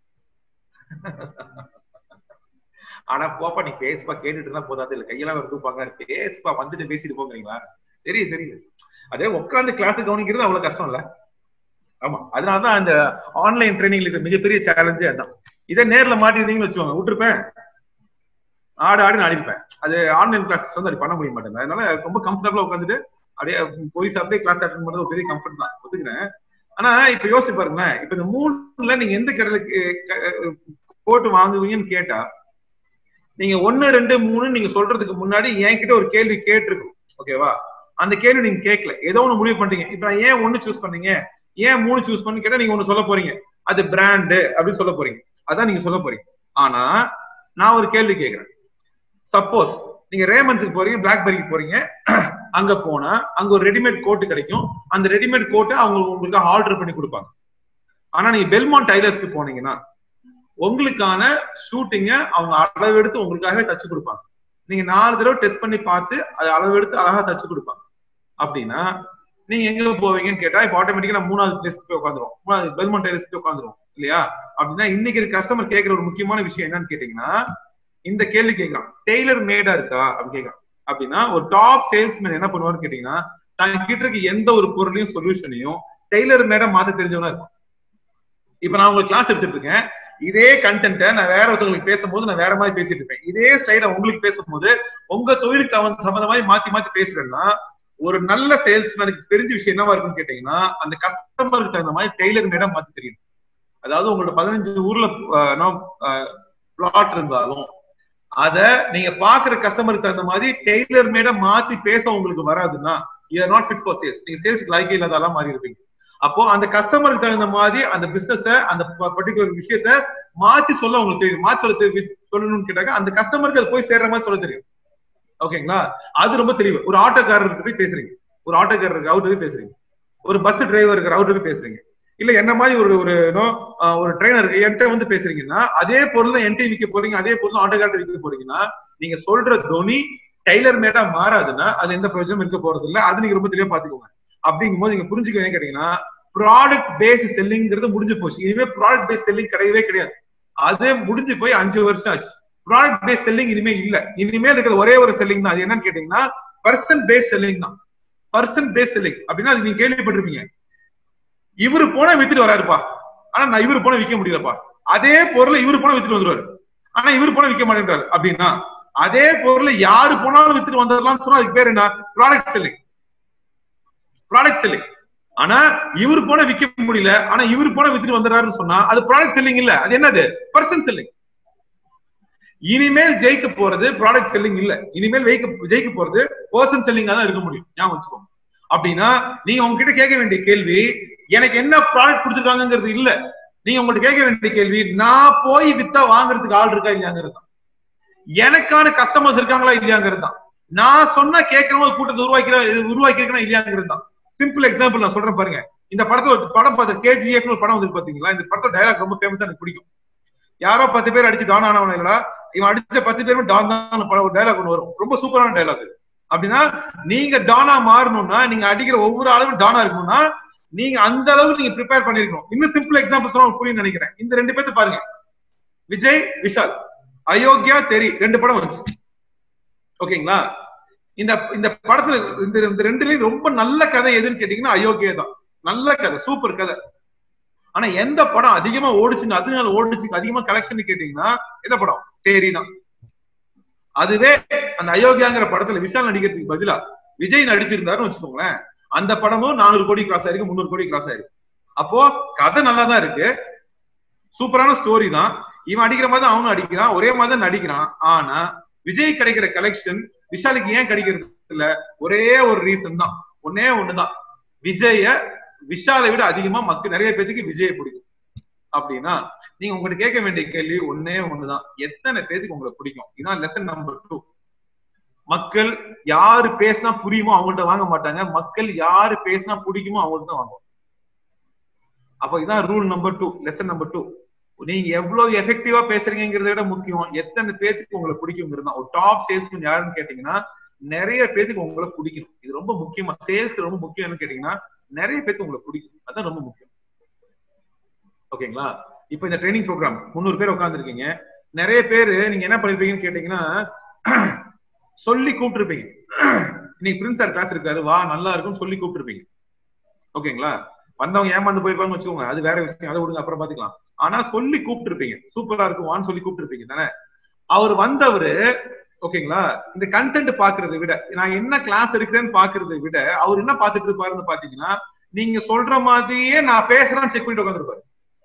ஆனா போப்பா நீ பேசுப்பா கேட்டுட்டு இருந்தா போதாது இல்ல கையெல்லாம் வேற தூப்பாங்க பேசுப்பா வந்துட்டு பேசிட்டு போங்கிறீங்களா தெரியுது தெரியுது அதே உட்காந்து கிளாஸ் கவனிக்கிறது அவ்வளவு கஷ்டம் இல்ல ஆமா அதனாலதான் அந்த ஆன்லைன் ட்ரைனிங்ல இருக்க மிகப்பெரிய சேலஞ்சே அதான் இதே நேர்ல மாட்டிருந்தீங்கன்னு வச்சுக்கோங்க விட்டுருப்பேன் ஆடு ஆடுன்னு ஆடிப்பேன் அது ஆன்லைன் கிளாஸ் வந்து அது பண்ண முடிய மாட்டேங்க அதனால ரொம்ப கம்ஃபர்டபுளா உட்காந்துட்டு அப்படியே போய் சாப்பிட்டே கிளாஸ் அட்டன் பண்றது ஒரு பெரிய கம்ஃபர்ட் தான் ஒத்துக்கிறேன் ஆனா இப்ப யோசிச்சு பாருங்களேன் இப்ப இந்த மூணுல நீங்க எந்த கடையில போட்டு வாங்குவீங்கன்னு கேட்டா நீங்க ஒன்னு ரெண்டு மூணு நீங்க சொல்றதுக்கு முன்னாடி என்கிட்ட ஒரு கேள்வி கேட்டிருக்கும் ஓகேவா அந்த கேள்வி நீங்க கேட்கல ஏதோ ஒண்ணு முடிவு பண்றீங்க இப்ப நான் ஏன் ஒண்ணு சூஸ் பண்ணீங்க ஏன் மூணு சூஸ் பண்ணி கேட்டா நீங்க ஒண்ணு சொல்ல போறீங்க அது பிராண்டு அப்படின்னு சொல்ல போறீங்க அதான் நீங்க சொல்ல போறீங்க ஆனா நான் ஒரு கேள்வி கேட்கிறேன் சப்போஸ் நீங்க ரேமன்ஸுக்கு போறீங்க பிளாக்பெரிக்கு போறீங்க அங்க போனா அங்க ஒரு ரெடிமேட் கோட்டு கிடைக்கும் அந்த ரெடிமேட் கோட்டை அவங்க உங்களுக்கு ஆர்டர் பண்ணி கொடுப்பாங்க ஆனா நீங்க பெல்மான் டைலர்ஸ்க்கு போனீங்கன்னா உங்களுக்கான ஷூட்டிங்க அவங்க அளவெடுத்து உங்களுக்காகவே தச்சு கொடுப்பாங்க நீங்க நாலு தடவை டெஸ்ட் பண்ணி பார்த்து அது அளவெடுத்து அழகா தச்சு கொடுப்பாங்க அப்படின்னா நீங்க எங்க போவீங்கன்னு கேட்டா இப்ப ஆட்டோமேட்டிக்கா மூணாவது பிளேஸ்க்கு போய் உட்காந்துரும் மூணாவது பெல்மான் டைலர்ஸ்க்கு உட்காந்துரும் இல்லையா அப்படின்னா இன்னைக்கு கஸ்டமர் கேட்கிற ஒரு முக்கியமான விஷயம் என்னன்னு கேட்டீங்கன்னா இந்த கேள்வி கேட்கறான் டெய்லர் மேடா இருக்கா அப்படின்னு கேட்கறான் அப்படின்னா ஒரு டாப் சேல்ஸ்மேன் என்ன பண்ணுவாருன்னு கேட்டீங்கன்னா தான் கிட்ட இருக்க எந்த ஒரு பொருளையும் சொல்யூஷனையும் டெய்லர் மேடா மாத்த தெரிஞ்சவனா இருக்கும் இப்ப நான் உங்களுக்கு கிளாஸ் எடுத்துட்டு இருக்கேன் இதே கண்டென்ட்டை நான் வேற ஒருத்தவங்களுக்கு பேசும்போது நான் வேற மாதிரி பேசிட்டு இருப்பேன் இதே ஸ்லைட உங்களுக்கு பேசும்போது உங்க தொழிலுக்கு அவன் சம்மந்த மாதிரி மாத்தி மாத்தி பேசுறேன்னா ஒரு நல்ல சேல்ஸ்மேனுக்கு தெரிஞ்ச விஷயம் என்னவா இருக்குன்னு கேட்டீங்கன்னா அந்த கஸ்டமருக்கு தகுந்த மாதிரி டெய்லர் மேடம் மாத்தி தெரியும் அதாவது உங்களோட பதினஞ்சு ஊர்ல பிளாட் இருந்தாலும் அத நீங்க பாக்குற கஸ்டமருக்கு தகுந்த மாதிரி டெய்லர் மேடம் மாத்தி பேச உங்களுக்கு வராதுன்னா you are not fit for sales நீங்க சேல்ஸ்க்கு லாய்க்கே இல்லாதாலாம் மாறி இருப்பீங்க அப்போ அந்த கஸ்டமருக்கு தகுந்த மாதிரி அந்த பிசினஸ அந்த பர்டிகுலர் விஷயத்த மாத்தி சொல்ல உங்களுக்கு தெரியும் மாத்தி சொல்ல தெரியும் சொல்லணும்னு கேட்டாக்க அந்த கஸ்டமருக்கு அது போய் சேர்ற மாதிரி சொல்ல தெரியும் ஓகேங்களா அது ரொம்ப தெளிவு ஒரு ஆட்டோக்காரருக்கு போய் பேசுறீங்க ஒரு ஆட்டோக்காரருக்கு அவர்கிட்ட போய் பேசுறீங்க ஒரு பஸ் டிரைவர் இருக்கிற அவர்கிட்ட போய் பேசுறீங்க இல்ல என்ன மாதிரி ஒரு ஒரு ஒரு ட்ரெயினர் என்கிட்ட வந்து பேசுறீங்கன்னா அதே பொருள் தான் என்கிட்ட விற்க போறீங்க அதே பொருள் ஆட்டோக்கார்ட்ட விற்க போறீங்கன்னா நீங்க சொல்ற துணி டெய்லர் மேடா மாறாதுன்னா அது எந்த பிரயோஜனம் இருக்க போறது இல்ல அது நீங்க ரொம்ப தெளிவா பாத்துக்கோங்க அப்படிங்கும் போது நீங்க புரிஞ்சுக்க கேட்டீங்கன்னா ப்ராடக்ட் பேஸ்ட் செல்லிங்கிறது முடிஞ்சு போச்சு இனிமே ப்ராடக்ட் பேஸ்ட் செல்லிங் கிடையவே கிடையாது அது முடிஞ்சு போய் அஞ்சு வருஷம் ஆச்சு ப்ராடக்ட் பேஸ்ட் செல்லிங் இனிமே இல்ல இனிமேல் இருக்கிற ஒரே ஒரு செல்லிங் தான் அது என்னன்னு கேட்டீங்கன்னா பர்சன் பேஸ்ட் செல்லிங் தான் பர்சன் பேஸ்ட் செல்லிங் அப்படின்னா அது நீங்க கேள்விப்பட்டிருப்பீங்க இவரு போனா வித்துட்டு வராருப்பா ஆனா நான் இவரு போன விற்க முடியலப்பா அதே பொருளை இவரு போன வித்துட்டு வந்துருவாரு ஆனா இவரு போன விற்க மாட்டேன்றாரு அப்படின்னா அதே பொருளை யாரு போனாலும் வித்துட்டு வந்துடலாம் சொன்னா அதுக்கு பேர் என்ன ப்ராடக்ட் செல்லிங் ப்ராடக்ட் செல்லிங் ஆனா இவரு போன விற்க முடியல ஆனா இவரு போன வித்துட்டு வந்துடுறாருன்னு சொன்னா அது ப்ராடக்ட் செல்லிங் இல்ல அது என்னது பர்சன் செல்லிங் இனிமேல் ஜெயிக்க போறது ப்ராடக்ட் செல்லிங் இல்ல இனிமேல் வைக்க ஜெயிக்க போறது பர்சன் செல்லிங்கா தான் இருக்க முடியும் ஞாபகம் வச்சுக்கோங்க அப்படின்னா நீங்க உங்ககிட்ட கேட்க வேண்டிய கேள்வி எனக்கு என்ன ப்ராடக்ட் கொடுத்துருக்காங்கிறது இல்ல நீங்க உங்கள்ட்ட கேட்க வேண்டிய கேள்வி நான் போய் வித்தா வாங்குறதுக்கு ஆள் இருக்கா இல்லையாங்கிறது தான் எனக்கான கஸ்டமர்ஸ் இருக்காங்களா இல்லையாங்கிறது தான் நான் சொன்னா கேட்கறவங்க கூட்டத்தை உருவாக்கிற உருவாக்கி இருக்கணும் இல்லையாங்கிறது தான் சிம்பிள் எக்ஸாம்பிள் நான் சொல்றேன் பாருங்க இந்த படத்துல ஒரு படம் பார்த்த கேஜிஎஃப் ஒரு படம் வந்து பாத்தீங்களா இந்த படத்தோட டைலாக் ரொம்ப ஃபேமஸா எனக்கு பிடிக்கும் யாரோ பத்து பேர் அடிச்சு டான் ஆனவன் இல்லடா இவன் அடிச்ச பத்து பேருமே டான் தான் படம் ஒரு டைலாக் ஒன்று வரும் ரொம்ப சூப்பரான டைலாக் அப்படின்னா நீங்க டானா மாறணும்னா நீங்க அடிக்கிற ஒவ்வொரு அளவும் டானா இருக்கணும்னா நீங்க அந்த அளவுக்கு நீங்க ப்ரிப்பேர் பண்ணிருக்கணும் இன்னும் சிம்பிள் எக்ஸாம்பிள் சொன்னா புரியும் நினைக்கிறேன் இந்த ரெண்டு பேர்த்து பாருங்க விஜய் விஷால் அயோக்கியா தெரி ரெண்டு படம் வந்துச்சு ஓகேங்களா இந்த இந்த படத்துல இந்த இந்த ரெண்டுலயும் ரொம்ப நல்ல கதை எதுன்னு கேட்டீங்கன்னா அயோக்கியா தான் நல்ல கதை சூப்பர் கதை ஆனா எந்த படம் அதிகமா ஓடிச்சுங்க அதனால ஓடிச்சு அதிகமா கலெக்ஷன் கேட்டீங்கன்னா எந்த படம் தேரி தான் அதுவே அந்த அயோக்கியாங்கிற படத்துல விஷால் நடிக்கிறதுக்கு பதிலா விஜய் நடிச்சிருந்தாருன்னு வச்சுக்கோங்களேன் அந்த படமும் நானூறு கோடி கிராஸ் ஆயிருக்கு முந்நூறு கோடி கிராஸ் ஆயிருக்கு அப்போ கதை நல்லா தான் இருக்கு சூப்பரான ஸ்டோரி தான் இவன் அடிக்கிற மாதிரி தான் அவனும் அடிக்கிறான் ஒரே மாதிரி தான் நடிக்கிறான் ஆனா விஜய் கிடைக்கிற கலெக்ஷன் விஷாலுக்கு ஏன் கிடைக்கிறது இல்ல ஒரே ஒரு ரீசன் தான் ஒன்னே ஒண்ணுதான் விஜய விஷாலை விட அதிகமா மக்கள் நிறைய பேத்துக்கு விஜய பிடிக்கும் அப்படின்னா நீங்க உங்கள்ட்ட கேட்க வேண்டிய கேள்வி ஒன்னே ஒண்ணுதான் எத்தனை பேத்துக்கு உங்களுக்கு பிடிக்கும் இதுதான் லெசன் நம்பர் டூ மக்கள் யாரு பேசினா புரியுமோ அவங்கள்ட்ட வாங்க மாட்டாங்க மக்கள் யாரு பேசினா பிடிக்குமோ அவங்கள்ட்ட தான் வாங்குவோம் அப்ப இதான் rule number two lesson number two நீங்க எவ்வளவு எஃபெக்டிவா பேசுறீங்கிறத விட முக்கியம் எத்தனை பேத்துக்கு உங்களை பிடிக்குங்கிறது தான் ஒரு டாப் சேல்ஸ்மேன் யாருன்னு கேட்டீங்கன்னா நிறைய பேத்துக்கு உங்களை பிடிக்கணும் இது ரொம்ப முக்கியமா சேல்ஸ் ரொம்ப முக்கியம்னு கேட்டீங்கன்னா நிறைய பேத்துக்கு உங்களை பிடிக்கும் அதான் ரொம்ப முக்கியம் ஓகேங்களா இப்ப இந்த ட்ரைனிங் ப்ரோக்ராம் முந்நூறு பேர் உட்காந்துருக்கீங்க நிறைய பேர் நீங்க என்ன பண்ணிருப்பீங்கன்னு கேட்டீங்கன்னா சொல்லி கூப்பிட்டுருப்பீங்க இன்னைக்கு பிரின்ஸ் சார் கிளாஸ் இருக்காரு வா நல்லா இருக்கும்னு சொல்லி கூப்பிட்டுருப்பீங்க ஓகேங்களா வந்தவங்க ஏமாந்து போயிருப்பாங்கன்னு வச்சுக்கோங்க அது வேற விஷயம் அதை விடுங்க அப்புறம் பாத்துக்கலாம் ஆனா சொல்லி கூப்பிட்டுருப்பீங்க சூப்பரா இருக்கும் வான்னு சொல்லி கூப்பிட்டுருப்பீங்க தானே அவர் வந்தவரு ஓகேங்களா இந்த கண்டென்ட் பாக்குறதை விட நான் என்ன கிளாஸ் இருக்கிறேன்னு பாக்குறதை விட அவர் என்ன பாத்துட்டு இருப்பாருன்னு பாத்தீங்கன்னா நீங்க சொல்ற மாதிரியே நான் பேசுறேன்னு செக் பண்ணிட்டு உட்காந்துருப்பாரு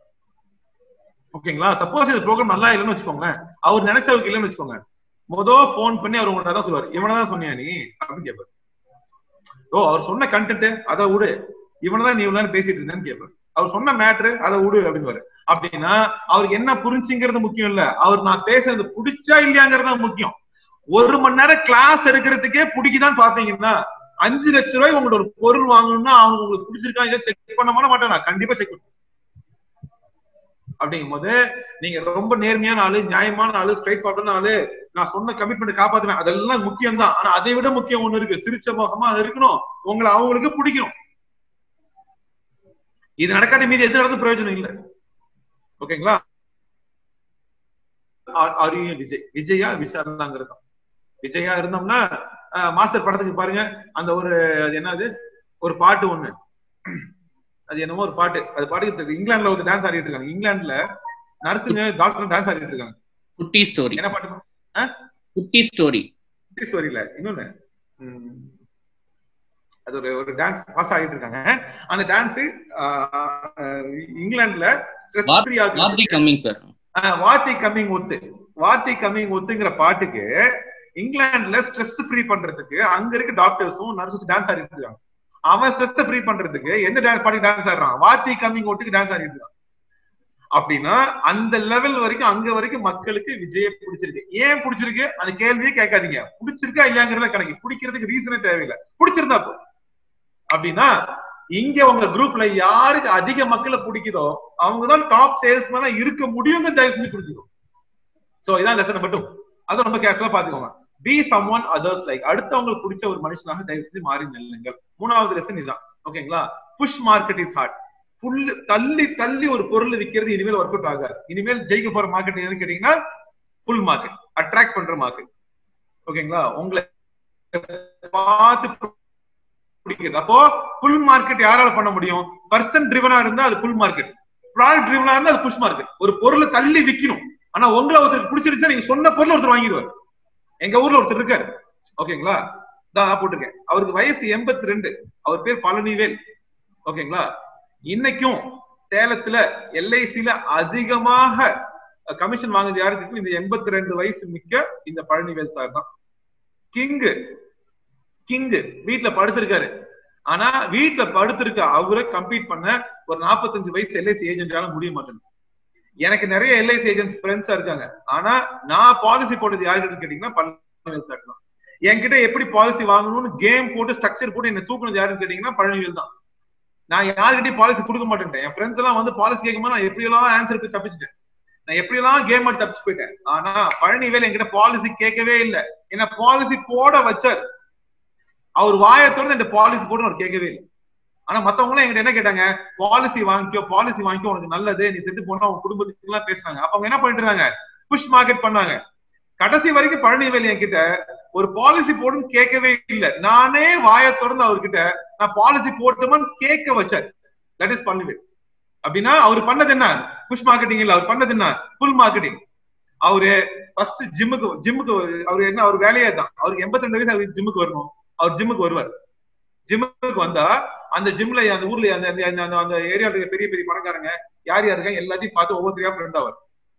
ஓகேங்களா சப்போஸ் இந்த ப்ரோக்ராம் நல்லா இல்லைன்னு வச்சுக்கோங்களேன் அவர் நினைச்சவருக்கு இல்லைன்னு வச்சுக்கோங்க மொதல் போன் பண்ணி அவர் உங்கள்ட்ட தான் சொல்லுவார் இவனை தான் சொன்னியா நீ அப்படின்னு கேட்பாரு ஓ அவர் சொன்ன கண்டென்ட் அதை விடு இவனை தான் நீ இவ்வளவு பேசிட்டு இருந்தேன்னு கேட்பாரு அவர் சொன்ன மேட்ரு அதை விடு அப்படின்னு அப்படின்னா அவருக்கு என்ன புரிஞ்சுங்கிறது முக்கியம் இல்ல அவர் நான் பேசுறது பிடிச்சா இல்லையாங்கிறது தான் முக்கியம் ஒரு மணி நேரம் கிளாஸ் எடுக்கிறதுக்கே பிடிக்குதான் பாத்தீங்கன்னா அஞ்சு லட்ச ரூபாய் உங்களோட ஒரு பொருள் வாங்கணும்னா அவங்க உங்களுக்கு பிடிச்சிருக்கா இதை செக் பண்ண மாட்டேன் நான் கண்டிப்பா செக் பண்ணுவேன் அப்படிங்கும் போது நீங்க ரொம்ப நேர்மையான ஆளு நியாயமான ஆளு ஸ்ட்ரைட் ஃபார்வர்டான ஆளு நான் சொன்ன கமிட்மெண்ட் காப்பாத்துவேன் அதெல்லாம் முக்கியம் தான் ஆனா அதை விட முக்கியம் ஒண்ணு இருக்கு சிரிச்ச முகமா அது இருக்கணும் உங்களை அவங்களுக்கு பிடிக்கணும் இது நடக்காத மீதி எது நடந்து பிரயோஜனம் இல்லை ஓகேங்களா அரியும் விஜய் விஜயா விஷாலாங்க இருக்கும் விஜயா இருந்தோம்னா மாஸ்டர் படத்துக்கு பாருங்க அந்த ஒரு அது என்னது ஒரு பாட்டு ஒண்ணு அது என்னமோ ஒரு பாட்டு அது பாட்டுக்கு இங்கிலாந்துல ஒரு டான்ஸ் ஆடிட்டு இருக்காங்க இங்கிலாந்துல நர்ஸுங்க டாக்டர் டான்ஸ் ஆடிட்டு இருக்காங்க குட்டி ஸ்டோரி என்ன பாட்டு குட்டி ஸ்டோரி குட்டி ஸ்டோரியில இன்னொன்னு அது ஒரு ஒரு டான்ஸ் பாஸ் ஆகிட்டு இருக்காங்க அந்த டான்ஸ் இங்கிலாந்துல ஸ்ட்ரெஸ் ஃப்ரீ வாத்தி கம்மிங் சார் வாத்தி கம்மிங் ஒத்து வாத்தி கம்மிங் ஒத்துங்கிற பாட்டுக்கு இங்கிலாந்துல ஸ்ட்ரெஸ் ஃப்ரீ பண்றதுக்கு அங்க இருக்க டாக்டர்ஸும் நர்சஸ் டான்ஸ் ஆடிட்டு இருக்காங்க அவன் ஸ்ட்ரெஸ் ஃப்ரீ பண்றதுக்கு எந்த டான்ஸ் பாட்டி டான்ஸ் ஆடுறான் வாத்தி கம்மிங் ஒட்டுக்கு டான்ஸ் ஆடிட்டு இருக்கான் அப்படின்னா அந்த லெவல் வரைக்கும் அங்க வரைக்கும் மக்களுக்கு விஜய பிடிச்சிருக்கு ஏன் பிடிச்சிருக்கு அந்த கேள்வியே கேட்காதீங்க பிடிச்சிருக்கா இல்லையாங்கிறத கணக்கு பிடிக்கிறதுக்கு ரீசனே தேவையில்லை பிடிச்சிருந்தா போ அப்படின்னா இங்க உங்க குரூப்ல யாருக்கு அதிக மக்களை பிடிக்குதோ அவங்க தான் டாப் சேல்ஸ்மேனா இருக்க முடியுங்க தயவு செஞ்சு பிடிச்சிக்கும் சோ இதான் லெசன் மட்டும் அதை ரொம்ப கேர்ஃபுல்லா பாத்துக்கோங்க be someone others like அடுத்தவங்களுக்கு பிடிச்ச ஒரு மனுஷனாக தயவு செஞ்சு மாறி நெல்லுங்கள் மூணாவது லெசன் இதுதான் ஓகேங்களா புஷ் மார்க்கெட் இஸ் ஹார்ட் புல்லு தள்ளி தள்ளி ஒரு பொருள் விற்கிறது இனிமேல் ஒர்க் அவுட் ஆகாது இனிமேல் ஜெயிக்க போற மார்க்கெட் எதுன்னு கேட்டீங்கன்னா புல் மார்க்கெட் அட்ராக்ட் பண்ற மார்க்கெட் ஓகேங்களா உங்களை பார்த்து பிடிக்குது அப்போ புல் மார்க்கெட் யாரால பண்ண முடியும் பர்சன் ட்ரிவனா இருந்தா அது புல் மார்க்கெட் ப்ராடக்ட் ட்ரிவனா இருந்தா அது புஷ் மார்க்கெட் ஒரு பொருளை தள்ளி விற்கணும் ஆனா உங்களை ஒருத்தருக்கு பிடிச்சிருச்சா நீங்க சொன்ன பொருள் ஒருத்தர் வாங்கிடுவார் எங்க ஊர்ல ஒருத்தர் இருக்காரு ஓகேங்களா தான் போட்டிருக்கேன் அவருக்கு வயசு எண்பத்தி ரெண்டு அவர் பேர் பழனிவேல் ஓகேங்களா இன்னைக்கும் சேலத்துல எல்ஐசில அதிகமாக கமிஷன் வாங்குறது யாருக்கு இந்த எண்பத்தி ரெண்டு வயசு மிக்க இந்த பழனிவேல் சார் தான் கிங்கு கிங்கு வீட்டுல படுத்திருக்காரு ஆனா வீட்டுல படுத்திருக்க அவரை கம்பீட் பண்ண ஒரு நாற்பத்தஞ்சு வயசு எல்ஐசி ஏஜென்டால முடிய மாட்டேங்குது எனக்கு நிறைய எல்ஐசி ஏஜென்ட்ஸ் ஃப்ரெண்ட்ஸா இருக்காங்க ஆனா நான் பாலிசி போட்டது யாருக்கிட்ட கேட்டீங்கன்னா பழனிவேல் சார் தான் என்கிட்ட எப்படி பாலிசி வாங்கணும்னு கேம் போட்டு ஸ்ட்ரக்சர் போட்டு என்ன தூக்குனது யாருன்னு கேட்டீங்கன்னா பழனிவேல் தான் நான் யாருக்கிட்டையும் பாலிசி கொடுக்க மாட்டேன் என் ஃப்ரெண்ட்ஸ் எல்லாம் வந்து பாலிசி கேட்கும்போது நான் எப்படியெல்லாம் ஆன்சருக்கு தப்பிச்சிட்டேன் நான் எப்படியெல்லாம் கேம் ஆடி தப்பிச்சு போயிட்டேன் ஆனா பழனிவேல் என்கிட்ட பாலிசி கேட்கவே இல்லை என்ன பாலிசி போட வச்சார் அவர் வாயத்தோட இந்த பாலிசி போட்டு அவர் கேட்கவே இல்லை ஆனா மத்தவங்க எல்லாம் எங்கிட்ட என்ன கேட்டாங்க பாலிசி வாங்கிக்கோ பாலிசி வாங்கிக்கோ உனக்கு நல்லது நீ செத்து போனா உங்க குடும்பத்துக்கு எல்லாம் பேசினாங்க அப்ப அவங்க என்ன பண்ணிட்டு இருந்தாங்க புஷ் மார்க்கெட் பண்ணாங்க கடைசி வரைக்கும் பழனிவேல் என்கிட்ட ஒரு பாலிசி போடுன்னு கேட்கவே இல்லை நானே வாய திறந்து அவர்கிட்ட நான் பாலிசி போட்டுமான்னு கேட்க வச்சார் தட் இஸ் பழனிவேல் அப்படின்னா அவர் பண்ணது என்ன புஷ் மார்க்கெட்டிங் இல்ல அவர் பண்ணது என்ன புல் மார்க்கெட்டிங் அவரு ஃபர்ஸ்ட் ஜிம்முக்கு ஜிம்முக்கு அவர் என்ன அவர் வேலையே தான் அவருக்கு எண்பத்தி ரெண்டு வயசு அவருக்கு ஜிம்முக்கு வரணும் அவர் ஜிம்முக்கு வருவார் ஜிம்முக்கு வந்தா அந்த ஜிம்ல அந்த ஊர்ல அந்த அந்த அந்த ஏரியாவுல பெரிய பெரிய பணக்காரங்க யார் யார் இருக்காங்க எல்லாத்தையும் பார்த்து ஒவ்வொருத்தரையா ஃப்ரெண்ட் ஆவார்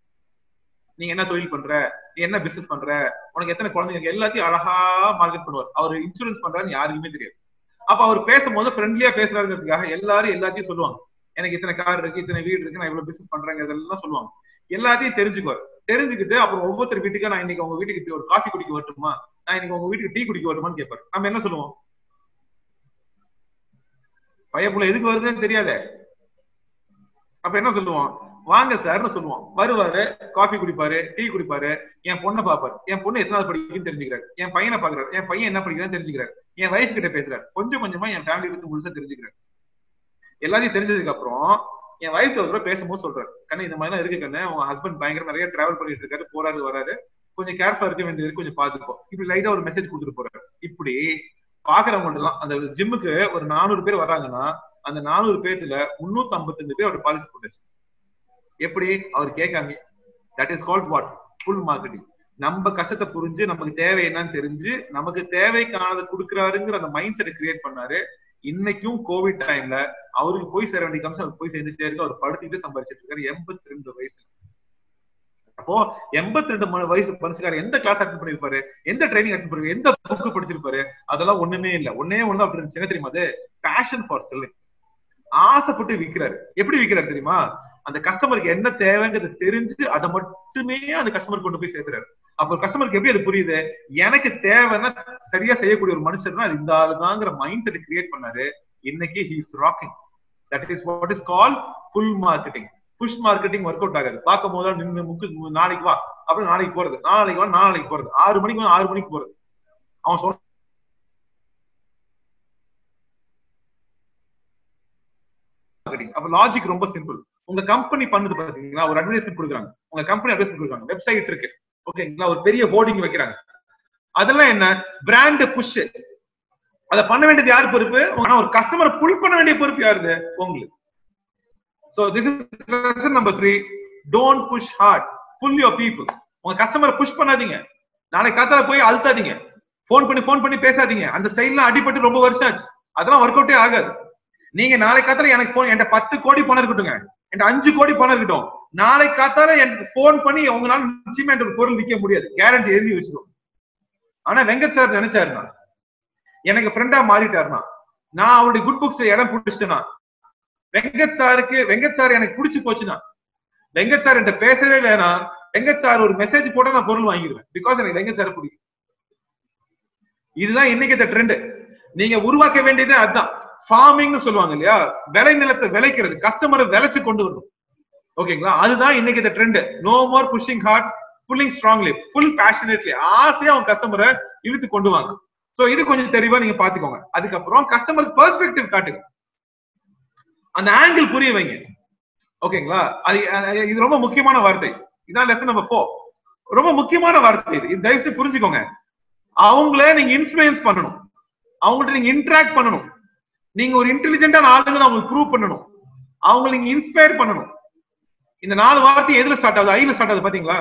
நீங்க என்ன தொழில் பண்ற நீ என்ன பிசினஸ் பண்ற உனக்கு எத்தனை குழந்தைங்க எல்லாத்தையும் அழகா மார்க்கெட் பண்ணுவார் அவர் இன்சூரன்ஸ் பண்றாருன்னு யாருக்குமே தெரியாது அப்ப அவர் பேசும்போது ஃப்ரெண்ட்லியா பேசுறாருங்கிறதுக்காக எல்லாரும் எல்லாத்தையும் சொல்லுவாங்க எனக்கு இத்தனை கார் இருக்கு இத்தனை வீடு இருக்கு நான் இவ்வளவு பிசினஸ் பண்றேங்க இதெல்லாம் சொல்லுவாங்க எல்லாத்தையும் தெரிஞ்சுக்குவார் தெரிஞ்சுக்கிட்டு அப்புறம் ஒவ்வொருத்தர் வீட்டுக்கு நான் இன்னைக்கு உங்க வீட்டுக்கு ஒரு காஃபி குடிக்க வரட்டுமா நான் இன்னைக்கு உங்க வீட்டுக்கு டீ குடிக்க வரட்டுமான்னு கேட்பாரு நம்ம என்ன சொல்லுவோம் பையப்புள்ள எதுக்கு வருதுன்னு தெரியாதே அப்ப என்ன சொல்லுவோம் வாங்க சார்னு சொல்லுவோம் வருவாரு காஃபி குடிப்பாரு டீ குடிப்பாரு என் பொண்ணை பாப்பாரு என் பொண்ணு எத்தனாவது படிக்குன்னு தெரிஞ்சுக்கிறாரு என் பையனை பாக்குறாரு என் பையன் என்ன படிக்கிறான்னு தெரிஞ்சுக்கிறாரு என் வைஃப் கிட்ட பேசுறாரு கொஞ்சம் கொஞ்சமா என் ஃபேமிலி பத்தி முழுசா தெரிஞ்சுக்கிறாரு எல்லாத்தையும் தெரிஞ்சதுக்கு அப்புறம் என் வைஃப் ஒரு பேசும்போது சொல்றாரு கண்ணு இந்த மாதிரி இருக்கு கண்ணு உங்க ஹஸ்பண்ட் பயங்கர நிறைய டிராவல் பண்ணிட்டு இருக்காரு போறாரு வராரு கொஞ்சம் கேர்ஃபுல்லா இருக்க வேண்டியது கொஞ்சம் பாத்துக்கோ இப்படி லைட்டா ஒரு மெசேஜ் கொடுத்துட்டு போறாரு இப்படி பாக்குறவங்க எல்லாம் அந்த ஜிம்முக்கு ஒரு நானூறு பேர் வர்றாங்கன்னா அந்த நானூறு பேர்த்துல முன்னூத்தி ஐம்பத்தஞ்சு பேர் அவர் பாலிசி போட்டுச்சு எப்படி அவர் கேட்காம that is called what pull marketing நம்ம கஷ்டத்தை புரிஞ்சு நமக்கு தேவை என்னன்னு தெரிஞ்சு நமக்கு தேவைக்கானதை கொடுக்குறாருங்கிற அந்த மைண்ட் செட்டை கிரியேட் பண்ணாரு இன்னைக்கும் கோவிட் டைம்ல அவருக்கு போய் சேர வேண்டிய கம்சம் அவருக்கு போய் சேர்ந்துட்டே இருக்கு அவர் படுத்திட்டு சம்பாதிச்சிட்டு இருக்காரு எண்பத்தி ரெண்டு வயசு அப்போ எண்பத்தி ரெண்டு வயசு மனுஷக்காரர் எந்த கிளாஸ் அட்டன் பண்ணிருப்பாரு எந்த ட்ரைனிங் அட்டன் பண்ணிருப்பாரு எந்த புக்கு படிச்சிருப்பாரு அதெல்லாம் ஒண்ணுமே இல்ல ஒன்னே ஒண்ணு அப்படி இருந்துச்சு என்ன தெரியுமா அது பேஷன் ஃபார் செல்லிங் ஆசைப்பட்டு விற்கிறாரு எப்படி விற்கிறாரு தெரியுமா அந்த கஸ்டமருக்கு என்ன தேவைங்கிறது தெரிஞ்சு அதை மட்டுமே அந்த கஸ்டமர் கொண்டு போய் சேர்த்துறாரு அப்போ கஸ்டமருக்கு எப்படி அது புரியுது எனக்கு தேவைன்னா சரியா செய்யக்கூடிய ஒரு மனுஷன் அது இந்த ஆளுதாங்கிற மைண்ட் செட் கிரியேட் பண்ணாரு இன்னைக்கு he's rocking that is what is call pull marketing push marketing work out ஆகாது பார்க்கும் போது நின்று முக்கு நாளைக்கு வா அப்புறம் நாளைக்கு போறது நாளைக்கு வா நாளைக்கு போறது ஆறு மணிக்கு வா ஆறு மணிக்கு போறது அவன் சொன்ன அப்ப லாஜிக் ரொம்ப சிம்பிள் உங்க கம்பெனி பண்ணுது பாத்தீங்களா ஒரு அட்வர்டைஸ்மெண்ட் கொடுக்குறாங்க உங்க கம்பெனி அட்வர்டைஸ்மெண்ட் கொடுக்குறாங்க வெப்சைட் இருக்கு ஓகேங்களா ஒரு பெரிய ஹோர்டிங் வைக்கிறாங்க அதெல்லாம் என்ன பிராண்ட் புஷ் அதை பண்ண வேண்டியது யார் பொறுப்பு ஆனா ஒரு கஸ்டமர் புல் பண்ண வேண்டிய பொறுப்பு யாருது உங்களுக்கு so this is number three don't push hard pull your people உங்க கஸ்டமரை புஷ் பண்ணாதீங்க நாளைக்கு காத்தால போய் அழுத்தாதீங்க ஃபோன் பண்ணி ஃபோன் பண்ணி பேசாதீங்க அந்த ஸ்டைல்லாம் அடிபட்டு ரொம்ப வருஷம் ஆச்சு அதெல்லாம் ஒர்க் அவுட்டே ஆகாது நீங்க நாளைக்கு காத்தால எனக்கு போன் என்கிட்ட பத்து கோடி பணம் இருக்கட்டுங்க என்கிட்ட அஞ்சு கோடி பணம் இருக்கட்டும் நாளைக்கு காத்தால எனக்கு ஃபோன் பண்ணி உங்களால நிச்சயமா என்ற ஒரு பொருள் விற்க முடியாது கேரண்டி எழுதி வச்சுக்கோ ஆனா வெங்கட் சார் நினைச்சாருனா எனக்கு ஃப்ரெண்டா மாறிட்டாருனா நான் அவருடைய குட் புக்ஸ் இடம் பிடிச்சிட்டேனா வெங்கட் சாருக்கு வெங்கட் சார் எனக்கு பிடிச்சு போச்சுன்னா வெங்கட் சார் என்கிட்ட பேசவே வேணாம் வெங்கட் சார் ஒரு மெசேஜ் போட்டா நான் பொருள் வாங்கிடுவேன் பிகாஸ் எனக்கு வெங்கட் சார் பிடிக்கும் இதுதான் இன்னைக்கு இந்த ட்ரெண்ட் நீங்க உருவாக்க வேண்டியது அதுதான் ஃபார்மிங்னு சொல்லுவாங்க இல்லையா விளை நிலத்தை விளைக்கிறது கஸ்டமரை விளைச்சு கொண்டு வரணும் ஓகேங்களா அதுதான் இன்னைக்கு இந்த trend no more pushing hard pulling strongly full passionately ஆசையா அவங்க கஸ்டமரை இழுத்து கொண்டு வாங்க சோ இது கொஞ்சம் தெளிவா நீங்க பாத்துக்கோங்க அதுக்கப்புறம் கஸ்டமர் பெர்ஸ்பெக்டிவ் காட்டுங்க அந்த ஆங்கிள் புரிய வைங்க ஓகேங்களா அது அது- இது ரொம்ப முக்கியமான வார்த்தை இதான் லெசன் நம்பர் ஃபோர் ரொம்ப முக்கியமான வார்த்தை இது இது தயவு செய்து புரிஞ்சுக்கோங்க அவங்கள நீங்க இன்ஃபுளுயன்ஸ் பண்ணணும் அவங்கள்ட்ட நீங்க இன்டராக்ட் பண்ணணும் நீங்க ஒரு இன்டெலிஜென்டான ஆளுங்க அவங்களுக்கு ப்ரூவ் பண்ணணும் அவங்களை நீங்க இன்ஸ்பயர் பண்ணணும் இந்த நாலு வார்த்தை எதுல ஸ்டார்ட் ஆகுது ஐல ஸ்டார்ட் ஆகுது பாத்தீங்களா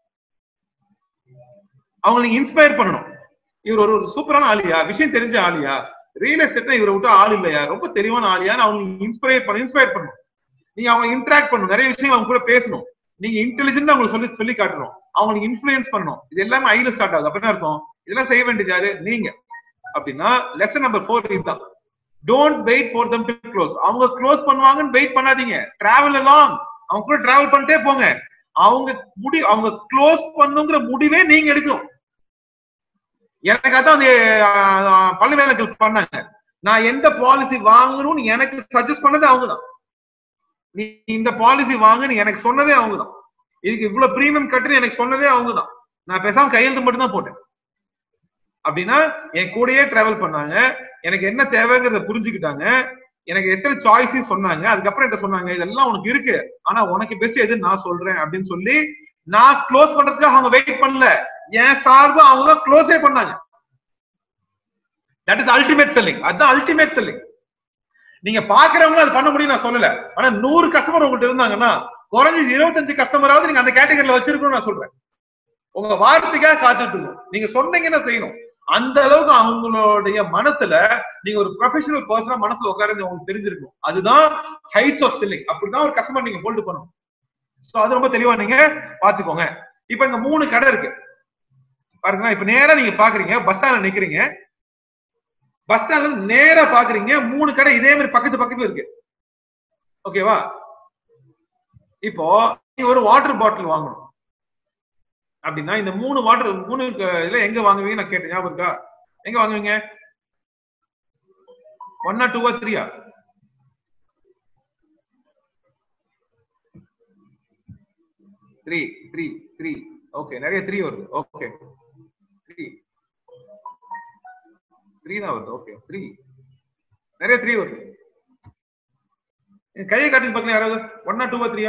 அவங்க நீங்க இன்ஸ்பயர் பண்ணணும் இவர் ஒரு ஒரு சூப்பரான ஆளியா விஷயம் தெரிஞ்ச ஆளியா ரியல் எஸ்டேட்னா இவரை விட்டு ஆள் இல்லையா ரொம்ப தெளிவான ஆளியான்னு அவங்க இன்ஸ்பயர் பண்ண இன்ஸ்பயர் பண்ணணும் நீங்க அவங்க இன்டராக்ட் பண்ணணும் நிறைய விஷயங்கள் அவங்க கூட பேசணும் நீங்க இன்டெலிஜென்ட் அவங்களுக்கு சொல்லி சொல்லி காட்டணும் அவங்களுக்கு இன்ஃபுளுயன்ஸ் பண்ணணும் இது எல்லாமே ஐல ஸ்டார்ட் ஆகுது அப்படின்னு அர்த்தம் இதெல்லாம் செய்ய வேண்டியது யாரு நீங்க அப்படின்னா லெசன் நம்பர் ஃபோர் இதுதான் don't wait for them to close அவங்க க்ளோஸ் பண்ணுவாங்கன்னு வெயிட் பண்ணாதீங்க டிராவல் எல்லாம் அவங்க கூட டிராவல் பண்ணிட்டே போங்க அவங்க முடி அவங்க க்ளோஸ் பண்ணுங்கிற முடிவே நீங்க எடுக்கணும் எனக்கு அதான் அந்த பள்ளி வேலைகள் பண்ணாங்க நான் எந்த பாலிசி வாங்கணும்னு எனக்கு சஜஸ்ட் பண்ணது அவங்க தான் நீ இந்த பாலிசி வாங்குன்னு எனக்கு சொன்னதே அவங்க தான் இதுக்கு இவ்வளவு பிரீமியம் கட்டுன்னு எனக்கு சொன்னதே அவங்க தான் நான் பேசாம கையெழுத்து மட்டும் தான் போட்டேன் அப்படின்னா என் கூடயே டிராவல் பண்ணாங்க எனக்கு என்ன தேவைங்கிறத புரிஞ்சுக்கிட்டாங்க எனக்கு எத்தனை சாய்ஸையும் சொன்னாங்க அதுக்கப்புறம் என்ன சொன்னாங்க இதெல்லாம் உனக்கு இருக்கு ஆனா உனக்கு பெஸ்ட் எது நான் சொல்றேன் அப்படின்னு சொல்லி நான் க்ளோஸ் பண்றதுக்காக அவங்க வெயிட் பண்ணல என் சார்பு அவங்க தான் க்ளோஸே பண்ணாங்க தட் இஸ் அல்டிமேட் செல்லிங் அதுதான் அல்டிமேட் செல்லிங் நீங்க பாக்குறவங்க அது பண்ண முடியும் நான் சொல்லல ஆனா நூறு கஸ்டமர் உங்கள்ட்ட இருந்தாங்கன்னா குறைஞ்சது இருபத்தஞ்சு கஸ்டமராவது நீங்க அந்த கேட்டகரியில வச்சிருக்கணும்னு நான் சொல்றேன் உங்க வார்த்தைக்காக காத்துட்டு இருக்கணும் நீங்க சொன்னீங்கன்னா செய்யணும் அந்த அளவுக்கு அவங்களுடைய மனசுல நீங்க ஒரு ப்ரொஃபஷனல் பர்சனா மனசுல உட்கார்ந்து உங்களுக்கு தெரிஞ்சிருக்கும் அதுதான் ஹைட்ஸ் ஆஃப் செல்லிங் அப்படிதான் ஒரு கஸ்டமர் நீங்க ஹோல்டு பண்ணணும் சோ அது ரொம்ப தெளிவா நீங்க பாத்துக்கோங்க இப்ப இங்க மூணு கடை இருக்கு பாருங்க இப்ப நேரா நீங்க பாக்குறீங்க பஸ் ஸ்டாண்ட்ல நிக்கிறீங்க பஸ் ஸ்டாண்ட்ல இருந்து நேரா பாக்குறீங்க மூணு கடை இதே மாதிரி பக்கத்து பக்கத்துல இருக்கு ஓகேவா இப்போ நீங்க ஒரு வாட்டர் பாட்டில் வாங்கணும் அப்படின்னா இந்த மூணு வாட்டர் மூணு க- இதுல எங்க வாங்குவீங்க நான் கேட்டேன் ஞாபகம் இருக்கா எங்க வாங்குவீங்க ஒன்னா டூவா த்ரீயா த்ரீ த்ரீ த்ரீ ஓகே நிறைய த்ரீ வருது ஓகே த்ரீ த்ரீ தான் வருது ஓகே த்ரீ நிறைய த்ரீ வருது என் கையை காட்டி பார்க்கலாம் யாராவது ஒன்னா டூவா த்ரீயா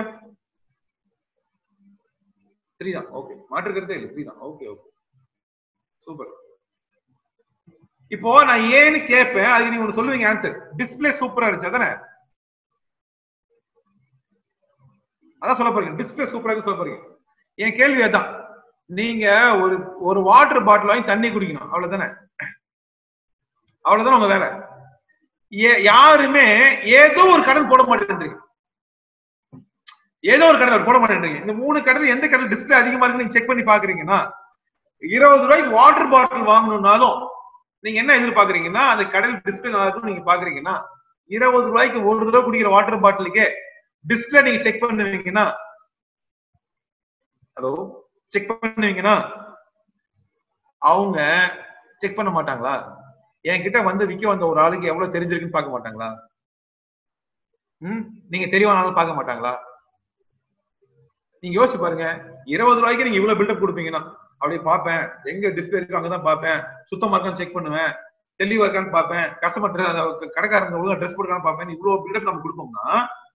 த்ரீ தான் ஓகே மாற்றுக்கிறதே இல்லை த்ரீ தான் ஓகே ஓகே சூப்பர் இப்போ நான் ஏன்னு கேட்பேன் அதுக்கு நீங்க ஒண்ணு சொல்லுவீங்க ஆன்சர் டிஸ்ப்ளே சூப்பரா இருந்துச்சு அதானே அதான் சொல்ல போறீங்க டிஸ்ப்ளே சூப்பரா இருக்கு சொல்ல போறீங்க என் கேள்வி அதான் நீங்க ஒரு ஒரு வாட்டர் பாட்டில் வாங்கி தண்ணி குடிக்கணும் அவ்வளவுதானே அவ்வளவுதான் உங்க வேலை ஏ- யாருமே ஏதோ ஒரு கடன் போட மாட்டேன்றீங்க ஏதோ ஒரு கடையில் போட மாட்டேன்றீங்க இந்த மூணு கடையில் எந்த கடையில் டிஸ்பிளே அதிகமா இருக்குன்னு நீங்க செக் பண்ணி பாக்குறீங்கன்னா இருபது ரூபாய்க்கு வாட்டர் பாட்டில் வாங்கணும்னாலும் நீங்க என்ன எதிர்பார்க்கறீங்கன்னா அந்த கடையில் டிஸ்பிளே நல்லா இருக்கும் நீங்க பாக்குறீங்கன்னா இருபது ரூபாய்க்கு ஒரு தடவை குடிக்கிற வாட்டர் பாட்டிலுக்கே டிஸ்பிளே நீங்க செக் பண்ணுவீங்கன்னா ஹலோ செக் பண்ணுவீங்கன்னா அவங்க செக் பண்ண மாட்டாங்களா என்கிட்ட வந்து விக்க வந்த ஒரு ஆளுக்கு எவ்வளவு தெரிஞ்சிருக்குன்னு பார்க்க மாட்டாங்களா ம் நீங்க தெரியவானாலும் பார்க்க மாட்டாங்களா நீங்க யோசிச்சு பாருங்க இருபது ரூபாய்க்கு நீங்க இவ்வளவு பில்டப் கொடுப்பீங்கன்னா அப்படியே பார்ப்பேன் எங்க டிஸ்பிளே இருக்கு அங்கதான் பார்ப்பேன் சுத்தமா இருக்கான்னு செக் பண்ணுவேன் தெளிவா இருக்கான்னு பார்ப்பேன் கஸ்டமர் கடைக்காரங்க ஒழுங்கா ட்ரெஸ் போட்டுருக்கான்னு பார்ப்பேன் இவ்வளவு பில்டப் நம்ம கொடுப்போம்னா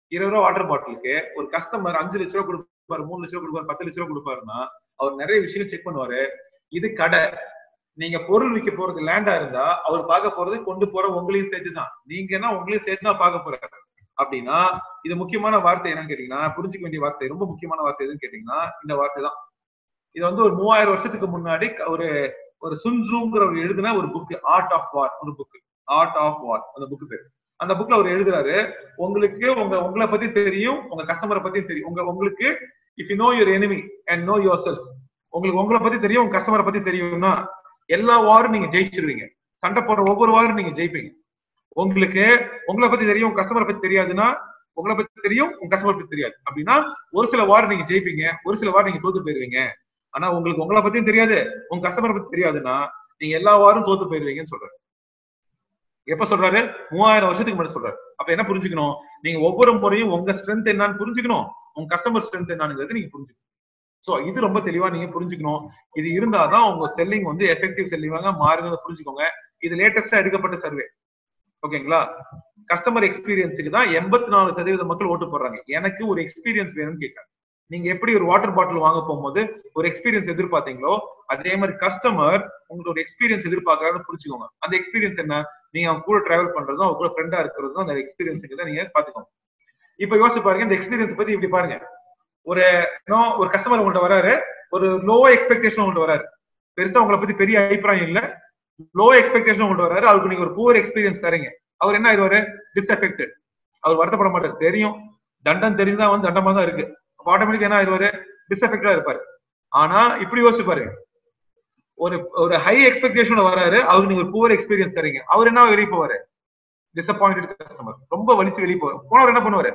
இருபது ரூபா வாட்டர் பாட்டிலுக்கு ஒரு கஸ்டமர் அஞ்சு லட்ச ரூபா கொடுப்பாரு மூணு லட்ச ரூபா கொடுப்பாரு பத்து லட்ச ரூபா கொடுப்பாருன்னா அவர் நிறைய விஷயங்கள் செக் பண்ணுவாரு இது கடை நீங்க பொருள் விற்க போறது லேண்டா இருந்தா அவர் பார்க்க போறது கொண்டு போற உங்களையும் சேர்த்து தான் நீங்கன்னா உங்களையும் சேர்த்து தான் பார்க்க போறாரு அப்படின்னா இது முக்கியமான வார்த்தை என்னன்னு கேட்டீங்கன்னா புரிஞ்சுக்க வேண்டிய வார்த்தை ரொம்ப முக்கியமான வார்த்தை எதுன்னு கேட்டீங்கன்னா இந்த வார்த்தை தான் இது வந்து ஒரு மூவாயிரம் வருஷத்துக்கு முன்னாடி ஒரு ஒரு சுன்சூங்கிற ஒரு எழுதின ஒரு புக் ஆர்ட் ஆஃப் வார் ஒரு புக் ஆர்ட் ஆஃப் வார் அந்த புக் பேர் அந்த புக்ல அவர் எழுதுறாரு உங்களுக்கு உங்க உங்களை பத்தி தெரியும் உங்க கஸ்டமரை பத்தி தெரியும் உங்க உங்களுக்கு if you know your enemy and know yourself உங்களுக்கு உங்களை பத்தி தெரியும் உங்க கஸ்டமரை பத்தி தெரியும்னா எல்லா வாரும் நீங்க ஜெயிச்சிருவீங்க சண்டை போடுற ஒவ்வொரு வாரம் நீங்க ஜெயிப்பீங்க உங்களுக்கு உங்களை பத்தி தெரியும் உங்க கஸ்டமரை பத்தி தெரியாதுன்னா உங்களை பத்தி தெரியும் உங்க கஸ்டமர் பத்தி தெரியாது அப்படின்னா ஒரு சில வாரம் நீங்க ஜெயிப்பீங்க ஒரு சில வாரம் நீங்க தோத்து போயிருவீங்க ஆனா உங்களுக்கு உங்களை பத்தியும் தெரியாது உங்க கஸ்டமரை பத்தி தெரியாதுன்னா நீங்க எல்லா வாரம் தோத்து போயிருவீங்கன்னு சொல்றாரு எப்ப சொல்றாரு மூவாயிரம் வருஷத்துக்கு முன்னாடி சொல்றாரு அப்ப என்ன புரிஞ்சுக்கணும் நீங்க ஒவ்வொரு முறையும் உங்க ஸ்ட்ரென்த் என்னன்னு புரிஞ்சுக்கணும் உங்க கஸ்டமர் ஸ்ட்ரென்த் என்னங்கிறது நீங்க புரிஞ்சுக்கணும் சோ இது ரொம்ப தெளிவா நீங்க புரிஞ்சுக்கணும் இது இருந்தாதான் உங்க செல்லிங் வந்து எஃபெக்டிவ் செல்லிங்காக மாறுங்கிறத புரிஞ்சுக்கோங்க இது லேட்டஸ்டா எடுக்கப்பட்ட சர்வே ஓகேங்களா கஸ்டமர் எக்ஸ்பீரியன்ஸுக்கு தான் எண்பத்தி நாலு சதவீத மக்கள் ஓட்டு போடுறாங்க எனக்கு ஒரு எக்ஸ்பீரியன்ஸ் வேணும்னு கேட்கறாங்க நீங்க எப்படி ஒரு வாட்டர் பாட்டில் வாங்க போகும்போது ஒரு எக்ஸ்பீரியன்ஸ் எதிர்பார்த்தீங்களோ அதே மாதிரி கஸ்டமர் உங்களோட ஒரு எக்ஸ்பீரியன்ஸ் எதிர்பார்க்கறான்னு புரிஞ்சுக்கோங்க அந்த எக்ஸ்பீரியன்ஸ் என்ன நீங்க அவங்க கூட டிராவல் பண்றதும் அவங்க கூட ஃப்ரெண்டா இருக்கிறதும் அந்த எக்ஸ்பீரியன்ஸுக்கு தான் நீங்க பாத்துக்கோங்க இப்ப யோசிச்சு பாருங்க இந்த எக்ஸ்பீரியன்ஸ் பத்தி இப்படி பாருங்க ஒரு ஒரு கஸ்டமர் உங்கள்ட்ட வராரு ஒரு லோ எக்ஸ்பெக்டேஷன் உங்கள்ட்ட வராரு பெருசா உங்களை பத்தி பெரிய அபிப்பிராயம் இல்ல லோ எக்ஸ்பெக்டேஷன் உங்கள்ட்ட வராரு அவருக்கு நீங்க ஒரு புவர் எக்ஸ்பீரியன்ஸ் தரீங்க அவர் என்ன ஆயிடுவாரு டிஸ்அஃபெக்டட் அவர் வருத்தப்பட மாட்டாரு தெரியும் தண்டம் தெரிஞ்சுதான் வந்து தண்டமா தான் இருக்கு ஆட்டோமேட்டிக் என்ன ஆயிடுவாரு டிஸ்அஃபெக்டா இருப்பாரு ஆனா இப்படி யோசிச்சு பாருங்க ஒரு ஒரு ஹை எக்ஸ்பெக்டேஷன் வராரு அவருக்கு நீங்க ஒரு புவர் எக்ஸ்பீரியன்ஸ் தரீங்க அவர் என்ன வெளியே போவாரு டிசப்பாயிண்டட் கஸ்டமர் ரொம்ப வலிச்சு வெளியே போவார் போனவர் என்ன பண்ணுவாரு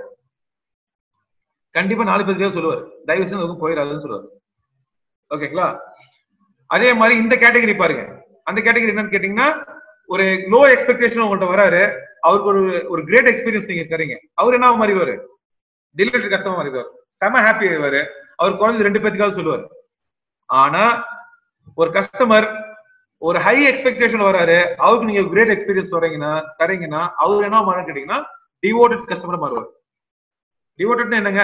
கண்டிப்பா நாலு பேருக்கு சொல்லுவார் தயவு செஞ்சு எதுவும் போயிடாதுன்னு சொல்லுவார் ஓகேங்களா அதே மாதிரி இந்த கேட்டகரி பாருங்க அந்த கேட்டகரி என்னன்னு கேட்டீங்கன்னா ஒரு லோ எக்ஸ்பெக்டேஷன் உங்கள்ட்ட வராரு அவருக்கு ஒரு ஒரு கிரேட் எக்ஸ்பீரியன்ஸ் நீங்க தரீங்க அவர் என்ன மாறிவாரு டிலேட்டட் கஸ்டமர் மாறிடுவார் செம ஹாப்பி ஆயிடுவாரு அவர் குறைஞ்சது ரெண்டு பேத்துக்காவது சொல்லுவார் ஆனா ஒரு கஸ்டமர் ஒரு ஹை எக்ஸ்பெக்டேஷன் வராரு அவருக்கு நீங்க கிரேட் எக்ஸ்பீரியன்ஸ் வரீங்கன்னா தரீங்கன்னா அவர் என்ன மாறும் கேட்டீங்கன்னா டிவோட்டட் கஸ்டமர் மாறுவார் டிவோட்டட்னா என்னங்க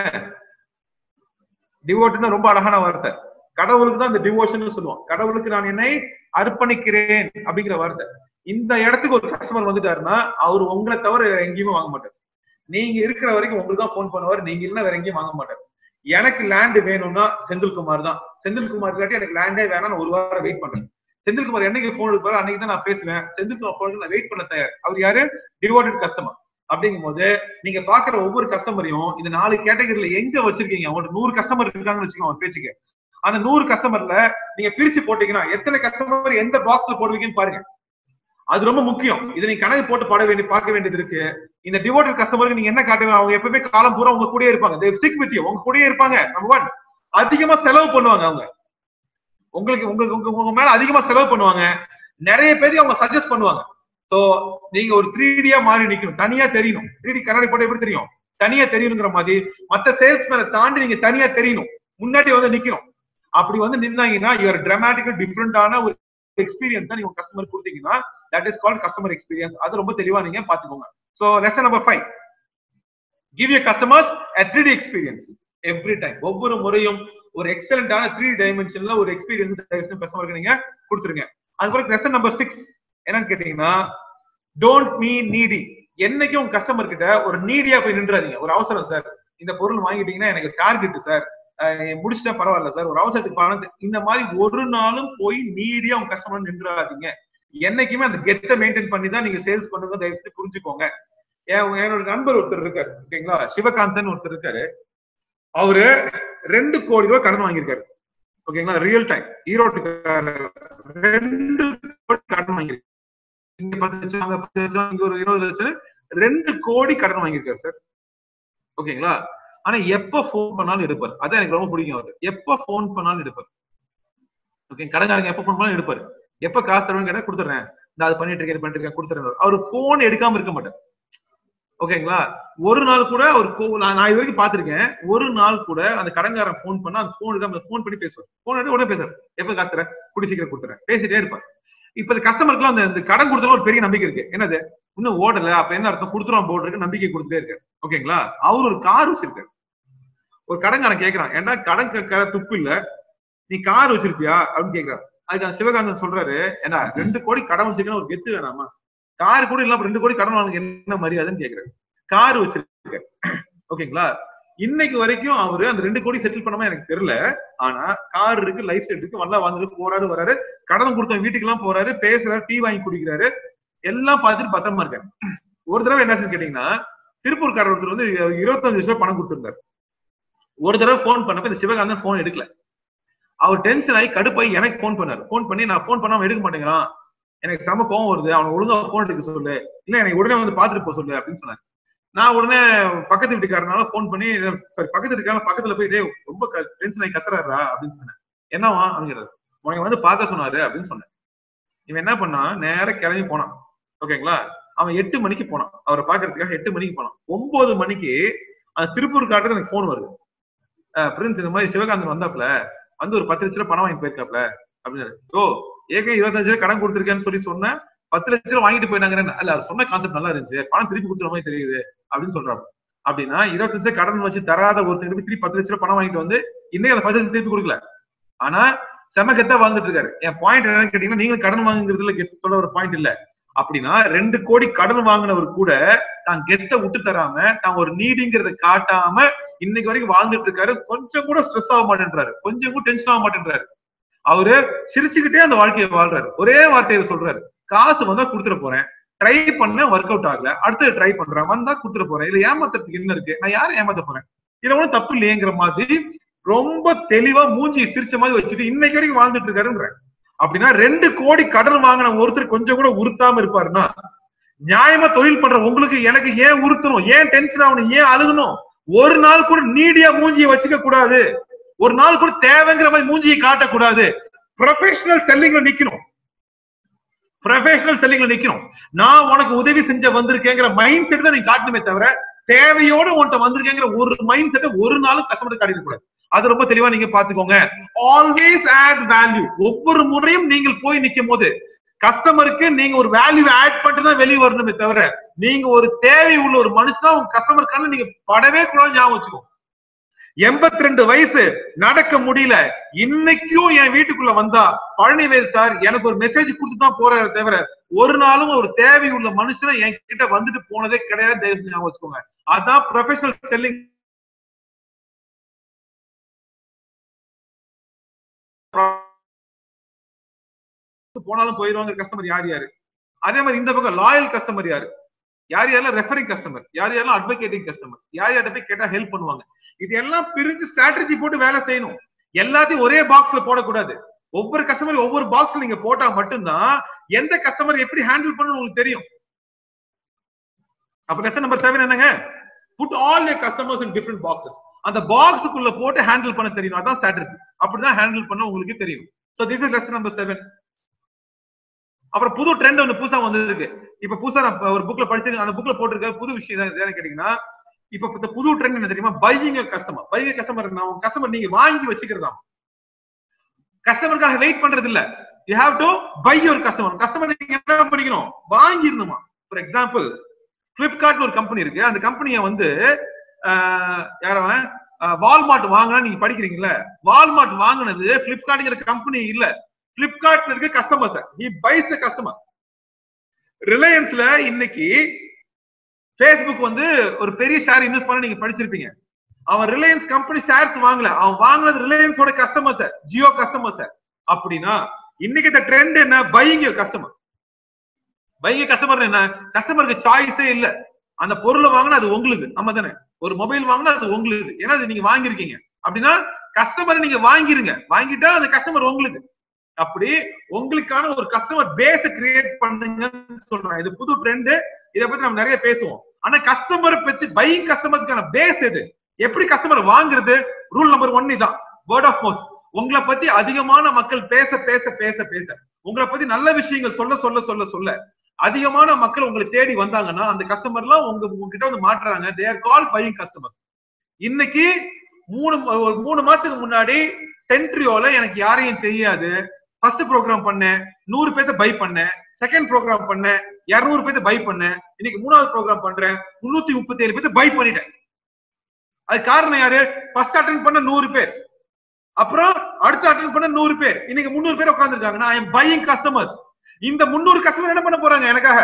டிவோட்டட்னா ரொம்ப அழகான வார்த்தை கடவுளுக்கு தான் இந்த டிவோஷன் சொல்லுவோம் கடவுளுக்கு நான் என்னை அர்ப்பணிக்கிறேன் அப்படிங்கிற வார்த்தை இந்த இடத்துக்கு ஒரு கஸ்டமர் வந்துட்டாருன்னா அவர் உங்களை தவிர வேற எங்கேயுமே வாங்க மாட்டார் நீங்க இருக்கிற வரைக்கும் உங்களுக்கு தான் போன் பண்ணுவார் நீங்க இல்லைன்னா வேற எங்கேயும் வாங்க மாட்டார் எனக்கு லேண்ட் வேணும்னா செந்தில்குமார் தான் செந்தில்குமார் இல்லாட்டி எனக்கு லேண்டே வேணாம் நான் ஒரு வாரம் வெயிட் பண்றேன் செந்தில்குமார் என்னைக்கு போன் எடுப்பாரு அன்னைக்கு தான் நான் பேசுவேன் செந்தில்குமார் போனுக்கு நான் வெயிட் பண்ண தயார் அவர் யாரு டிவோட்டட் கஸ்டமர் அப்படிங்கும் போது நீங்க பாக்குற ஒவ்வொரு கஸ்டமரையும் இந்த நாலு கேட்டகரியில எங்க வச்சிருக்கீங்க அவங்கள்ட்ட நூறு கஸ்டமர் இருக்காங்கன்னு வச்சுக்கோங்க பேச்சுக்கு அந்த நூறு கஸ்டமர்ல நீங்க பிரிச்சு போட்டீங்கன்னா எத்தனை கஸ்டமர் எந்த பாக்ஸ்ல போடுவீங்கன்னு பாருங்க அது ரொம்ப முக்கியம் இதை நீங்க கணக்கு போட்டு பாட வேண்டிய பார்க்க வேண்டியது இருக்கு இந்த டிவோட்டட் கஸ்டமருக்கு நீங்க என்ன காட்டுவீங்க அவங்க எப்பவுமே காலம் பூரா உங்க கூடயே இருப்பாங்க they stick with you உங்க கூடயே இருப்பாங்க நம்பர் ஒன் அதிகமா செலவு பண்ணுவாங்க அவங்க உங்களுக்கு உங்களுக்கு உங்க உங்க மேல அதிகமா செலவு பண்ணுவாங்க நிறைய பேருக்கு அவங்க சஜஸ்ட் பண்ணுவாங்க சோ நீங்க ஒரு த்ரீ டியா மாறி நிக்கணும் தனியா தெரியணும் த்ரீ டி கண்ணாடி போட்டு எப்படி தெரியும் தனியா தெரியணுங்கிற மாதிரி மத்த சேல்ஸ் மேல தாண்டி நீங்க தனியா தெரியணும் முன்னாடி வந்து நிக்கணும் அப்படி வந்து நின்னாங்கன்னா யுவர் டிராமட்டிக்கல் டிஃப்ரெண்டான ஒரு எக்ஸ்பீரியன்ஸ் தான் நீங்க கஸ்டமர் கொடுத்தீங்கன்னா that is called customer experience அது ரொம்ப தெளிவா நீங்க பாத்துக்கோங்க so lesson number five give you customers three D experience every time ஒவ்வொரு முறையும் ஒரு எக்ஸலண்டான த்ரீ டைமென்ஷன்ல ஒரு எக்ஸ்பீரியன்ஸ் கஸ்டமருக்கு நீங்க கொடுத்துருங்க அதுக்கப்புறம் லெசன் நம்பர் சிக்ஸ் என்னன்னு கேட்டீங்கன்னா டோன்ட் மீ நீடி என்னைக்கும் உங்க கஸ்டமர் கிட்ட ஒரு நீடியா போய் நின்றாதீங்க ஒரு அவசரம் சார் இந்த பொருள் வாங்கிட்டீங்கன்னா எனக்கு டார்கெட் சார் முடிச்சா பரவாயில்ல சார் ஒரு அவசரத்துக்கு பணம் இந்த மாதிரி ஒரு நாளும் போய் நீடியா உங்க கஸ்டமர் நின்றாதீங்க என்னைக்குமே அந்த கெத்தை மெயின்டைன் பண்ணி தான் நீங்க சேல்ஸ் பண்ணுங்க தயவு செஞ்சு புரிஞ்சுக்கோங்க என்னோட நண்பர் ஒருத்தர் இருக்காரு ஓகேங்களா சிவகாந்தன் ஒருத்தர் இருக்காரு அவரு ரெண்டு கோடி ரூபாய் கடன் வாங்கியிருக்காரு ஓகேங்களா ரியல் டைம் ஈரோட்டுக்கார ரெண்டு கோடி கடன் வாங்கியிருக்காரு இங்க பத்து லட்சம் அங்க பத்து லட்சம் இங்க ஒரு இருபது லட்சம் ரெண்டு கோடி கடன் வாங்கியிருக்காரு சார் ஓகேங்களா ஆனா எப்ப போன் பண்ணாலும் எடுப்பாரு அதான் எனக்கு ரொம்ப பிடிக்கும் அவரு எப்ப போன் பண்ணாலும் எடுப்பாரு ஓகே கடைக்காரங்க எப்ப போன் பண்ணாலும் எடுப்பாரு எப்ப காசு தருவேன்னு கேட்டா கொடுத்துறேன் நான் அது பண்ணிட்டு இருக்கேன் பண்ணிட்டு இருக்கேன் கொடுத்துறேன் அவர் போன் எடுக்காம இருக்க மாட்டார் ஓகேங்களா ஒரு நாள் கூட ஒரு நான் இது வரைக்கும் பாத்திருக்கேன் ஒரு நாள் கூட அந்த கடங்காரன் போன் பண்ணா அந்த போன் எடுக்காம போன் பண்ணி பேசுவார் போன் எடுத்து உடனே பேசுறாரு எப்ப காசு தரேன் குடி சீக்கிரம் கொடுத்துறேன் பேசிட்டே இருப்பார் இப்ப இந்த கஸ்டமருக்குலாம் அந்த இந்த கடன் கொடுத்தல ஒரு பெரிய நம்பிக்கை இருக்கு என்னது இன்னும் ஓடல அப்ப என்ன அர்த்தம் கொடுத்துருவான் போர்டு இருக்கு நம்பிக்கை கொடுத்துட்டே இருக்காரு ஓகேங்களா அவர் ஒரு கார் வச்சிருக்காரு ஒரு கடன்காரன் கேக்குறான் ஏன்டா கடன் கேட்கற துப்பு இல்ல நீ கார் வச்சிருப்பியா அப்படின்னு கேக்குறாரு அதுக்கு அந்த சிவகாந்தன் சொல்றாரு ஏன்னா ரெண்டு கோடி கடன் வச்சிருக்கேன்னு ஒரு கெத்து வேணாமா கார் கூட இல்லாம ரெண்டு கோடி கடன் வாங்க என்ன மரியாதைன்னு கேக்குறாரு கார் வச்சிருக்காரு ஓகேங்களா இன்னைக்கு வரைக்கும் அவரு அந்த ரெண்டு கோடி செட்டில் பண்ணாம எனக்கு தெரியல ஆனா கார் இருக்கு லைஃப் ஸ்டைல் இருக்கு நல்லா வந்துட்டு போறாரு வராரு கடன் கொடுத்த வீட்டுக்கு எல்லாம் போறாரு பேசுறாரு டீ வாங்கி குடிக்கிறாரு எல்லாம் பார்த்துட்டு பத்திரமா இருக்காரு ஒரு தடவை என்ன கேட்டீங்கன்னா திருப்பூர்காரர் ஒருத்தர் வந்து இருபத்தஞ்சு லட்சம் பணம் கொடுத்திருந்தாரு ஒரு தடவை போன் பண்ணப்ப இந்த சிவகாந்தன் போன் எடுக்கல அவர் டென்ஷன் ஆகி கடுப்பாய் எனக்கு போன் பண்ணாரு போன் பண்ணி நான் போன் பண்ணாம எடுக்க மாட்டேங்கிறான் எனக்கு செம கோவம் வருது அவனை ஒழுங்கா போன் எடுக்க சொல்லு இல்ல எனக்கு உடனே வந்து பாத்துட்டு போக சொல்லு அப்படின்னு சொன்னாரு நான் உடனே பக்கத்து வீட்டுக்காரனால போன் பண்ணி சாரி பக்கத்து வீட்டுக்காரன் பக்கத்துல போய் டேய் ரொம்ப டென்ஷன் ஆகி கத்துறாரா அப்படின்னு சொன்னேன் என்னவா அப்படிங்கிறது உனக்கு வந்து பார்க்க சொன்னாரு அப்படின்னு சொன்னேன் இவன் என்ன பண்ணான் நேரா கிளம்பி போனான் ஓகேங்களா அவன் எட்டு மணிக்கு போனான் அவரை பாக்குறதுக்காக எட்டு மணிக்கு போனான் ஒன்பது மணிக்கு அந்த திருப்பூர் காட்டுறது எனக்கு போன் வருது பிரின்ஸ் இந்த மாதிரி சிவகாந்தன் வந்தாப்ல வந்து ஒரு பத்து லட்ச ரூபாய் பணம் வாங்கி போயிருக்காப்ல அப்படின்னு ஓ ஏக இருபத்தஞ்சு ரூபாய் கடன் கொடுத்துருக்கேன்னு சொல்லி சொன்னேன் பத்து லட்ச ரூபாய் வாங்கிட்டு போயிட்டாங்க அல்ல அவர் சொன்ன கான்செப்ட் நல்லா இருந்துச்சு பணம் திருப்பி கொடுத்துற மாதிரி தெரியுது அப்படின்னு சொல்றாங்க அப்படின்னா இருபத்தஞ்சு கடன் வச்சு தராத ஒருத்தர் திருப்பி பத்து லட்ச ரூபாய் பணம் வாங்கிட்டு வந்து இன்னைக்கு அந்த பத்து லட்சம் திருப்பி கொடுக்கல ஆனா செம கெத்தா வாழ்ந்துட்டு இருக்காரு என் பாயிண்ட் என்னன்னு கேட்டீங்கன்னா நீங்க கடன் வாங்குறதுல கெத்து சொல்ல ஒரு பாயிண்ட் இல்ல அப்படின்னா ரெண்டு கோடி கடன் வாங்கினவர் கூட தான் கெத்த விட்டு தராம தான் ஒரு நீடிங்கிறத காட்டாம இன்னைக்கு வரைக்கும் வாழ்ந்துட்டு இருக்காரு கொஞ்சம் கூட ஸ்ட்ரெஸ் ஆக மாட்டேன்றாரு கொஞ்சம் கூட டென்ஷன் ஆக மாட்டேன்றாரு அவரு சிரிச்சுக்கிட்டே அந்த வாழ்க்கையை வாழ்றாரு ஒரே வார்த்தையை சொல்றாரு காசு வந்தா கொடுத்துட போறேன் ட்ரை பண்ண ஒர்க் அவுட் ஆகல அடுத்தது ட்ரை பண்றேன் வந்தா கொடுத்துட போறேன் இதுல ஏமாத்துறதுக்கு என்ன இருக்கு நான் யாரும் ஏமாத்த போறேன் இதுல ஒன்றும் தப்பு இல்லையேங்கிற மாதிரி ரொம்ப தெளிவா மூஞ்சி சிரிச்ச மாதிரி வச்சுட்டு இன்னைக்கு வரைக்கும் வாழ்ந்துட்டு இருக்காருன்ற அப்படின்னா ரெண்டு கோடி கடன் வாங்கின ஒருத்தர் கொஞ்சம் கூட உறுத்தாம இருப்பாருன்னா நியாயமா தொழில் பண்ற உங்களுக்கு எனக்கு ஏன் உறுத்தணும் ஏன் டென்ஷன் ஆகணும் ஏன் அழுகணும் ஒரு நாள் கூட நீடியா மூஞ்சியை வச்சுக்க கூடாது ஒரு நாள் கூட தேவைங்கிற மாதிரி மூஞ்சியை காட்டக்கூடாது ப்ரொஃபஷனல் செல்லிங்ல நிக்கணும் ப்ரொஃபஷனல் செல்லிங்ல நிக்கணும் நான் உனக்கு உதவி செஞ்ச வந்திருக்கேங்கிற மைண்ட் செட் தான் நீ காட்டணுமே தவிர தேவையோட உன்கிட்ட வந்திருக்கேங்கிற ஒரு மைண்ட் செட்டை ஒரு நாளும் கஸ்டமர் காட்டிட கூடாது அது ரொம்ப தெளிவா நீங்க பாத்துக்கோங்க ஆல்வேஸ் ஆட் வேல்யூ ஒவ்வொரு முறையும் நீங்கள் போய் நிக்கும் போது கஸ்டமருக்கு நீங்க ஒரு வேல்யூ ஆட் பண்ணிட்டு தான் வெளியே வரணுமே தவிர நீங்க ஒரு தேவை உள்ள ஒரு மனுஷனா உங்க கஸ்டமருக்கான நீங்க படவே கூட ஞாபகம் வச்சுக்கோ எண்பத்தி ரெண்டு வயசு நடக்க முடியல இன்னைக்கும் என் வீட்டுக்குள்ள வந்தா பழனிவேல் சார் எனக்கு ஒரு மெசேஜ் கொடுத்து தான் போறாரு தவிர ஒரு நாளும் ஒரு தேவை உள்ள மனுஷனை என்கிட்ட வந்துட்டு போனதே கிடையாது தயவு ஞாபகம் வச்சுக்கோங்க அதான் ப்ரொஃபஷனல் செல்லிங் போனாலும் போயிருவாங்க கஸ்டமர் யார் யாரு அதே மாதிரி இந்த பக்கம் லாயல் கஸ்டமர் யாரு யார் யாரெல்லாம் ரெஃபரிங் கஸ்டமர் யார் யாரெல்லாம் அட்வொகேட்டிங் கஸ்டமர் யார் யார்கிட்ட போய் கேட்டா ஹெல்ப் பண்ணுவாங்க இது எல்லாம் பிரிஞ்சு ஸ்ட்ராட்டஜி போட்டு வேலை செய்யணும் எல்லாத்தையும் ஒரே பாக்ஸ்ல போடக்கூடாது ஒவ்வொரு கஸ்டமர் ஒவ்வொரு பாக்ஸ்ல நீங்க போட்டா மட்டும்தான் எந்த கஸ்டமர் எப்படி ஹேண்டில் பண்ணணும் உங்களுக்கு தெரியும் அப்ப லெசன் நம்பர் செவன் என்னங்க put all your customers in different boxes அந்த பாக்ஸுக்குள்ள போட்டு ஹேண்டில் பண்ண தெரியும் அதான் ஸ்ட்ராட்டஜி அப்படிதான் ஹேண்டில் பண்ண உங்களுக்கு தெரியும் so this is lesson number seven அப்புறம் புது ட்ரெண்ட் ஒன்று புதுசா வந்திருக்கு இப்ப புதுசா நான் ஒரு புக்ல படிச்சு அந்த புக்ல போட்டிருக்க புது விஷயம் என்ன கேட்டீங்கன்னா இப்ப இந்த புது ட்ரெண்ட் என்ன தெரியுமா buying customer buying customer customer நீங்க வாங்கி வச்சுக்கிறதா கஸ்டமருக்காக வெயிட் பண்றது இல்ல you have to buy your customer customer நீங்க என்ன பண்ணிக்கணும் வாங்கிடணுமா ஃபார் எக்ஸாம்பிள் பிளிப்கார்ட்னு ஒரு கம்பெனி இருக்கு அந்த கம்பெனியை வந்து யாரவன் வால்மார்ட் வாங்கினா நீங்க படிக்கிறீங்கல்ல வால்மார்ட் வாங்கினது பிளிப்கார்ட்ங்கிற கம்பெனி இல்ல பிளிப்கார்ட்ல இருக்க customer sir he buys the customer ரிலையன்ஸ்ல இன்னைக்கு பேஸ்புக் வந்து ஒரு பெரிய ஷேர் இன்வெஸ்ட் பண்ண நீங்க படிச்சிருப்பீங்க அவன் ரிலையன்ஸ் கம்பெனி ஷேர்ஸ் வாங்கல அவன் வாங்கினது ரிலையன்ஸோட customer sir Jio customer sir அப்படின்னா இன்னைக்கு இந்த ட்ரெண்ட் என்ன பையிங் கஸ்டமர் பையிங் கஸ்டமர் என்ன கஸ்டமருக்கு சாய்ஸே இல்ல அந்த பொருளை வாங்கினா அது உங்களுக்கு நம்ம தானே ஒரு மொபைல் வாங்கினா அது உங்களுக்கு ஏன்னா அது நீங்க வாங்கிருக்கீங்க அப்படின்னா கஸ்டமர் நீங்க வாங்கிருங்க வாங்கிட்டா அந்த கஸ்டமர் உங்களுக்கு அப்படி உங்களுக்கான ஒரு கஸ்டமர் பேஸ கிரியேட் பண்ணுங்கன்னு சொல்றேன் இது புது ட்ரெண்ட் இதை பத்தி நம்ம நிறைய பேசுவோம் ஆனா கஸ்டமர் பத்தி பையிங் கஸ்டமர்ஸ்க்கான பேஸ் எது எப்படி கஸ்டமர் வாங்குறது ரூல் நம்பர் ஒன் இதான் வேர்ட் ஆஃப் மவுத் உங்களை பத்தி அதிகமான மக்கள் பேச பேச பேச பேச உங்களை பத்தி நல்ல விஷயங்கள் சொல்ல சொல்ல சொல்ல சொல்ல அதிகமான மக்கள் உங்களை தேடி வந்தாங்கன்னா அந்த கஸ்டமர்லாம் உங்க உங்ககிட்ட வந்து மாட்டுறாங்க தேர் கால் பையிங் கஸ்டமர்ஸ் இன்னைக்கு மூணு ஒரு மூணு மாசத்துக்கு முன்னாடி சென்ட்ரியோல எனக்கு யாரையும் தெரியாது ஃபர்ஸ்ட் ப்ரோக்ராம் பண்ணேன் நூறு பேர்த்த பை பண்ணேன் செகண்ட் ப்ரோக்ராம் பண்ணேன் இருநூறு பேர்த்த பை பண்ணேன் இன்னைக்கு மூணாவது ப்ரோக்ராம் பண்றேன் முன்னூத்தி முப்பத்தி ஏழு பேர்த்த பை பண்ணிட்டேன் அது காரணம் யாரு ஃபர்ஸ்ட் அட்டன் பண்ண நூறு பேர் அப்புறம் அடுத்து அட்டன் பண்ண நூறு பேர் இன்னைக்கு முந்நூறு பேர் உட்காந்துருக்காங்கன்னா ஐ எம் பையிங் கஸ்டமர்ஸ் இந்த முந்நூறு கஸ்டமர் என்ன பண்ண போறாங்க எனக்காக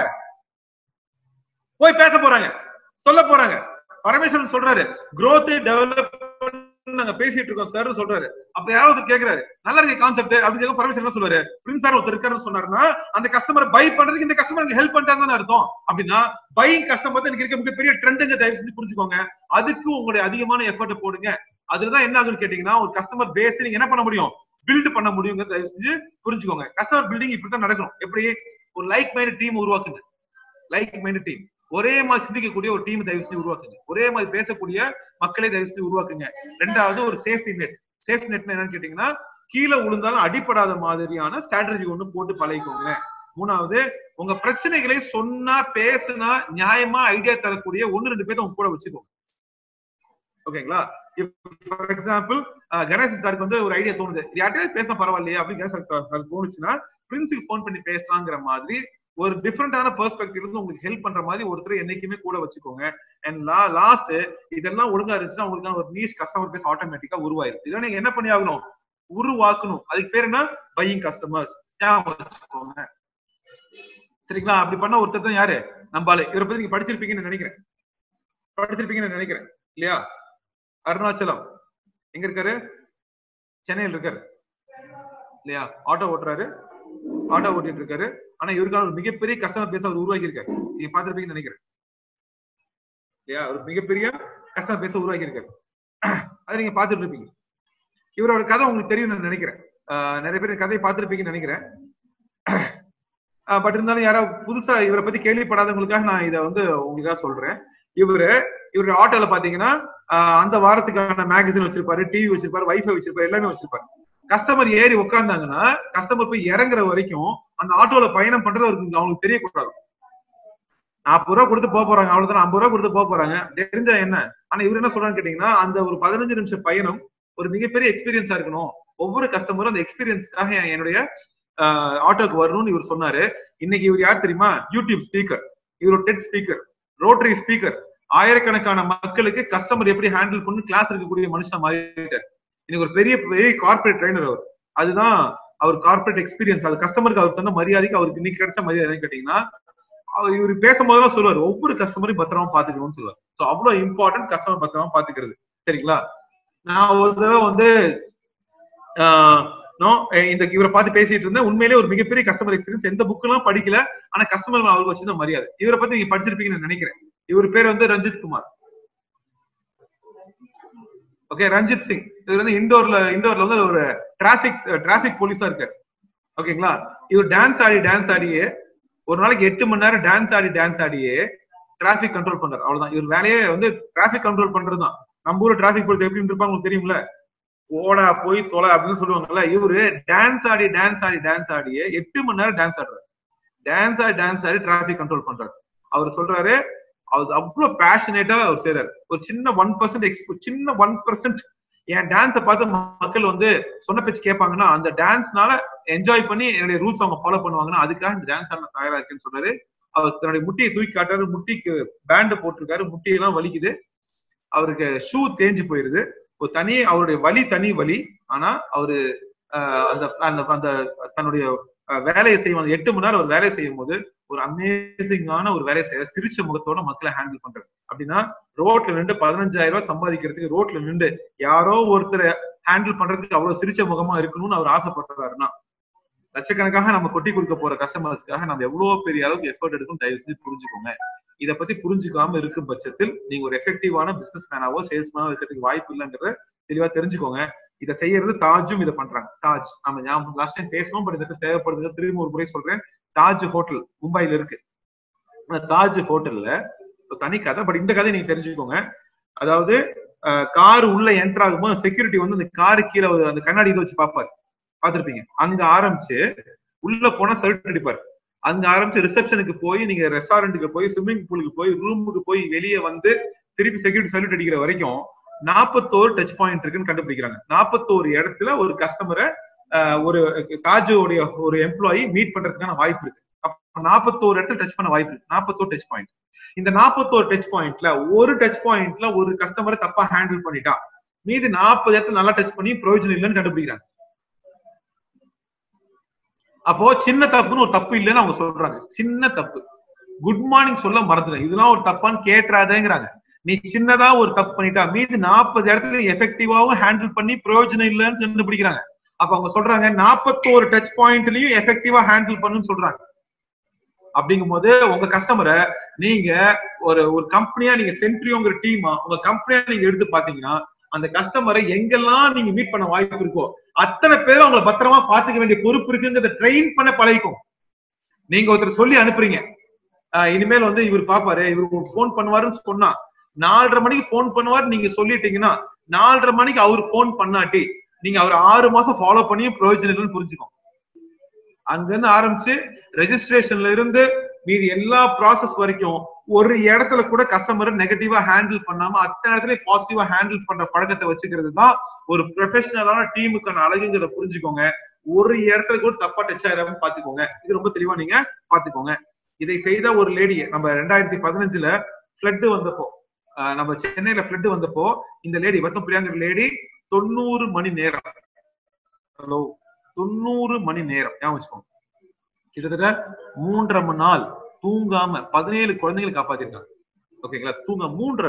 போய் பேச போறாங்க சொல்ல போறாங்க பரமேஸ்வரன் சொல்றாரு growth டெவலப் நாங்க பேசிட்டு இருக்கோம் சார் சொல்றாரு அப்ப யாராவது கேக்குறாரு நல்லா இருக்கு கான்செப்ட் அப்படின்னு சொல்லி பரமேஸ்வரன் என்ன சொல்றாரு பிரின்ஸ் சார் ஒருத்தர் இருக்காருன்னு சொன்னாருன்னா அந்த கஸ்டமர் பை பண்றதுக்கு இந்த கஸ்டமருக்கு ஹெல்ப் பண்ணிட்டாங்கன்னு அர்த்தம் அப்படின்னா பையிங் கஸ்டமர் எனக்கு இருக்க மிகப்பெரிய ட்ரெண்டுங்க தயவு செஞ்சு புரிஞ்சுக்கோங்க அதுக்கு உங்களுடைய அதிகமான எஃபர்ட் போடுங்க அதுலதான் என்ன ஆகுன்னு கேட்டீங்கன்னா ஒரு கஸ்டமர் பேஸ் நீங்க என்ன பண்ண முடியும் பில்ட் பண்ண முடியுங்க தயவு செஞ்சு புரிஞ்சுக்கோங்க கஸ்டமர் பில்டிங் இப்படித்தான் நடக்கணும் எப்படி ஒரு லைக் மைண்ட் டீம் உருவாக்குங்க லைக் மைண்ட் டீம் ஒரே மாதிரி சிந்திக்கக்கூடிய ஒரு டீம் தயவு செஞ்சு உருவாக்குங்க ஒரே மாதிரி பேசக்கூடிய மக்களை தயவு செஞ்சு உருவாக்குங்க ரெண்டாவது ஒரு சேஃப்டி நெட் சேஃப்டி நெட் என்னன்னு கேட்டீங்கன்னா கீழே விழுந்தாலும் அடிப்படாத மாதிரியான ஸ்ட்ராட்டஜி ஒண்ணு போட்டு பழகிக்கோங்க மூணாவது உங்க பிரச்சனைகளை சொன்னா பேசுனா நியாயமா ஐடியா தரக்கூடிய ஒன்னு ரெண்டு பேர்த்த உங்க கூட வச்சுக்கோங்க ஓகேங்களா ஃபார் எக்ஸாம்பிள் கணேசன் சாருக்கு வந்து ஒரு ஐடியா தோணுது யார்கிட்டயாவது பேச பரவாயில்லையா அப்படின்னு கணேசன் சாருக்கு தோணுச்சுன்னா பிரின்ஸுக்கு ஃபோன் பண்ணி பேசலாங்கிற மாதிரி ஒரு டிஃப்ரெண்டான பெர்ஸ்பெக்டிவ் இருந்து உங்களுக்கு ஹெல்ப் பண்ற மாதிரி ஒருத்தர் என்னைக்குமே கூட வச்சுக்கோங்க அண்ட் லா லாஸ்ட் இதெல்லாம் ஒழுங்கா இருந்துச்சுன்னா உங்களுக்கு ஒரு நீஸ் கஸ்டமர் பேஸ் ஆட்டோமேட்டிக்கா உருவாயிரும் இதெல்லாம் நீங்க என்ன பண்ணி ஆகணும் உருவாக்கணும் அதுக்கு பேர் என்ன பையிங் கஸ்டமர்ஸ் வச்சுக்கோங்க சரிங்களா அப்படி பண்ண ஒருத்தர் தான் யாரு நம்பாலே இவரை பத்தி நீங்க படிச்சிருப்பீங்கன்னு நினைக்கிறேன் படிச்சிருப்பீங்கன்னு நினைக்கிறேன் இல்லையா அருணாச்சலம் எங்க இருக்காரு சென்னையில் இருக்காரு இல்லையா ஆட்டோ ஓட்டுறாரு ஆட்டோ ஓட்டிட்டு இருக்காரு ஆனா இவருக்கான ஒரு மிகப்பெரிய கஸ்டமர் பேச அவர் உருவாக்கி இருக்காரு நீங்க பாத்திருப்பீங்கன்னு நினைக்கிறேன் இல்லையா ஒரு மிகப்பெரிய கஸ்டமர் பேச உருவாக்கி இருக்காரு அதை நீங்க பாத்துட்டு இருப்பீங்க இவரோட கதை உங்களுக்கு தெரியும் நான் நினைக்கிறேன் ஆஹ் நிறைய பேர் கதையை பார்த்திருப்பீங்கன்னு நினைக்கிறேன் பட் இருந்தாலும் யாராவது புதுசா இவரை பத்தி கேள்விப்படாதவங்களுக்காக நான் இதை வந்து உங்களுக்காக சொல்றேன் இவரு இவருடைய ஆட்டோல பாத்தீங்கன்னா ஆஹ் அந்த வாரத்துக்கான மேகசின் வச்சிருப்பாரு டிவி வச்சிருப்பாரு வைஃபை வச்சிருப்பாரு எல்லாமே வச்சிருப்பாரு கஸ்டமர் ஏறி உட்கார்ந்தாங்கன்னா கஸ்டமர் போய் இறங்குற வரைக்கும் அந்த ஆட்டோல பயணம் பண்றது அவருக்கு அவங்களுக்கு தெரியக்கூடாது நாற்பது ரூபா கொடுத்து போக போறாங்க அவ்வளவுதான் ஐம்பது ரூபா கொடுத்து போக போறாங்க தெரிஞ்சா என்ன ஆனா இவர் என்ன சொல்றான்னு கேட்டீங்கன்னா அந்த ஒரு பதினஞ்சு நிமிஷம் பயணம் ஒரு மிகப்பெரிய எக்ஸ்பீரியன்ஸா இருக்கணும் ஒவ்வொரு கஸ்டமரும் அந்த எக்ஸ்பீரியன்ஸ்க்காக என்னுடைய ஆட்டோக்கு வரணும்னு இவர் சொன்னாரு இன்னைக்கு இவர் யார் தெரியுமா யூடியூப் ஸ்பீக்கர் இவர் டெட் ஸ்பீக்கர் ரோட்டரி ஸ்பீக்கர் ஆயிரக்கணக்கான மக்களுக்கு கஸ்டமர் எப்படி ஹேண்டில் பண்ணு கிளாஸ் இருக்கக்கூடிய மனுஷன் மாறிட்டார் இன்னைக்கு ஒரு பெரிய பெரிய கார்பரேட் ட்ரைனர் அவர் அதுதான் அவர் கார்பரேட் எக்ஸ்பீரியன்ஸ் அது கஸ்டமருக்கு அவருக்கு தந்த மரியாதைக்கு அவருக்கு இன்னைக்கு கிடைச்ச மரியாதை கேட்டீங்கன்னா அவர் இவர் பேசும்போதெல்லாம் சொல்லுவார் ஒவ்வொரு கஸ்டமரையும் பத்திரமா பாத்துக்கணும்னு சொல்லுவார் சோ அவ்வளவு இம்பார்ட்டன்ட் கஸ்டமர் பத்திரமா பாத்துக்கிறது சரிங்களா நான் ஒரு தடவை வந்து இந்த இவரை பார்த்து பேசிட்டு இருந்தேன் உண்மையிலேயே ஒரு மிகப்பெரிய கஸ்டமர் எக்ஸ்பீரியன்ஸ் எந்த புக் எல்லாம் படிக்கல ஆனா கஸ்டமர் அவருக்கு வச்சிருந்த மரியாதை இவரை பத்தி நீங்க படிச்சிருப்பீங்கன்னு நினைக்கிறேன் இவர் பேர் வந்து ரஞ்சித் குமார் ஓகே ரஞ்சித் சிங் இது வந்து இண்டோர்ல இண்டோர்ல வந்து ஒரு டிராபிக் டிராபிக் போலீஸா இருக்காரு ஓகேங்களா இவர் டான்ஸ் ஆடி டான்ஸ் ஆடியே ஒரு நாளைக்கு எட்டு மணி நேரம் டான்ஸ் ஆடி டான்ஸ் ஆடியே டிராபிக் கண்ட்ரோல் பண்றாரு அவ்வளவுதான் இவர் வேலையே வந்து டிராபிக் கண்ட்ரோல் பண்றது தான் நம்ம ஊர் டிராபிக் போலீஸ் எப்படி இருப்பாங்க உங்களுக்கு தெரியும்ல ஓடா போய் தொலை அப்படின்னு சொல்லுவாங்கல்ல இவரு டான்ஸ் ஆடி டான்ஸ் ஆடி டான்ஸ் ஆடியே எட்டு மணி நேரம் டான்ஸ் ஆடுறாரு டான்ஸ் ஆடி டான்ஸ் ஆடி டிராபிக் கண்ட்ரோல் பண்றாரு அவர் சொல்றாரு அவர் அவ்வளவு பேஷனேட்டா அவர் செய்யறாரு ஒரு சின்ன ஒன் பர்சன்ட் சின்ன ஒன் பர்சன்ட் என் டான்ஸை பார்த்து மக்கள் வந்து சொன்ன பேச்சு கேட்பாங்கன்னா அந்த டான்ஸ்னால என்ஜாய் பண்ணி என்னுடைய ரூல்ஸ் அவங்க ஃபாலோ பண்ணுவாங்கன்னா அதுக்காக இந்த டான்ஸ் ஆட தயாரா இருக்குன்னு சொல்றாரு அவர் தன்னுடைய முட்டியை தூக்கி காட்டுறாரு முட்டிக்கு பேண்ட் போட்டிருக்காரு முட்டியெல்லாம் வலிக்குது அவருக்கு ஷூ தேஞ்சு போயிருது ஒரு தனி அவருடைய வலி தனி வலி ஆனா அவரு அந்த அந்த அந்த தன்னுடைய வேலையை செய்யும் அந்த எட்டு மணி நேரம் ஒரு வேலையை செய்யும் போது ஒரு அமேசிங்கான ஒரு வேலையை செய்ய சிரிச்ச முகத்தோட மக்களை ஹேண்டில் பண்றது அப்படின்னா ரோட்ல நின்று பதினஞ்சாயிரம் ரூபாய் சம்பாதிக்கிறதுக்கு ரோட்ல நின்று யாரோ ஒருத்தரை ஹேண்டில் பண்றதுக்கு அவ்வளவு சிரிச்ச முகமா இருக்கணும்னு அவர் ஆசைப்படுறாருன்னா லட்சக்கணக்காக நம்ம கொட்டி கொடுக்க போற கஸ்டமர்ஸ்க்காக நம்ம எவ்வளவு பெரிய அளவுக்கு எஃபர்ட் எடுக்கும் தயவு செஞ்சு புரிஞ்சுக்கோங்க இதை பத்தி புரிஞ்சுக்காம இருக்கும் பட்சத்தில் நீங்க ஒரு எஃபெக்டிவான பிசினஸ் மேனாவோ சேல்ஸ்மேனோ இருக்கிறதுக்கு வாய்ப்பு இல்லைங்கிறத தெளிவா தெரிஞ்சுக்கோங்க இதை செய்யறது தாஜும் இதை பண்றாங்க தாஜ் நம்ம ஞாபகம் லாஸ்ட் டைம் பேசணும் பட் இதுக்கு தேவைப்படுது திரும்ப ஒரு முறை சொல்றேன் தாஜ் ஹோட்டல் மும்பைல இருக்கு தாஜ் ஹோட்டல்ல தனி கதை பட் இந்த கதை நீங்க தெரிஞ்சுக்கோங்க அதாவது கார் உள்ள என்டர் ஆகும்போது செக்யூரிட்டி வந்து அந்த காரு கீழே அந்த கண்ணாடி இதை வச்சு பார்ப்பாரு பாத்திருப்பீங்க அங்க ஆரம்பிச்சு உள்ள போனா சல்யூட் அடிப்பாரு அங்க ஆரம்பிச்சு ரிசப்ஷனுக்கு போய் நீங்க ரெஸ்டாரண்ட்டுக்கு போய் ஸ்விம்மிங் பூலுக்கு போய் ரூமுக்கு போய் வெளியே வந்து திருப்பி செக்யூரிட்டி சல்யூட் அடிக்கிற வரைக்கும் நாற்பத்தோரு டச் பாயிண்ட் இருக்குன்னு கண்டுபிடிக்கிறாங்க நாற்பத்தோரு இடத்துல ஒரு கஸ்டமரை அஹ், ஒரு காஜு உடைய ஒரு எம்ப்ளாயி மீட் பண்றதுக்கான வாய்ப்பு இருக்கு அப்ப நாற்பத்தோரு இடத்துல டச் பண்ண வாய்ப்பு இருக்கு நாற்பத்தோரு டச் பாயிண்ட் இந்த நாற்பத்தோரு டச் பாயிண்ட்ல ஒரு டச் பாயிண்ட்ல ஒரு கஸ்டமரை தப்பா ஹேண்டில் பண்ணிட்டா மீதி நாற்பது இடத்துல நல்லா டச் பண்ணி பிரயோஜனம் இல்லைன்னு கண்டுபிடிக்கிறாங்க அப்போ சின்ன தப்புன்னு ஒரு தப்பு இல்லைன்னு அவங்க சொல்றாங்க சின்ன தப்பு குட் மார்னிங் சொல்ல மறந்துடும் இதெல்லாம் ஒரு தப்பான்னு கேட்டுறாதேங்கிறாங்க நீ சின்னதா ஒரு தப்பு பண்ணிட்டா மீதி நாற்பது இடத்துல எஃபெக்டிவாவும் ஹேண்டில் பண்ணி பிரயோஜனம் இல்லைன்னு கண்டுபிடிக்கிறாங்க அப்ப அவங்க சொல்றாங்க நாற்பத்தோரு டச் பாயிண்ட்லயும் எஃபெக்டிவா ஹேண்டில் பண்ணுன்னு சொல்றாங்க அப்படிங்கும் போது உங்க கஸ்டமரை நீங்க ஒரு ஒரு கம்பெனியா நீங்க சென்ட்ரியோங்கிற டீமா உங்க கம்பெனியா நீங்க எடுத்து பாத்தீங்கன்னா அந்த கஸ்டமரை எங்கெல்லாம் நீங்க மீட் பண்ண வாய்ப்பு இருக்கோ அத்தனை பேரும் அவங்கள பத்திரமா பாத்துக்க வேண்டிய பொறுப்பு இருக்குங்கிறத ட்ரெயின் பண்ண பழகிக்கும் நீங்க ஒருத்தர் சொல்லி அனுப்புறீங்க ஆஹ் இனிமேல் வந்து இவர் பாப்பாரு இவர் ஃபோன் பண்ணுவாருன்னு சொன்னா நாலரை மணிக்கு ஃபோன் பண்ணுவாரு நீங்க சொல்லிட்டீங்கன்னா நாலரை மணிக்கு அவர் ஃபோன் பண்ணாட்டி நீங்க அவர் ஆறு மாசம் ஃபாலோ பண்ணியும் பிரயோஜனம் இல்லைன்னு புரிஞ்சுக்கோங்க அங்க இருந்து ஆரம்பிச்சு ரெஜிஸ்ட்ரேஷன்ல இருந்து மீதி எல்லா ப்ராசஸ் வரைக்கும் ஒரு இடத்துல கூட கஸ்டமரை நெகட்டிவா ஹேண்டில் பண்ணாம அத்தனை இடத்துல பாசிட்டிவா ஹேண்டில் பண்ற பழக்கத்தை வச்சுக்கிறது தான் ஒரு ப்ரொஃபஷனலான டீமுக்கான அழகுங்கிறத புரிஞ்சுக்கோங்க ஒரு இடத்துல கூட தப்பா டச் ஆயிராம பாத்துக்கோங்க இது ரொம்ப தெளிவா நீங்க பாத்துக்கோங்க இதை செய்த ஒரு லேடி நம்ம ரெண்டாயிரத்தி பதினஞ்சுல ஃபிளட் வந்தப்போ ஆஹ் நம்ம சென்னையில ஃபிளட் வந்தப்போ இந்த லேடி வத்தம் பிரியாங்கிற லேடி தொண்ணூறு மணி நேரம் ஹலோ தொண்ணூறு மணி நேரம் ஞாபகம் வச்சுக்கோங்க கிட்டத்தட்ட மூன்றரை மணி நாள் தூங்காம பதினேழு குழந்தைகளை காப்பாத்திருக்காங்க ஓகேங்களா தூங்க மூன்றரை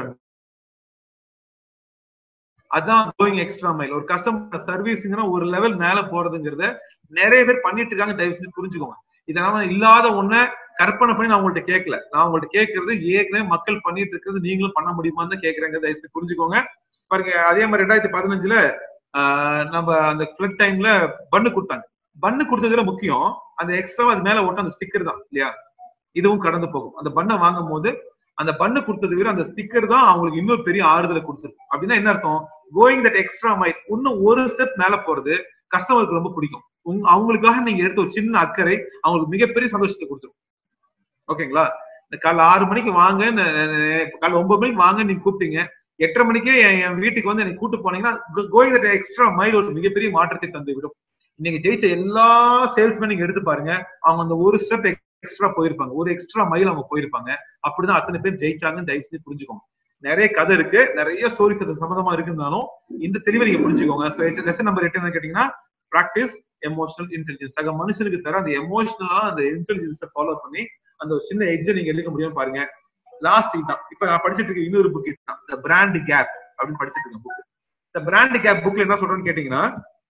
அதான் கோயிங் எக்ஸ்ட்ரா மைல் ஒரு கஸ்டமர் சர்வீஸ்ங்கன்னா ஒரு லெவல் மேல போறதுங்கிறத நிறைய பேர் பண்ணிட்டு இருக்காங்க தயவு செஞ்சு புரிஞ்சுக்கோங்க இதனால இல்லாத ஒண்ண கற்பனை பண்ணி நான் உங்கள்ட்ட கேட்கல நான் உங்கள்ட்ட கேட்கறது ஏற்கனவே மக்கள் பண்ணிட்டு இருக்கிறது நீங்களும் பண்ண முடியுமான்னு தான் கேட்கறேங்க தயவு செஞ்சு புரிஞ்சுக்கோங்க பாருங்க அதே மாதிரி ரெண்டாயிரத்தி பதினஞ்சுல ஆஹ் நம்ம அந்த ஃபிளட் டைம்ல பண்ணு கொடுத்தாங்க பண்ணு கொடுத்ததுல முக்கியம் அந்த எக்ஸ்ட்ரா அது மேல ஓட்ட அந்த ஸ்டிக்கர் தான் இல்லையா இதுவும் கடந்து போகும் அந்த பண்ணை வாங்கும் போது அந்த பண்ணு கொடுத்தது விட அந்த ஸ்டிக்கர் தான் அவங்களுக்கு இன்னொரு பெரிய ஆறுதலை கொடுத்துருக்கும் அப்படின்னா என்ன அர்த்தம் கோயிங் தட் எக்ஸ்ட்ரா மைல் இன்னும் ஒரு ஸ்டெப் மேல போறது கஸ்டமருக்கு ரொம்ப பிடிக்கும் உங்க- அவங்களுக்காக நீங்க எடுத்த ஒரு சின்ன அக்கறை அவங்களுக்கு மிகப்பெரிய சந்தோஷத்தை கொடுத்துரும் ஓகேங்களா இந்த காலைல ஆறு மணிக்கு வாங்க ந- ந- ந- காலைல ஒன்பது மணிக்கு வாங்க நீங்க கூப்பிட்டீங்க எட்டரை மணிக்கே என் என் வீட்டுக்கு வந்து எனக்கு கூட்டு போனீங்கன்னா கோயிங் தட் எக்ஸ்ட்ரா மைல் ஒரு மிகப்பெரிய மாற்றத்தை தந்து விடும் இன்னைக்கு ஜெயிச்ச எல்லா சேல்ஸ்மேன் நீங்க எடுத்து பாருங்க அவங்க அந்த ஒரு ஸ்டெப் எக்ஸ்ட்ரா போயிருப்பாங்க ஒரு எக்ஸ்ட்ரா மைல் அவங்க போயிருப்பாங்க அப்படிதான் அத்தனை பேர் ஜெயிச்சாங்கன்னு தயவு செஞ்சு புரிஞ்சுக்கோங்க நிறைய கதை இருக்கு நிறைய ஸ்டோரிஸ் அது சம்மந்தமா இருக்குனாலும் இந்த தெளிவை நீங்க புரிஞ்சுக்கோங்க லெசன் நம்பர் எட்டு என்ன கேட்டீங்கன்னா பிராக்டிஸ் எமோஷனல் இன்டெலிஜென்ஸ் சக மனுஷனுக்கு தர அந்த எமோஷனலா அந்த இன்டெலிஜென்ஸை ஃபாலோ பண்ணி அந்த ஒரு சின்ன எட்ஜை நீங்க எடுக்க முடியும் பாருங்க லாஸ்ட் தான் இப்ப நான் படிச்சிட்டு இருக்க இன்னொரு புக் தான் இந்த பிராண்ட் கேப் அப்படின்னு படிச்சிட்டு இருக்கேன் புக் இந்த பிராண்ட் கேப் புக்ல என்ன சொல்றேன்னு கேட்டீங்கன்னா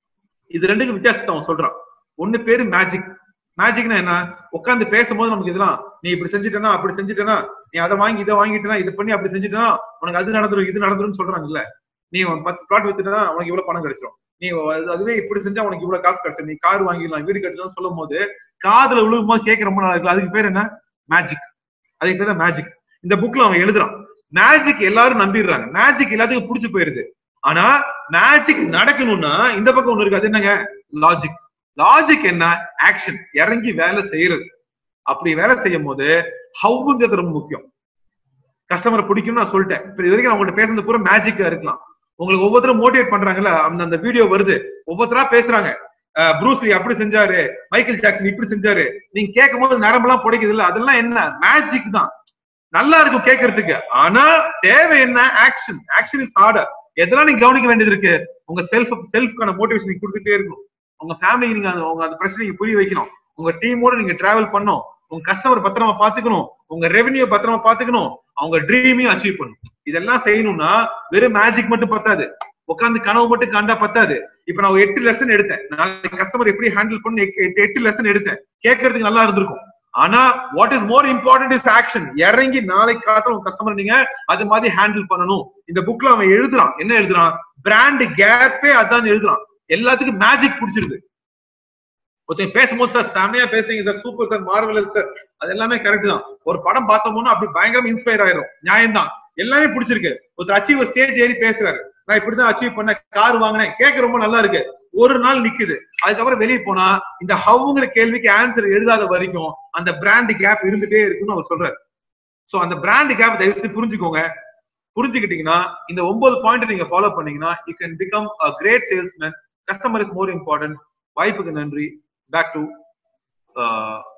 இது ரெண்டுக்கும் வித்தியாசத்தை அவன் சொல்றான் ஒண்ணு பேரு மேஜிக் மேஜிக்னா என்ன உட்காந்து பேசும்போது நமக்கு இதெல்லாம் நீ இப்படி செஞ்சுட்டேனா அப்படி செஞ்சுட்டேனா நீ அதை வாங்கி இதை வாங்கிட்டேனா இது பண்ணி அப்படி செஞ்சுட்டேனா உனக்கு அது நடந்துரும் இது நடந்துரும் சொல்றாங்கல்ல நீ ஒரு பத்து பிளாட் வித்துட்டா உனக்கு இவ்வளவு பணம் கிடைச்சிரும் நீ அது- அதுவே இப்படி செஞ்சா உனக்கு இவ்வளவு காசு கிடைச்சிரும் நீ கார் வாங்கிடலாம் வீடு கட்டலாம் சொல்லும் போது காதுல விழுகும் போது கேட்க ரொம்ப நல்லா இருக்கு அதுக்கு பேர் என்ன மேஜிக் அதுக்கு பேர் மேஜிக் இந்த புக்ல அவன் எழுதுறான் மேஜிக் எல்லாரும் நம்பிடுறாங்க மேஜிக் எல்லாத்துக்கும் புடிச்சு போயிருது ஆனா மேஜிக் நடக்கணும்னா இந்த பக்கம் ஒண்ணு இருக்கு அது என்னங்க லாஜிக் லாஜிக் என்ன ஆக்ஷன் இறங்கி வேலை செய்யறது அப்படி வேலை செய்யும் போது ஹவுங்கிறது ரொம்ப முக்கியம் கஸ்டமரை பிடிக்கும்னு நான் சொல்லிட்டேன் இப்ப இது வரைக்கும் நான் உங்கள்ட்ட பேசுறது பூரா மேஜிக்கா இருக்கலாம் உங்களுக்கு ஒவ்வொருத்தரும் மோட்டிவேட் பண்றாங்கல்ல அந்த அந்த வீடியோ வருது ஒவ்வொருத்தரா பேசுறாங்க ப்ரூஸ்லி அப்படி செஞ்சாரு மைக்கேல் ஜாக்சன் இப்படி செஞ்சாரு நீங்க கேட்கும் போது நரம்பெல்லாம் புடைக்குது இல்ல அதெல்லாம் என்ன மேஜிக் தான் நல்லா இருக்கும் கேட்கறதுக்கு ஆனா தேவை என்ன ஆக்ஷன் ஆக்ஷன் இஸ் ஆர்டர் எதெல்லாம் நீங்க கவனிக்க வேண்டியது இருக்கு உங்க செல்ஃப் செல்ஃப்கான மோட்டிவேஷன் நீங்க கொடுத்துட்டே இருக்கணும் உங்க ஃபேமிலி நீங்க அந்த- உங்க அந்த பிரச்சனை நீங்க புரிய வைக்கணும் உங்க டீமோட நீங்க டிராவல் பண்ணணும் உங்க கஸ்டமர் பத்திரமா பாத்துக்கணும் உங்க ரெவென்யூ பத்திரமா பாத்துக்கணும் அவங்க ட்ரீமையும் அச்சீவ் பண்ணணும் இதெல்லாம் செய்யணும்னா வெறும் மேஜிக் மட்டும் பத்தாது உட்காந்து கனவு மட்டும் கண்டா பத்தாது இப்ப நான் ஒரு எட்டு லெசன் எடுத்தேன் நாளைக்கு கஸ்டமர் எப்படி ஹேண்டில் பண்ணி எட்டு எட்டு லெசன் எடுத்தேன் கேட்கறதுக்கு நல்லா இருந்திருக்கும் ஆனா what is more important is action இறங்கி நாளைக்கு காலத்துல உங்க கஸ்டமர் நீங்க அது மாதிரி ஹேண்டில் பண்ணணும் இந்த புக்ல அவன் எழுதுறான் என்ன எழுதுறான் பிராண்ட் கேப்பே அதான் எழுதுறான் எல்லாத்துக்கும் மேஜிக் பிடிச்சிருது ஒருத்தன் பேசும்போது சார் செமையா பேசுறீங்க sir super sir marvellous sir அது எல்லாமே கரெக்ட் தான் ஒரு படம் பார்த்தோம்னா அப்படி பயங்கரமா இன்ஸ்பயர் ஆயிரும் நியாயம் தான் எல்லாமே பிடிச்சிருக்கு ஒருத்தர் அச்சீவ் ஸ்டேஜ் ஏறி பேசுறாரு நான் இப்படிதான் அச்சீவ் பண்ண கார் வாங்கினேன் கேட்க ரொம்ப நல்லா இருக்கு ஒரு நாள் நிக்குது அதுக்கப்புறம் வெளியே போனா இந்த ஹவுங்கிற கேள்விக்கு ஆன்சர் எழுதாத வரைக்கும் அந்த பிராண்ட் கேப் இருந்துட்டே இருக்குன்னு அவர் சொல்றாரு சோ அந்த பிராண்ட் கேப் தயவு செஞ்சு புரிஞ்சுக்கோங்க புரிஞ்சுக்கிட்டீங்கன்னா இந்த ஒன்பது பாயிண்ட் நீங்க ஃபாலோ பண்ணீங்கன்னா you can become a great salesman customer is more important வாய்ப்புக்கு நன்றி பேக் டு